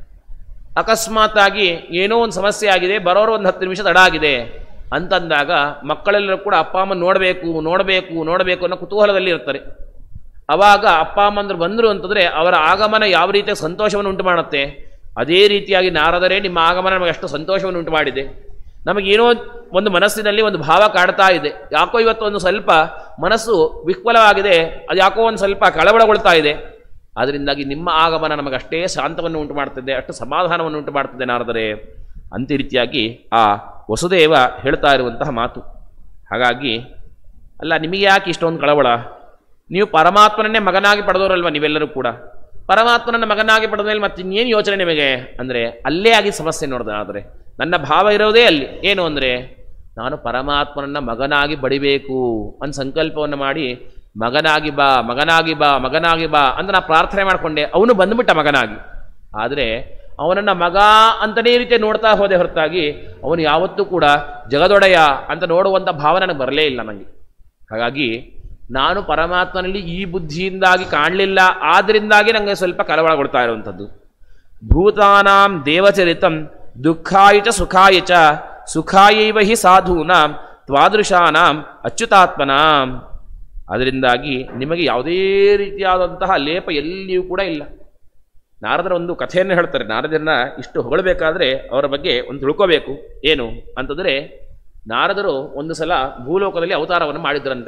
ಅಕಸ್ಮಾತಾಗಿ ಏನೋ ಒಂದು ಸಮಸ್ಯೆ ಆಗಿದೆ ಬರೋರು ಒಂದು ಹತ್ತು ನಿಮಿಷ ತಡ ಆಗಿದೆ ಅಂತಂದಾಗ ಮಕ್ಕಳೆಲ್ಲರೂ ಕೂಡ ಅಪ್ಪ ಅಮ್ಮ ನೋಡಬೇಕು ನೋಡಬೇಕು ನೋಡಬೇಕು ಅನ್ನೋ ಕುತೂಹಲದಲ್ಲಿ ಇರ್ತಾರೆ ಅವಾಗ ಅಪ್ಪ ಅಮ್ಮಂದ್ರು ಬಂದರು ಅಂತಂದರೆ ಅವರ ಆಗಮನ ಯಾವ ರೀತಿಯ ಸಂತೋಷವನ್ನು ಉಂಟು ಮಾಡುತ್ತೆ ಅದೇ ರೀತಿಯಾಗಿ ನಾರದರೆ ನಿಮ್ಮ ಆಗಮನ ನಮಗೆ ಅಷ್ಟು ಸಂತೋಷವನ್ನು ಉಂಟು ಮಾಡಿದೆ ನಮಗೇನೋ ಒಂದು ಮನಸ್ಸಿನಲ್ಲಿ ಒಂದು ಭಾವ ಕಾಡ್ತಾ ಇದೆ ಯಾಕೋ ಇವತ್ತು ಒಂದು ಸ್ವಲ್ಪ ಮನಸ್ಸು ವಿಫಲವಾಗಿದೆ ಅದು ಯಾಕೋ ಒಂದು ಸ್ವಲ್ಪ ಕಳವಳಗೊಳ್ತಾ ಇದೆ ಅದರಿಂದಾಗಿ ನಿಮ್ಮ ಆಗಮನ ನಮಗೆ ಅಷ್ಟೇ ಶಾಂತವನ್ನು ಉಂಟು ಮಾಡ್ತಿದೆ ಅಷ್ಟು ಸಮಾಧಾನವನ್ನು ಉಂಟು ಮಾಡ್ತಿದೆ ನಾರದರೆ ಅಂತ ರೀತಿಯಾಗಿ ಆ ವಸುದೇವ ಹೇಳ್ತಾ ಇರುವಂತಹ ಮಾತು ಹಾಗಾಗಿ ಅಲ್ಲ ನಿಮಗೆ ಯಾಕೆ ಇಷ್ಟೊಂದು ಕಳವಳ ನೀವು ಪರಮಾತ್ಮನನ್ನೇ ಮಗನಾಗಿ ಪಡೆದವರಲ್ವ ನೀವೆಲ್ಲರೂ ಕೂಡ ಪರಮಾತ್ಮನನ್ನ ಮಗನಾಗಿ ಪಡೆದ ಮೇಲೆ ಮತ್ತೆ ಇನ್ನೇನು ಯೋಚನೆ ನಿಮಗೆ ಅಂದರೆ ಅಲ್ಲೇ ಆಗಿ ಸಮಸ್ಯೆ ನೋಡಿದೆ ಆದರೆ ನನ್ನ ಭಾವ ಇರೋದೇ ಅಲ್ಲಿ ಏನು ಅಂದರೆ ನಾನು ಪರಮಾತ್ಮನನ್ನ ಮಗನಾಗಿ ಬಡಿಬೇಕು ಅಂತ ಸಂಕಲ್ಪವನ್ನು ಮಾಡಿ ಮಗನಾಗಿ ಬಾ ಮಗನಾಗಿ ಬಾ ಮಗನಾಗಿ ಬಾ ಅಂತ ನಾ ಪ್ರಾರ್ಥನೆ ಮಾಡಿಕೊಂಡೆ ಅವನು ಬಂದ್ಬಿಟ್ಟ ಮಗನಾಗಿ ಆದರೆ ಅವನನ್ನ ಮಗ ಅಂತನೇ ರೀತಿ ನೋಡ್ತಾ ಹೋದೆ ಹೊರತಾಗಿ ಅವನು ಯಾವತ್ತೂ ಕೂಡ ಜಗದೊಡೆಯ ಅಂತ ನೋಡುವಂಥ ಭಾವ ನನಗೆ ಬರಲೇ ಇಲ್ಲ ನನಗೆ ಹಾಗಾಗಿ ನಾನು ಪರಮಾತ್ಮನಲ್ಲಿ ಈ ಬುದ್ಧಿಯಿಂದಾಗಿ ಕಾಣಲಿಲ್ಲ ಆದ್ರಿಂದಾಗಿ ನನಗೆ ಸ್ವಲ್ಪ ಕಳವಳಗೊಳ್ತಾ ಇರುವಂಥದ್ದು ಭೂತಾನಾಂ ದೇವಚರಿತಂ ದುಃಖಾಯ ಚ ಸುಖಾಯ ಚ ಸುಖಾಯೈವ ಹಿ ಸಾಧೂನಾಂ ತ್ವಾದೃಶಾನಾಂ ಅಚ್ಯುತಾತ್ಮನಾಂ ಅದರಿಂದಾಗಿ ನಿಮಗೆ ಯಾವುದೇ ರೀತಿಯಾದಂತಹ ಲೇಪ ಎಲ್ಲಿಯೂ ಕೂಡ ಇಲ್ಲ ನಾರದರ ಒಂದು ಕಥೆಯನ್ನು ಹೇಳ್ತಾರೆ ನಾರದರನ್ನ ಇಷ್ಟು ಹೊಗಳಬೇಕಾದ್ರೆ ಅವರ ಬಗ್ಗೆ ಒಂದು ತಿಳ್ಕೋಬೇಕು ಏನು ಅಂತಂದರೆ ನಾರದರು ಒಂದು ಸಲ ಭೂಲೋಕದಲ್ಲಿ ಅವತಾರವನ್ನು ಮಾಡಿದ್ರಂತೆ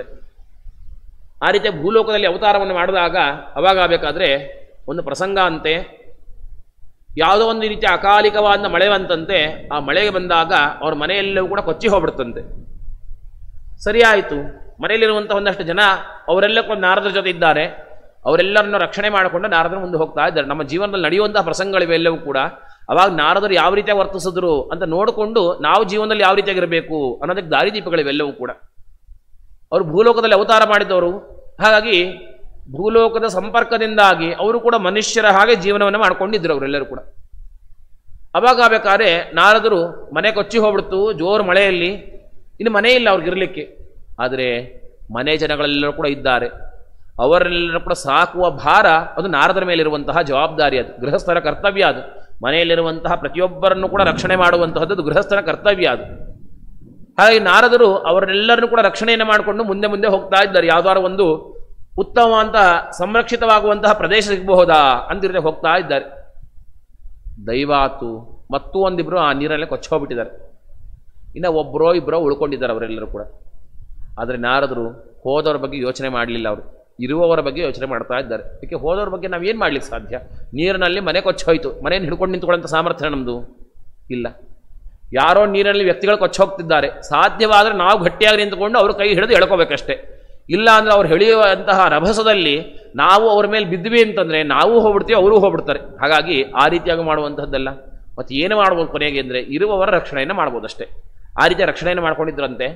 ಆ ರೀತಿಯ ಭೂಲೋಕದಲ್ಲಿ ಅವತಾರವನ್ನು ಮಾಡಿದಾಗ ಅವಾಗ ಆಗಬೇಕಾದ್ರೆ ಒಂದು ಪ್ರಸಂಗ ಅಂತೆ ಯಾವುದೋ ಒಂದು ರೀತಿಯ ಅಕಾಲಿಕವಾದ ಮಳೆ ಬಂತಂತೆ ಆ ಮಳೆಗೆ ಬಂದಾಗ ಅವ್ರ ಮನೆಯೆಲ್ಲವೂ ಕೂಡ ಕೊಚ್ಚಿ ಹೋಗ್ಬಿಡ್ತಂತೆ ಸರಿ ಆಯಿತು ಮನೆಯಲ್ಲಿರುವಂಥ ಒಂದಷ್ಟು ಜನ ಅವರೆಲ್ಲ ಕೂಡ ನಾರದರ ಜೊತೆ ಇದ್ದಾರೆ ಅವರೆಲ್ಲರನ್ನು ರಕ್ಷಣೆ ಮಾಡಿಕೊಂಡು ನಾರದರು ಮುಂದೆ ಹೋಗ್ತಾ ಇದ್ದಾರೆ ನಮ್ಮ ಜೀವನದಲ್ಲಿ ನಡೆಯುವಂತಹ ಪ್ರಸಂಗಗಳಿವೆ ಎಲ್ಲವೂ ಕೂಡ ಅವಾಗ ನಾರದರು ಯಾವ ರೀತಿಯಾಗಿ ವರ್ತಿಸಿದ್ರು ಅಂತ ನೋಡಿಕೊಂಡು ನಾವು ಜೀವನದಲ್ಲಿ ಯಾವ ರೀತಿಯಾಗಿರಬೇಕು ಅನ್ನೋದಕ್ಕೆ ದಾರಿದೀಪಗಳಿವೆಲ್ಲವೂ ಕೂಡ ಅವರು ಭೂಲೋಕದಲ್ಲಿ ಅವತಾರ ಮಾಡಿದವರು ಹಾಗಾಗಿ ಭೂಲೋಕದ ಸಂಪರ್ಕದಿಂದಾಗಿ ಅವರು ಕೂಡ ಮನುಷ್ಯರ ಹಾಗೆ ಜೀವನವನ್ನು ಮಾಡ್ಕೊಂಡಿದ್ರು ಅವರೆಲ್ಲರೂ ಕೂಡ ಅವಾಗ ಆಗ್ಬೇಕಾದ್ರೆ ನಾರದರು ಮನೆ ಕೊಚ್ಚಿ ಹೋಗ್ಬಿಡ್ತು ಜೋರು ಮಳೆಯಲ್ಲಿ ಇನ್ನು ಮನೆ ಇಲ್ಲ ಅವ್ರಿಗೆ ಇರಲಿಕ್ಕೆ ಆದರೆ ಮನೆ ಜನಗಳೆಲ್ಲರೂ ಕೂಡ ಇದ್ದಾರೆ ಅವರೆಲ್ಲರೂ ಕೂಡ ಸಾಕುವ ಭಾರ ಅದು ನಾರದರ ಮೇಲಿರುವಂತಹ ಜವಾಬ್ದಾರಿ ಅದು ಗೃಹಸ್ಥರ ಕರ್ತವ್ಯ ಅದು ಮನೆಯಲ್ಲಿರುವಂತಹ ಪ್ರತಿಯೊಬ್ಬರನ್ನು ಕೂಡ ರಕ್ಷಣೆ ಮಾಡುವಂತಹದ್ದು ಅದು ಗೃಹಸ್ಥರ ಕರ್ತವ್ಯ ಅದು ಹಾಗಾಗಿ ನಾರದರು ಅವರೆಲ್ಲರನ್ನು ಕೂಡ ರಕ್ಷಣೆಯನ್ನು ಮಾಡಿಕೊಂಡು ಮುಂದೆ ಮುಂದೆ ಹೋಗ್ತಾ ಇದ್ದಾರೆ ಯಾವ್ದಾದ್ರು ಒಂದು ಉತ್ತಮವಂತಹ ಸಂರಕ್ಷಿತವಾಗುವಂತಹ ಪ್ರದೇಶ ಸಿಗಬಹುದಾ ಅಂತಿರದೆ ಹೋಗ್ತಾ ಇದ್ದಾರೆ ದೈವಾತು ಮತ್ತೂ ಒಂದಿಬ್ರು ಆ ನೀರಲ್ಲೇ ಕೊಚ್ಚೋಗ್ಬಿಟ್ಟಿದ್ದಾರೆ ಇನ್ನು ಒಬ್ಬರೋ ಇಬ್ಬರೋ ಉಳ್ಕೊಂಡಿದ್ದಾರೆ ಅವರೆಲ್ಲರೂ ಕೂಡ ಆದರೆ ನಾರದರು ಹೋದವ್ರ ಬಗ್ಗೆ ಯೋಚನೆ ಮಾಡಲಿಲ್ಲ ಅವರು ಇರುವವರ ಬಗ್ಗೆ ಯೋಚನೆ ಮಾಡ್ತಾ ಇದ್ದಾರೆ ಅದಕ್ಕೆ ಹೋದವ್ರ ಬಗ್ಗೆ ನಾವು ಏನು ಮಾಡ್ಲಿಕ್ಕೆ ಸಾಧ್ಯ ನೀರಿನಲ್ಲಿ ಮನೆ ಕೊಚ್ಚೋಯ್ತು ಮನೆಯನ್ನು ಹಿಡ್ಕೊಂಡು ನಿಂತ್ಕೊಳ್ಳೋಂಥ ಸಾಮರ್ಥ್ಯ ನಮ್ಮದು ಇಲ್ಲ ಯಾರೋ ನೀರಿನಲ್ಲಿ ವ್ಯಕ್ತಿಗಳು ಕೊಚ್ಚೋಗ್ತಿದ್ದಾರೆ ಸಾಧ್ಯವಾದರೆ ನಾವು ಗಟ್ಟಿಯಾಗಿ ನಿಂತ್ಕೊಂಡು ಅವ್ರ ಕೈ ಹಿಡಿದು ಎಳ್ಕೋಬೇಕಷ್ಟೇ ಇಲ್ಲ ಅಂದರೆ ಅವ್ರು ಎಳೆಯುವಂತಹ ರಭಸದಲ್ಲಿ ನಾವು ಅವ್ರ ಮೇಲೆ ಬಿದ್ವಿ ಅಂತಂದರೆ ನಾವು ಹೋಗ್ಬಿಡ್ತೀವಿ ಅವರು ಹೋಗ್ಬಿಡ್ತಾರೆ ಹಾಗಾಗಿ ಆ ರೀತಿಯಾಗಿ ಮಾಡುವಂಥದ್ದಲ್ಲ ಮತ್ತು ಏನು ಮಾಡ್ಬೋದು ಕೊನೆಗೆ ಅಂದರೆ ಇರುವವರ ರಕ್ಷಣೆಯನ್ನು ಮಾಡ್ಬೋದಷ್ಟೇ ಆ ರೀತಿಯ ರಕ್ಷಣೆಯನ್ನು ಮಾಡ್ಕೊಂಡಿದ್ರಂತೆ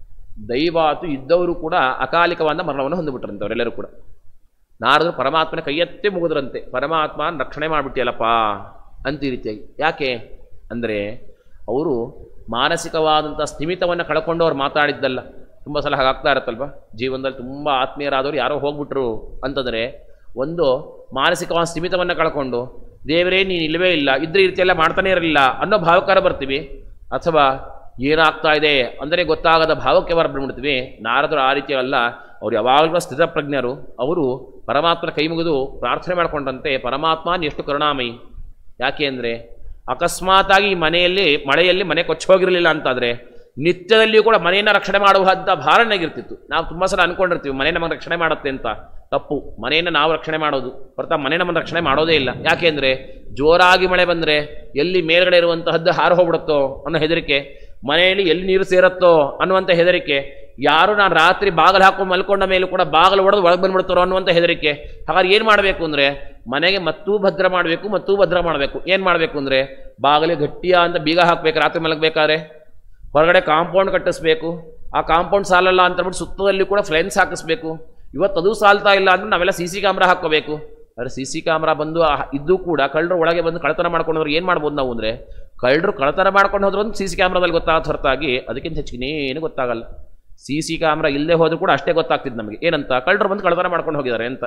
ದೈವಾತು ಇದ್ದವರು ಕೂಡ ಅಕಾಲಿಕವಾದ ಮರಣವನ್ನು ಹೊಂದಿಬಿಟ್ರಂತೆ ಅವರೆಲ್ಲರೂ ಕೂಡ ನಾರದರು ಪರಮಾತ್ಮನ ಕೈಯೆತ್ತೇ ಮುಗಿದ್ರಂತೆ ಪರಮಾತ್ಮನ ರಕ್ಷಣೆ ಮಾಡಿಬಿಟ್ಟಿಯಲ್ಲಪ್ಪ ಅಂತ ಈ ರೀತಿಯಾಗಿ ಯಾಕೆ ಅಂದರೆ ಅವರು ಮಾನಸಿಕವಾದಂಥ ಸ್ಥಿಮಿತವನ್ನು ಕಳ್ಕೊಂಡು ಅವ್ರು ಮಾತಾಡಿದ್ದಲ್ಲ ತುಂಬ ಸಲ ಹಾಗಾಗ್ತಾ ಇರುತ್ತಲ್ವ ಜೀವನದಲ್ಲಿ ತುಂಬ ಆತ್ಮೀಯರಾದವರು ಯಾರೋ ಹೋಗ್ಬಿಟ್ರು ಅಂತಂದರೆ ಒಂದು ಮಾನಸಿಕವಾದ ಸ್ಥಿಮಿತವನ್ನು ಕಳ್ಕೊಂಡು ದೇವರೇ ನೀನು ಇಲ್ಲವೇ ಇಲ್ಲ ಇದ್ರೆ ಈ ರೀತಿಯೆಲ್ಲ ಮಾಡ್ತಾನೆ ಇರಲಿಲ್ಲ ಅನ್ನೋ ಭಾವಕಾರ ಬರ್ತೀವಿ ಅಥವಾ ಏನಾಗ್ತಾ ಇದೆ ಅಂದರೆ ಗೊತ್ತಾಗದ ಭಾವಕ್ಕೆ ಬರ್ಬಿಡ್ಬಿಡ್ತೀವಿ ನಾರದರು ಆ ರೀತಿ ಅಲ್ಲ ಅವ್ರು ಯಾವಾಗಲೂ ಸ್ಥಿತಪ್ರಜ್ಞರು ಅವರು ಪರಮಾತ್ಮನ ಕೈ ಮುಗಿದು ಪ್ರಾರ್ಥನೆ ಮಾಡಿಕೊಂಡಂತೆ ಪರಮಾತ್ಮ ನೀ ಎಷ್ಟು ಕರುಣಾಮಯಿ ಯಾಕೆ ಅಂದರೆ ಅಕಸ್ಮಾತಾಗಿ ಈ ಮನೆಯಲ್ಲಿ ಮಳೆಯಲ್ಲಿ ಮನೆ ಕೊಚ್ಚೋಗಿರಲಿಲ್ಲ ಅಂತಾದರೆ ನಿತ್ಯದಲ್ಲಿಯೂ ಕೂಡ ಮನೆಯನ್ನು ರಕ್ಷಣೆ ಮಾಡುವಂಥ ಭಾರ ನನಗಿರ್ತಿತ್ತು ನಾವು ತುಂಬ ಸಲ ಅನ್ಕೊಂಡಿರ್ತೀವಿ ಮನೆ ನಮಗೆ ರಕ್ಷಣೆ ಮಾಡುತ್ತೆ ಅಂತ ತಪ್ಪು ಮನೆಯನ್ನು ನಾವು ರಕ್ಷಣೆ ಮಾಡೋದು ಹೊರತ ಮನೆ ನಮ್ಮನ್ನು ರಕ್ಷಣೆ ಮಾಡೋದೇ ಇಲ್ಲ ಯಾಕೆಂದರೆ ಜೋರಾಗಿ ಮಳೆ ಬಂದರೆ ಎಲ್ಲಿ ಮೇಲ್ಗಡೆ ಇರುವಂತಹದ್ದು ಹಾರು ಹೋಗ್ಬಿಡುತ್ತೋ ಅನ್ನೋ ಹೆದರಿಕೆ ಮನೆಯಲ್ಲಿ ಎಲ್ಲಿ ನೀರು ಸೇರುತ್ತೋ ಅನ್ನುವಂಥ ಹೆದರಿಕೆ ಯಾರು ನಾನು ರಾತ್ರಿ ಬಾಗಿಲು ಹಾಕೊಂಡು ಮಲ್ಕೊಂಡ ಮೇಲೂ ಕೂಡ ಬಾಗಿಲು ಹೊಡೆದು ಒಳಗೆ ಬಂದ್ಬಿಡ್ತಾರೋ ಅನ್ನುವಂಥ ಹೆದರಿಕೆ ಹಾಗಾದ್ರೆ ಏನು ಮಾಡಬೇಕು ಅಂದರೆ ಮನೆಗೆ ಮತ್ತೂ ಭದ್ರ ಮಾಡಬೇಕು ಮತ್ತೂ ಭದ್ರ ಮಾಡಬೇಕು ಏನು ಮಾಡಬೇಕು ಅಂದರೆ ಬಾಗಿಲು ಗಟ್ಟಿಯ ಅಂತ ಬೀಗ ಹಾಕಬೇಕು ರಾತ್ರಿ ಮಲಗಬೇಕಾದ್ರೆ ಹೊರಗಡೆ ಕಾಂಪೌಂಡ್ ಕಟ್ಟಿಸ್ಬೇಕು ಆ ಕಾಂಪೌಂಡ್ ಸಾಲಲ್ಲ ಅಂತ ಅಂದ್ಬಿಟ್ಟು ಸುತ್ತದಲ್ಲಿ ಕೂಡ ಫ್ಲೆನ್ಸ್ ಹಾಕಿಸ್ಬೇಕು ಇವತ್ತು ಅದು ಸಾಲ್ತಾ ಇಲ್ಲ ಅಂದ್ರೆ ನಾವೆಲ್ಲ ಸಿ ಸಿ ಕ್ಯಾಮ್ರಾ ಹಾಕ್ಕೋಬೇಕು ಆದರೆ ಸಿ ಸಿ ಕ್ಯಾಮ್ರಾ ಬಂದು ಆ- ಇದ್ದು ಕೂಡ ಕಳ್ಳರು ಒಳಗೆ ಬಂದು ಕಳ್ತನ ಮಾಡ್ಕೊಂಡು ಹೋದ್ರೆ ಏನು ಮಾಡ್ಬೋದು ನಾವು ಅಂದರೆ ಕಳ್ಳರು ಕಳ್ತನ ಮಾಡ್ಕೊಂಡು ಹೋದ್ರು ಒಂದು ಸಿ ಸಿ ಕ್ಯಾಮ್ರಾದಲ್ಲಿ ಗೊತ್ತಾಗತ್ತೆ ಹೊರತಾಗಿ ಅದಕ್ಕಿಂತ ಹೆಚ್ಚಿಗೆ ಏನು ಗೊತ್ತಾಗಲ್ಲ ಸಿ ಸಿ ಕ್ಯಾಮ್ರಾ ಇಲ್ಲದೆ ಹೋದ್ರೂ ಕೂಡ ಅಷ್ಟೇ ಗೊತ್ತಾಗ್ತಿದ್ದು ನಮಗೆ ಏನಂತ ಕಳ್ಳರು ಬಂದು ಕಳ್ತನ ಮಾಡ್ಕೊಂಡು ಹೋಗಿದ್ದಾರೆ ಅಂತ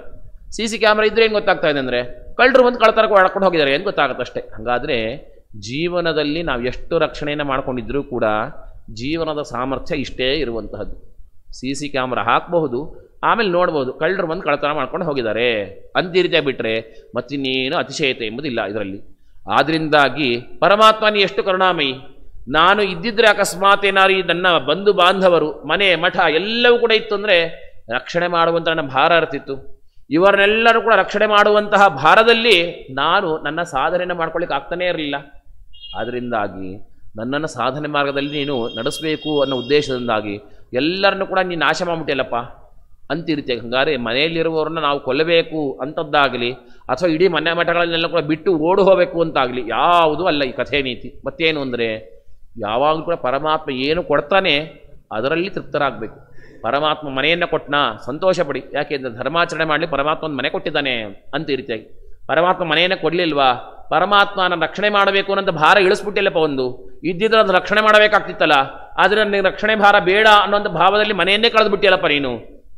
ಸಿ ಸಿ ಕ್ಯಾಮ್ರಾ ಇದ್ರೆ ಏನು ಗೊತ್ತಾಗ್ತಾ ಇದೆ ಅಂದರೆ ಕಳ್ಳರು ಬಂದು ಕಳ್ತರಕ್ಕೆ ಹೊಡ್ಕೊಂಡು ಹೋಗಿದ್ದಾರೆ ಏನು ಗೊತ್ತಾಗುತ್ತೆ ಅಷ್ಟೇ ಹಾಗಾದರೆ ಜೀವನದಲ್ಲಿ ನಾವು ಎಷ್ಟು ರಕ್ಷಣೆಯನ್ನು ಮಾಡ್ಕೊಂಡಿದ್ರೂ ಕೂಡ ಜೀವನದ ಸಾಮರ್ಥ್ಯ ಇಷ್ಟೇ ಇರುವಂತಹದ್ದು ಸಿ ಸಿ ಕ್ಯಾಮ್ರಾ ಹಾಕಬಹುದು ಆಮೇಲೆ ನೋಡ್ಬೋದು ಕಳ್ಳರು ಬಂದು ಕಳ್ಳತನ ಮಾಡ್ಕೊಂಡು ಹೋಗಿದ್ದಾರೆ ಅಂತ ಈ ರೀತಿಯಾಗಿ ಬಿಟ್ಟರೆ ಮತ್ತಿನ್ನೇನು ಅತಿಶಯತೆ ಎಂಬುದಿಲ್ಲ ಇದರಲ್ಲಿ ಆದ್ರಿಂದಾಗಿ ಪರಮಾತ್ಮನಿ ಎಷ್ಟು ಕರುಣಾಮಯಿ ನಾನು ಇದ್ದಿದ್ರೆ ಅಕಸ್ಮಾತ್ ಏನಾರು ಈ ನನ್ನ ಬಂಧು ಬಾಂಧವರು ಮನೆ ಮಠ ಎಲ್ಲವೂ ಕೂಡ ಇತ್ತು ಅಂದರೆ ರಕ್ಷಣೆ ಮಾಡುವಂಥ ನನ್ನ ಭಾರ ಇರ್ತಿತ್ತು ಇವರನ್ನೆಲ್ಲರೂ ಕೂಡ ರಕ್ಷಣೆ ಮಾಡುವಂತಹ ಭಾರದಲ್ಲಿ ನಾನು ನನ್ನ ಸಾಧನೆಯನ್ನು ಮಾಡ್ಕೊಳ್ಳಿಕ್ಕೆ ಆಗ್ತಾನೇ ಇರಲಿಲ್ಲ ಆದ್ದರಿಂದಾಗಿ ನನ್ನನ್ನು ಸಾಧನೆ ಮಾರ್ಗದಲ್ಲಿ ನೀನು ನಡೆಸಬೇಕು ಅನ್ನೋ ಉದ್ದೇಶದಿಂದಾಗಿ ಎಲ್ಲರನ್ನು ಕೂಡ ನೀನು ನಾಶ ಮಾಡ್ಬಿಟ್ಟಿಲ್ಲಪ್ಪ ಅಂತ ಈ ರೀತಿಯಾಗಿ ಹಂಗಾರೆ ಮನೆಯಲ್ಲಿರುವವ್ರನ್ನ ನಾವು ಕೊಲ್ಲಬೇಕು ಅಂಥದ್ದಾಗಲಿ ಅಥವಾ ಇಡೀ ಮನೆ ಮಠಗಳನ್ನೆಲ್ಲ ಕೂಡ ಬಿಟ್ಟು ಓಡು ಹೋಗಬೇಕು ಅಂತಾಗಲಿ ಯಾವುದೂ ಅಲ್ಲ ಈ ಕಥೆ ನೀತಿ ಮತ್ತೇನು ಅಂದರೆ ಯಾವಾಗಲೂ ಕೂಡ ಪರಮಾತ್ಮ ಏನು ಕೊಡ್ತಾನೆ ಅದರಲ್ಲಿ ತೃಪ್ತರಾಗಬೇಕು ಪರಮಾತ್ಮ ಮನೆಯನ್ನು ಕೊಟ್ಟನ ಸಂತೋಷ ಪಡಿ ಯಾಕೆಂದರೆ ಧರ್ಮಾಚರಣೆ ಮಾಡಲಿ ಪರಮಾತ್ಮ ಒಂದು ಮನೆ ಕೊಟ್ಟಿದ್ದಾನೆ ಅಂತ ಈ ರೀತಿಯಾಗಿ ಪರಮಾತ್ಮ ಮನೆಯನ್ನು ಕೊಡಲಿಲ್ವಾ ಪರಮಾತ್ಮ ನನ್ನ ರಕ್ಷಣೆ ಮಾಡಬೇಕು ಅನ್ನೋಂಥ ಭಾರ ಇಳಿಸ್ಬಿಟ್ಟಿಲ್ಲಪ್ಪ ಒಂದು ಇದ್ದಿದ್ರೆ ಅದು ರಕ್ಷಣೆ ಮಾಡಬೇಕಾಗ್ತಿತ್ತಲ್ಲ ಆದರೆ ನನಗೆ ರಕ್ಷಣೆ ಭಾರ ಬೇಡ ಅನ್ನೋಂಥ ಭಾವದಲ್ಲಿ ಮನೆಯನ್ನೇ ಕಳೆದುಬಿಟ್ಟಿಯಲ್ಲಪ್ಪ ನೀನು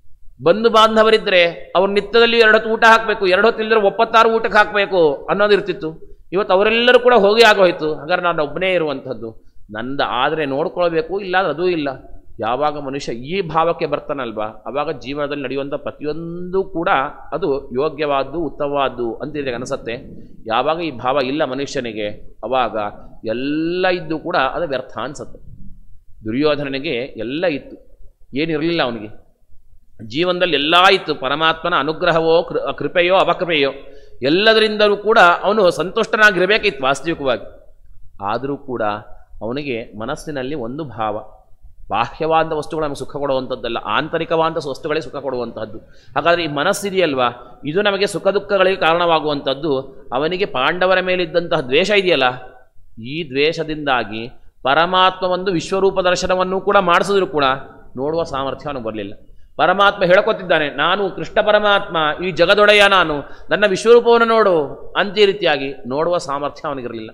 ಬಂಧು ಬಾಂಧವರಿದ್ದರೆ ಅವ್ರ ನಿತ್ಯದಲ್ಲಿ ಎರಡು ಹೊತ್ತು ಊಟ ಹಾಕಬೇಕು ಎರಡು ಹೊತ್ತು ಇಲ್ಲದ್ರೆ ಒಪ್ಪತ್ತಾರು ಊಟಕ್ಕೆ ಹಾಕಬೇಕು ಅನ್ನೋದು ಇರ್ತಿತ್ತು ಇವತ್ತು ಅವರೆಲ್ಲರೂ ಕೂಡ ಹೋಗಿ ಆಗೋಯ್ತು ಹಾಗಾದ್ರೆ ನಾನು ಒಬ್ಬನೇ ಇರುವಂಥದ್ದು ನಂದು ಆದರೆ ನೋಡ್ಕೊಳ್ಬೇಕು ಇಲ್ಲ ಅದೂ ಇಲ್ಲ ಯಾವಾಗ ಮನುಷ್ಯ ಈ ಭಾವಕ್ಕೆ ಬರ್ತಾನಲ್ವಾ ಅವಾಗ ಜೀವನದಲ್ಲಿ ನಡೆಯುವಂಥ ಪ್ರತಿಯೊಂದು ಕೂಡ ಅದು ಯೋಗ್ಯವಾದ್ದು ಉತ್ತಮವಾದ್ದು ಅಂತ ಅನಿಸುತ್ತೆ ಯಾವಾಗ ಈ ಭಾವ ಇಲ್ಲ ಮನುಷ್ಯನಿಗೆ ಅವಾಗ ಎಲ್ಲ ಇದ್ದು ಕೂಡ ಅದು ವ್ಯರ್ಥ ಅನ್ಸುತ್ತೆ ದುರ್ಯೋಧನನಿಗೆ ಎಲ್ಲ ಇತ್ತು ಏನಿರಲಿಲ್ಲ ಅವನಿಗೆ ಜೀವನದಲ್ಲಿ ಎಲ್ಲ ಇತ್ತು ಪರಮಾತ್ಮನ ಅನುಗ್ರಹವೋ ಕೃ ಕೃಪೆಯೋ ಅಪಕೃಪೆಯೋ ಎಲ್ಲದರಿಂದಲೂ ಕೂಡ ಅವನು ಸಂತುಷ್ಟನಾಗಿರಬೇಕಿತ್ತು ವಾಸ್ತವಿಕವಾಗಿ ಆದರೂ ಕೂಡ ಅವನಿಗೆ ಮನಸ್ಸಿನಲ್ಲಿ ಒಂದು ಭಾವ ಬಾಹ್ಯವಾದ ವಸ್ತುಗಳು ನಮಗೆ ಸುಖ ಕೊಡುವಂಥದ್ದಲ್ಲ ಆಂತರಿಕವಾದ ವಸ್ತುಗಳೇ ಸುಖ ಕೊಡುವಂತಹದ್ದು ಹಾಗಾದರೆ ಈ ಮನಸ್ಸಿದೆಯಲ್ವಾ ಇದು ನಮಗೆ ಸುಖ ದುಃಖಗಳಿಗೆ ಕಾರಣವಾಗುವಂಥದ್ದು ಅವನಿಗೆ ಪಾಂಡವರ ಮೇಲಿದ್ದಂತಹ ದ್ವೇಷ ಇದೆಯಲ್ಲ ಈ ದ್ವೇಷದಿಂದಾಗಿ ಪರಮಾತ್ಮ ಒಂದು ವಿಶ್ವರೂಪ ದರ್ಶನವನ್ನು ಕೂಡ ಮಾಡಿಸಿದ್ರು ಕೂಡ ನೋಡುವ ಸಾಮರ್ಥ್ಯ ಅವನು ಬರಲಿಲ್ಲ ಪರಮಾತ್ಮ ಹೇಳ್ಕೊತಿದ್ದಾನೆ ನಾನು ಕೃಷ್ಣ ಪರಮಾತ್ಮ ಈ ಜಗದೊಡೆಯ ನಾನು ನನ್ನ ವಿಶ್ವರೂಪವನ್ನು ನೋಡು ಅಂತ ಈ ರೀತಿಯಾಗಿ ನೋಡುವ ಸಾಮರ್ಥ್ಯ ಅವನಿಗಿರಲಿಲ್ಲ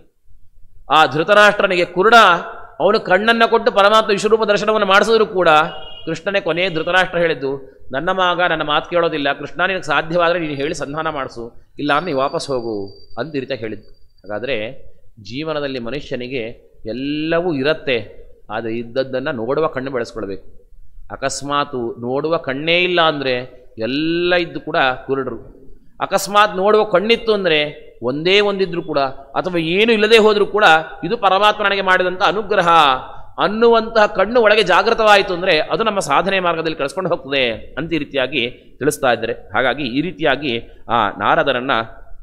ಆ ಧೃತರಾಷ್ಟ್ರನಿಗೆ ಕುರುಡ ಅವನು ಕಣ್ಣನ್ನು ಕೊಟ್ಟು ಪರಮಾತ್ಮ ವಿಶ್ವರೂಪ ದರ್ಶನವನ್ನು ಮಾಡಿಸಿದ್ರು ಕೂಡ ಕೃಷ್ಣನೇ ಕೊನೆ ಧೃತರಾಷ್ಟ್ರ ಹೇಳಿದ್ದು ನನ್ನ ಮಗ ನನ್ನ ಮಾತು ಕೇಳೋದಿಲ್ಲ ಕೃಷ್ಣ ನಿನಗೆ ಸಾಧ್ಯವಾದರೆ ನೀನು ಹೇಳಿ ಸಂಧಾನ ಮಾಡಿಸು ಇಲ್ಲ ಅಂದ್ರೆ ನೀವು ವಾಪಸ್ ಹೋಗು ಅಂತ ಈ ರೀತಿಯಾಗಿ ಹೇಳಿದ್ದು ಹಾಗಾದರೆ ಜೀವನದಲ್ಲಿ ಮನುಷ್ಯನಿಗೆ ಎಲ್ಲವೂ ಇರತ್ತೆ ಆದರೆ ಇದ್ದದ್ದನ್ನು ನೋಡುವ ಕಣ್ಣು ಬೆಳೆಸ್ಕೊಳ್ಬೇಕು ಅಕಸ್ಮಾತು ನೋಡುವ ಕಣ್ಣೇ ಇಲ್ಲ ಅಂದರೆ ಎಲ್ಲ ಇದ್ದು ಕೂಡ ಕುರುಡರು ಅಕಸ್ಮಾತ್ ನೋಡುವ ಕಣ್ಣಿತ್ತು ಅಂದರೆ ಒಂದೇ ಒಂದಿದ್ರು ಕೂಡ ಅಥವಾ ಏನು ಇಲ್ಲದೆ ಹೋದರೂ ಕೂಡ ಇದು ಪರಮಾತ್ಮ ನನಗೆ ಮಾಡಿದಂಥ ಅನುಗ್ರಹ ಅನ್ನುವಂತಹ ಕಣ್ಣು ಒಳಗೆ ಜಾಗೃತವಾಯಿತು ಅಂದರೆ ಅದು ನಮ್ಮ ಸಾಧನೆ ಮಾರ್ಗದಲ್ಲಿ ಕಳಿಸ್ಕೊಂಡು ಹೋಗ್ತದೆ ಅಂತ ಈ ರೀತಿಯಾಗಿ ತಿಳಿಸ್ತಾ ಇದ್ದಾರೆ ಹಾಗಾಗಿ ಈ ರೀತಿಯಾಗಿ ಆ ನಾರದರನ್ನು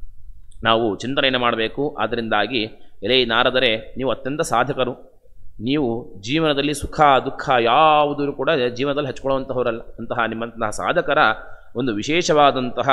ನಾವು ಚಿಂತನೆಯನ್ನು ಮಾಡಬೇಕು ಅದರಿಂದಾಗಿ ಎಲೆ ನಾರದರೆ ನೀವು ಅತ್ಯಂತ ಸಾಧಕರು ನೀವು ಜೀವನದಲ್ಲಿ ಸುಖ ದುಃಖ ಯಾವುದೂ ಕೂಡ ಜೀವನದಲ್ಲಿ ಹಚ್ಕೊಳ್ಳುವಂತಹವರಲ್ಲ ಅಂತಹ ನಿಮ್ಮಂತಹ ಸಾಧಕರ ಒಂದು ವಿಶೇಷವಾದಂತಹ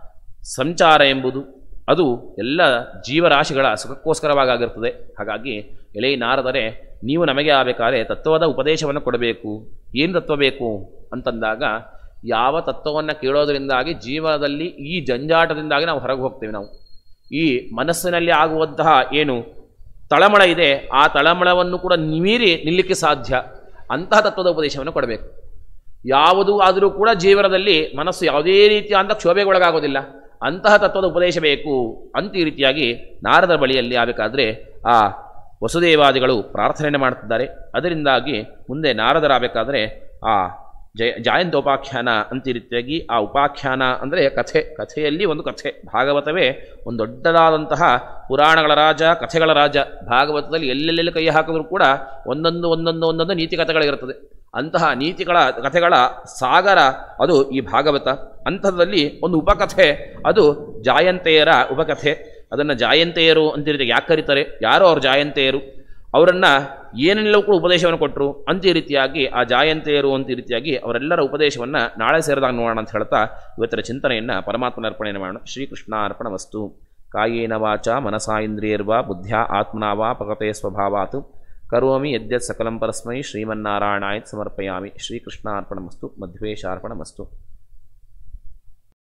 ಸಂಚಾರ ಎಂಬುದು ಅದು ಎಲ್ಲ ಜೀವರಾಶಿಗಳ ಸುಖಕ್ಕೋಸ್ಕರವಾಗಿರ್ತದೆ ಹಾಗಾಗಿ ಎಲೆ ನಾರದರೆ ನೀವು ನಮಗೆ ಆಗಬೇಕಾದ್ರೆ ತತ್ವದ ಉಪದೇಶವನ್ನು ಕೊಡಬೇಕು ಏನು ತತ್ವ ಬೇಕು ಅಂತಂದಾಗ ಯಾವ ತತ್ವವನ್ನು ಕೇಳೋದ್ರಿಂದಾಗಿ ಜೀವನದಲ್ಲಿ ಈ ಜಂಜಾಟದಿಂದಾಗಿ ನಾವು ಹೊರಗೆ ಹೋಗ್ತೇವೆ ನಾವು ಈ ಮನಸ್ಸಿನಲ್ಲಿ ಆಗುವಂತಹ ಏನು ತಳಮಳ ಇದೆ ಆ ತಳಮಳವನ್ನು ಕೂಡ ಮೀರಿ ನಿಲ್ಲಕ್ಕೆ ಸಾಧ್ಯ ಅಂತಹ ತತ್ವದ ಉಪದೇಶವನ್ನು ಕೊಡಬೇಕು ಯಾವುದು ಆದರೂ ಕೂಡ ಜೀವನದಲ್ಲಿ ಮನಸ್ಸು ಯಾವುದೇ ರೀತಿಯಾದ ಕ್ಷೋಭೆಗೊಳಗಾಗೋದಿಲ್ಲ ಅಂತಹ ತತ್ವದ ಉಪದೇಶ ಬೇಕು ಅಂತ ಈ ರೀತಿಯಾಗಿ ನಾರದರ ಬಳಿಯಲ್ಲಿ ಆಗಬೇಕಾದ್ರೆ ಆ ವಸುದೇವಾದಿಗಳು ಪ್ರಾರ್ಥನೆಯನ್ನು ಮಾಡ್ತಿದ್ದಾರೆ ಅದರಿಂದಾಗಿ ಮುಂದೆ ನಾರದರಾಗಬೇಕಾದ್ರೆ ಆ ಜಯ ಜಾಯಂತೋಪಾಖ್ಯಾನ ಅಂತ ಈ ರೀತಿಯಾಗಿ ಆ ಉಪಾಖ್ಯಾನ ಅಂದರೆ ಕಥೆ ಕಥೆಯಲ್ಲಿ ಒಂದು ಕಥೆ ಭಾಗವತವೇ ಒಂದು ದೊಡ್ಡದಾದಂತಹ ಪುರಾಣಗಳ ರಾಜ ಕಥೆಗಳ ರಾಜ ಭಾಗವತದಲ್ಲಿ ಎಲ್ಲೆಲ್ಲೆಲ್ಲಿ ಕೈ ಹಾಕಿದ್ರು ಕೂಡ ಒಂದೊಂದು ಒಂದೊಂದು ಒಂದೊಂದು ನೀತಿ ಕಥೆಗಳಿರುತ್ತದೆ ಅಂತಹ ನೀತಿಗಳ ಕಥೆಗಳ ಸಾಗರ ಅದು ಈ ಭಾಗವತ ಅಂಥದ್ದಲ್ಲಿ ಒಂದು ಉಪಕಥೆ ಅದು ಜಾಯಂತೆಯರ ಉಪಕಥೆ ಅದನ್ನು ಜಾಯಂತೆಯರು ಅಂತ ರೀತಿಯಾಗಿ ಯಾಕೆ ಕರೀತಾರೆ ಯಾರೋ ಅವ್ರ ಜಾಯಂತೆಯರು ಅವರನ್ನು ಏನೆಲ್ಲವೂ ಕೂಡ ಉಪದೇಶವನ್ನು ಕೊಟ್ಟರು ಅಂತ ಈ ರೀತಿಯಾಗಿ ಆ ಜಾಯಂತೆಯರು ಅಂತ ಈ ರೀತಿಯಾಗಿ ಅವರೆಲ್ಲರ ಉಪದೇಶವನ್ನು ನಾಳೆ ಸೇರಿದಾಗ ನೋಡೋಣ ಅಂತ ಹೇಳ್ತಾ ಇವತ್ತರ ಚಿಂತನೆಯನ್ನು ಪರಮಾತ್ಮನ ಅರ್ಪಣೆಯನ್ನು ಮಾಡೋಣ ಶ್ರೀಕೃಷ್ಣ ಅರ್ಪಣ ವಸ್ತು ಕಾಯೇನ ವಾಚ ಮನಸಾ ಇಂದ್ರಿಯರ್ವಾ ಬುದ್ಧ್ಯ ಆತ್ಮನಾ ವಾ ಪಕತೆ ಸ್ವಭಾವಾತ್ ಕರೋಮಿ ಯದ್ಯತ್ ಸಕಲಂ ಪರಸ್ಮೈ ಶ್ರೀಮನ್ನಾರಾಯಣಾಯ ಸಮರ್ಪಯಾಮಿ ಶ್ರೀಕೃಷ್ಣಾರ್ಪಣಮಸ್ತು ಮಧ್ವೇಶಾರ್ಪಣಮಸ್ತು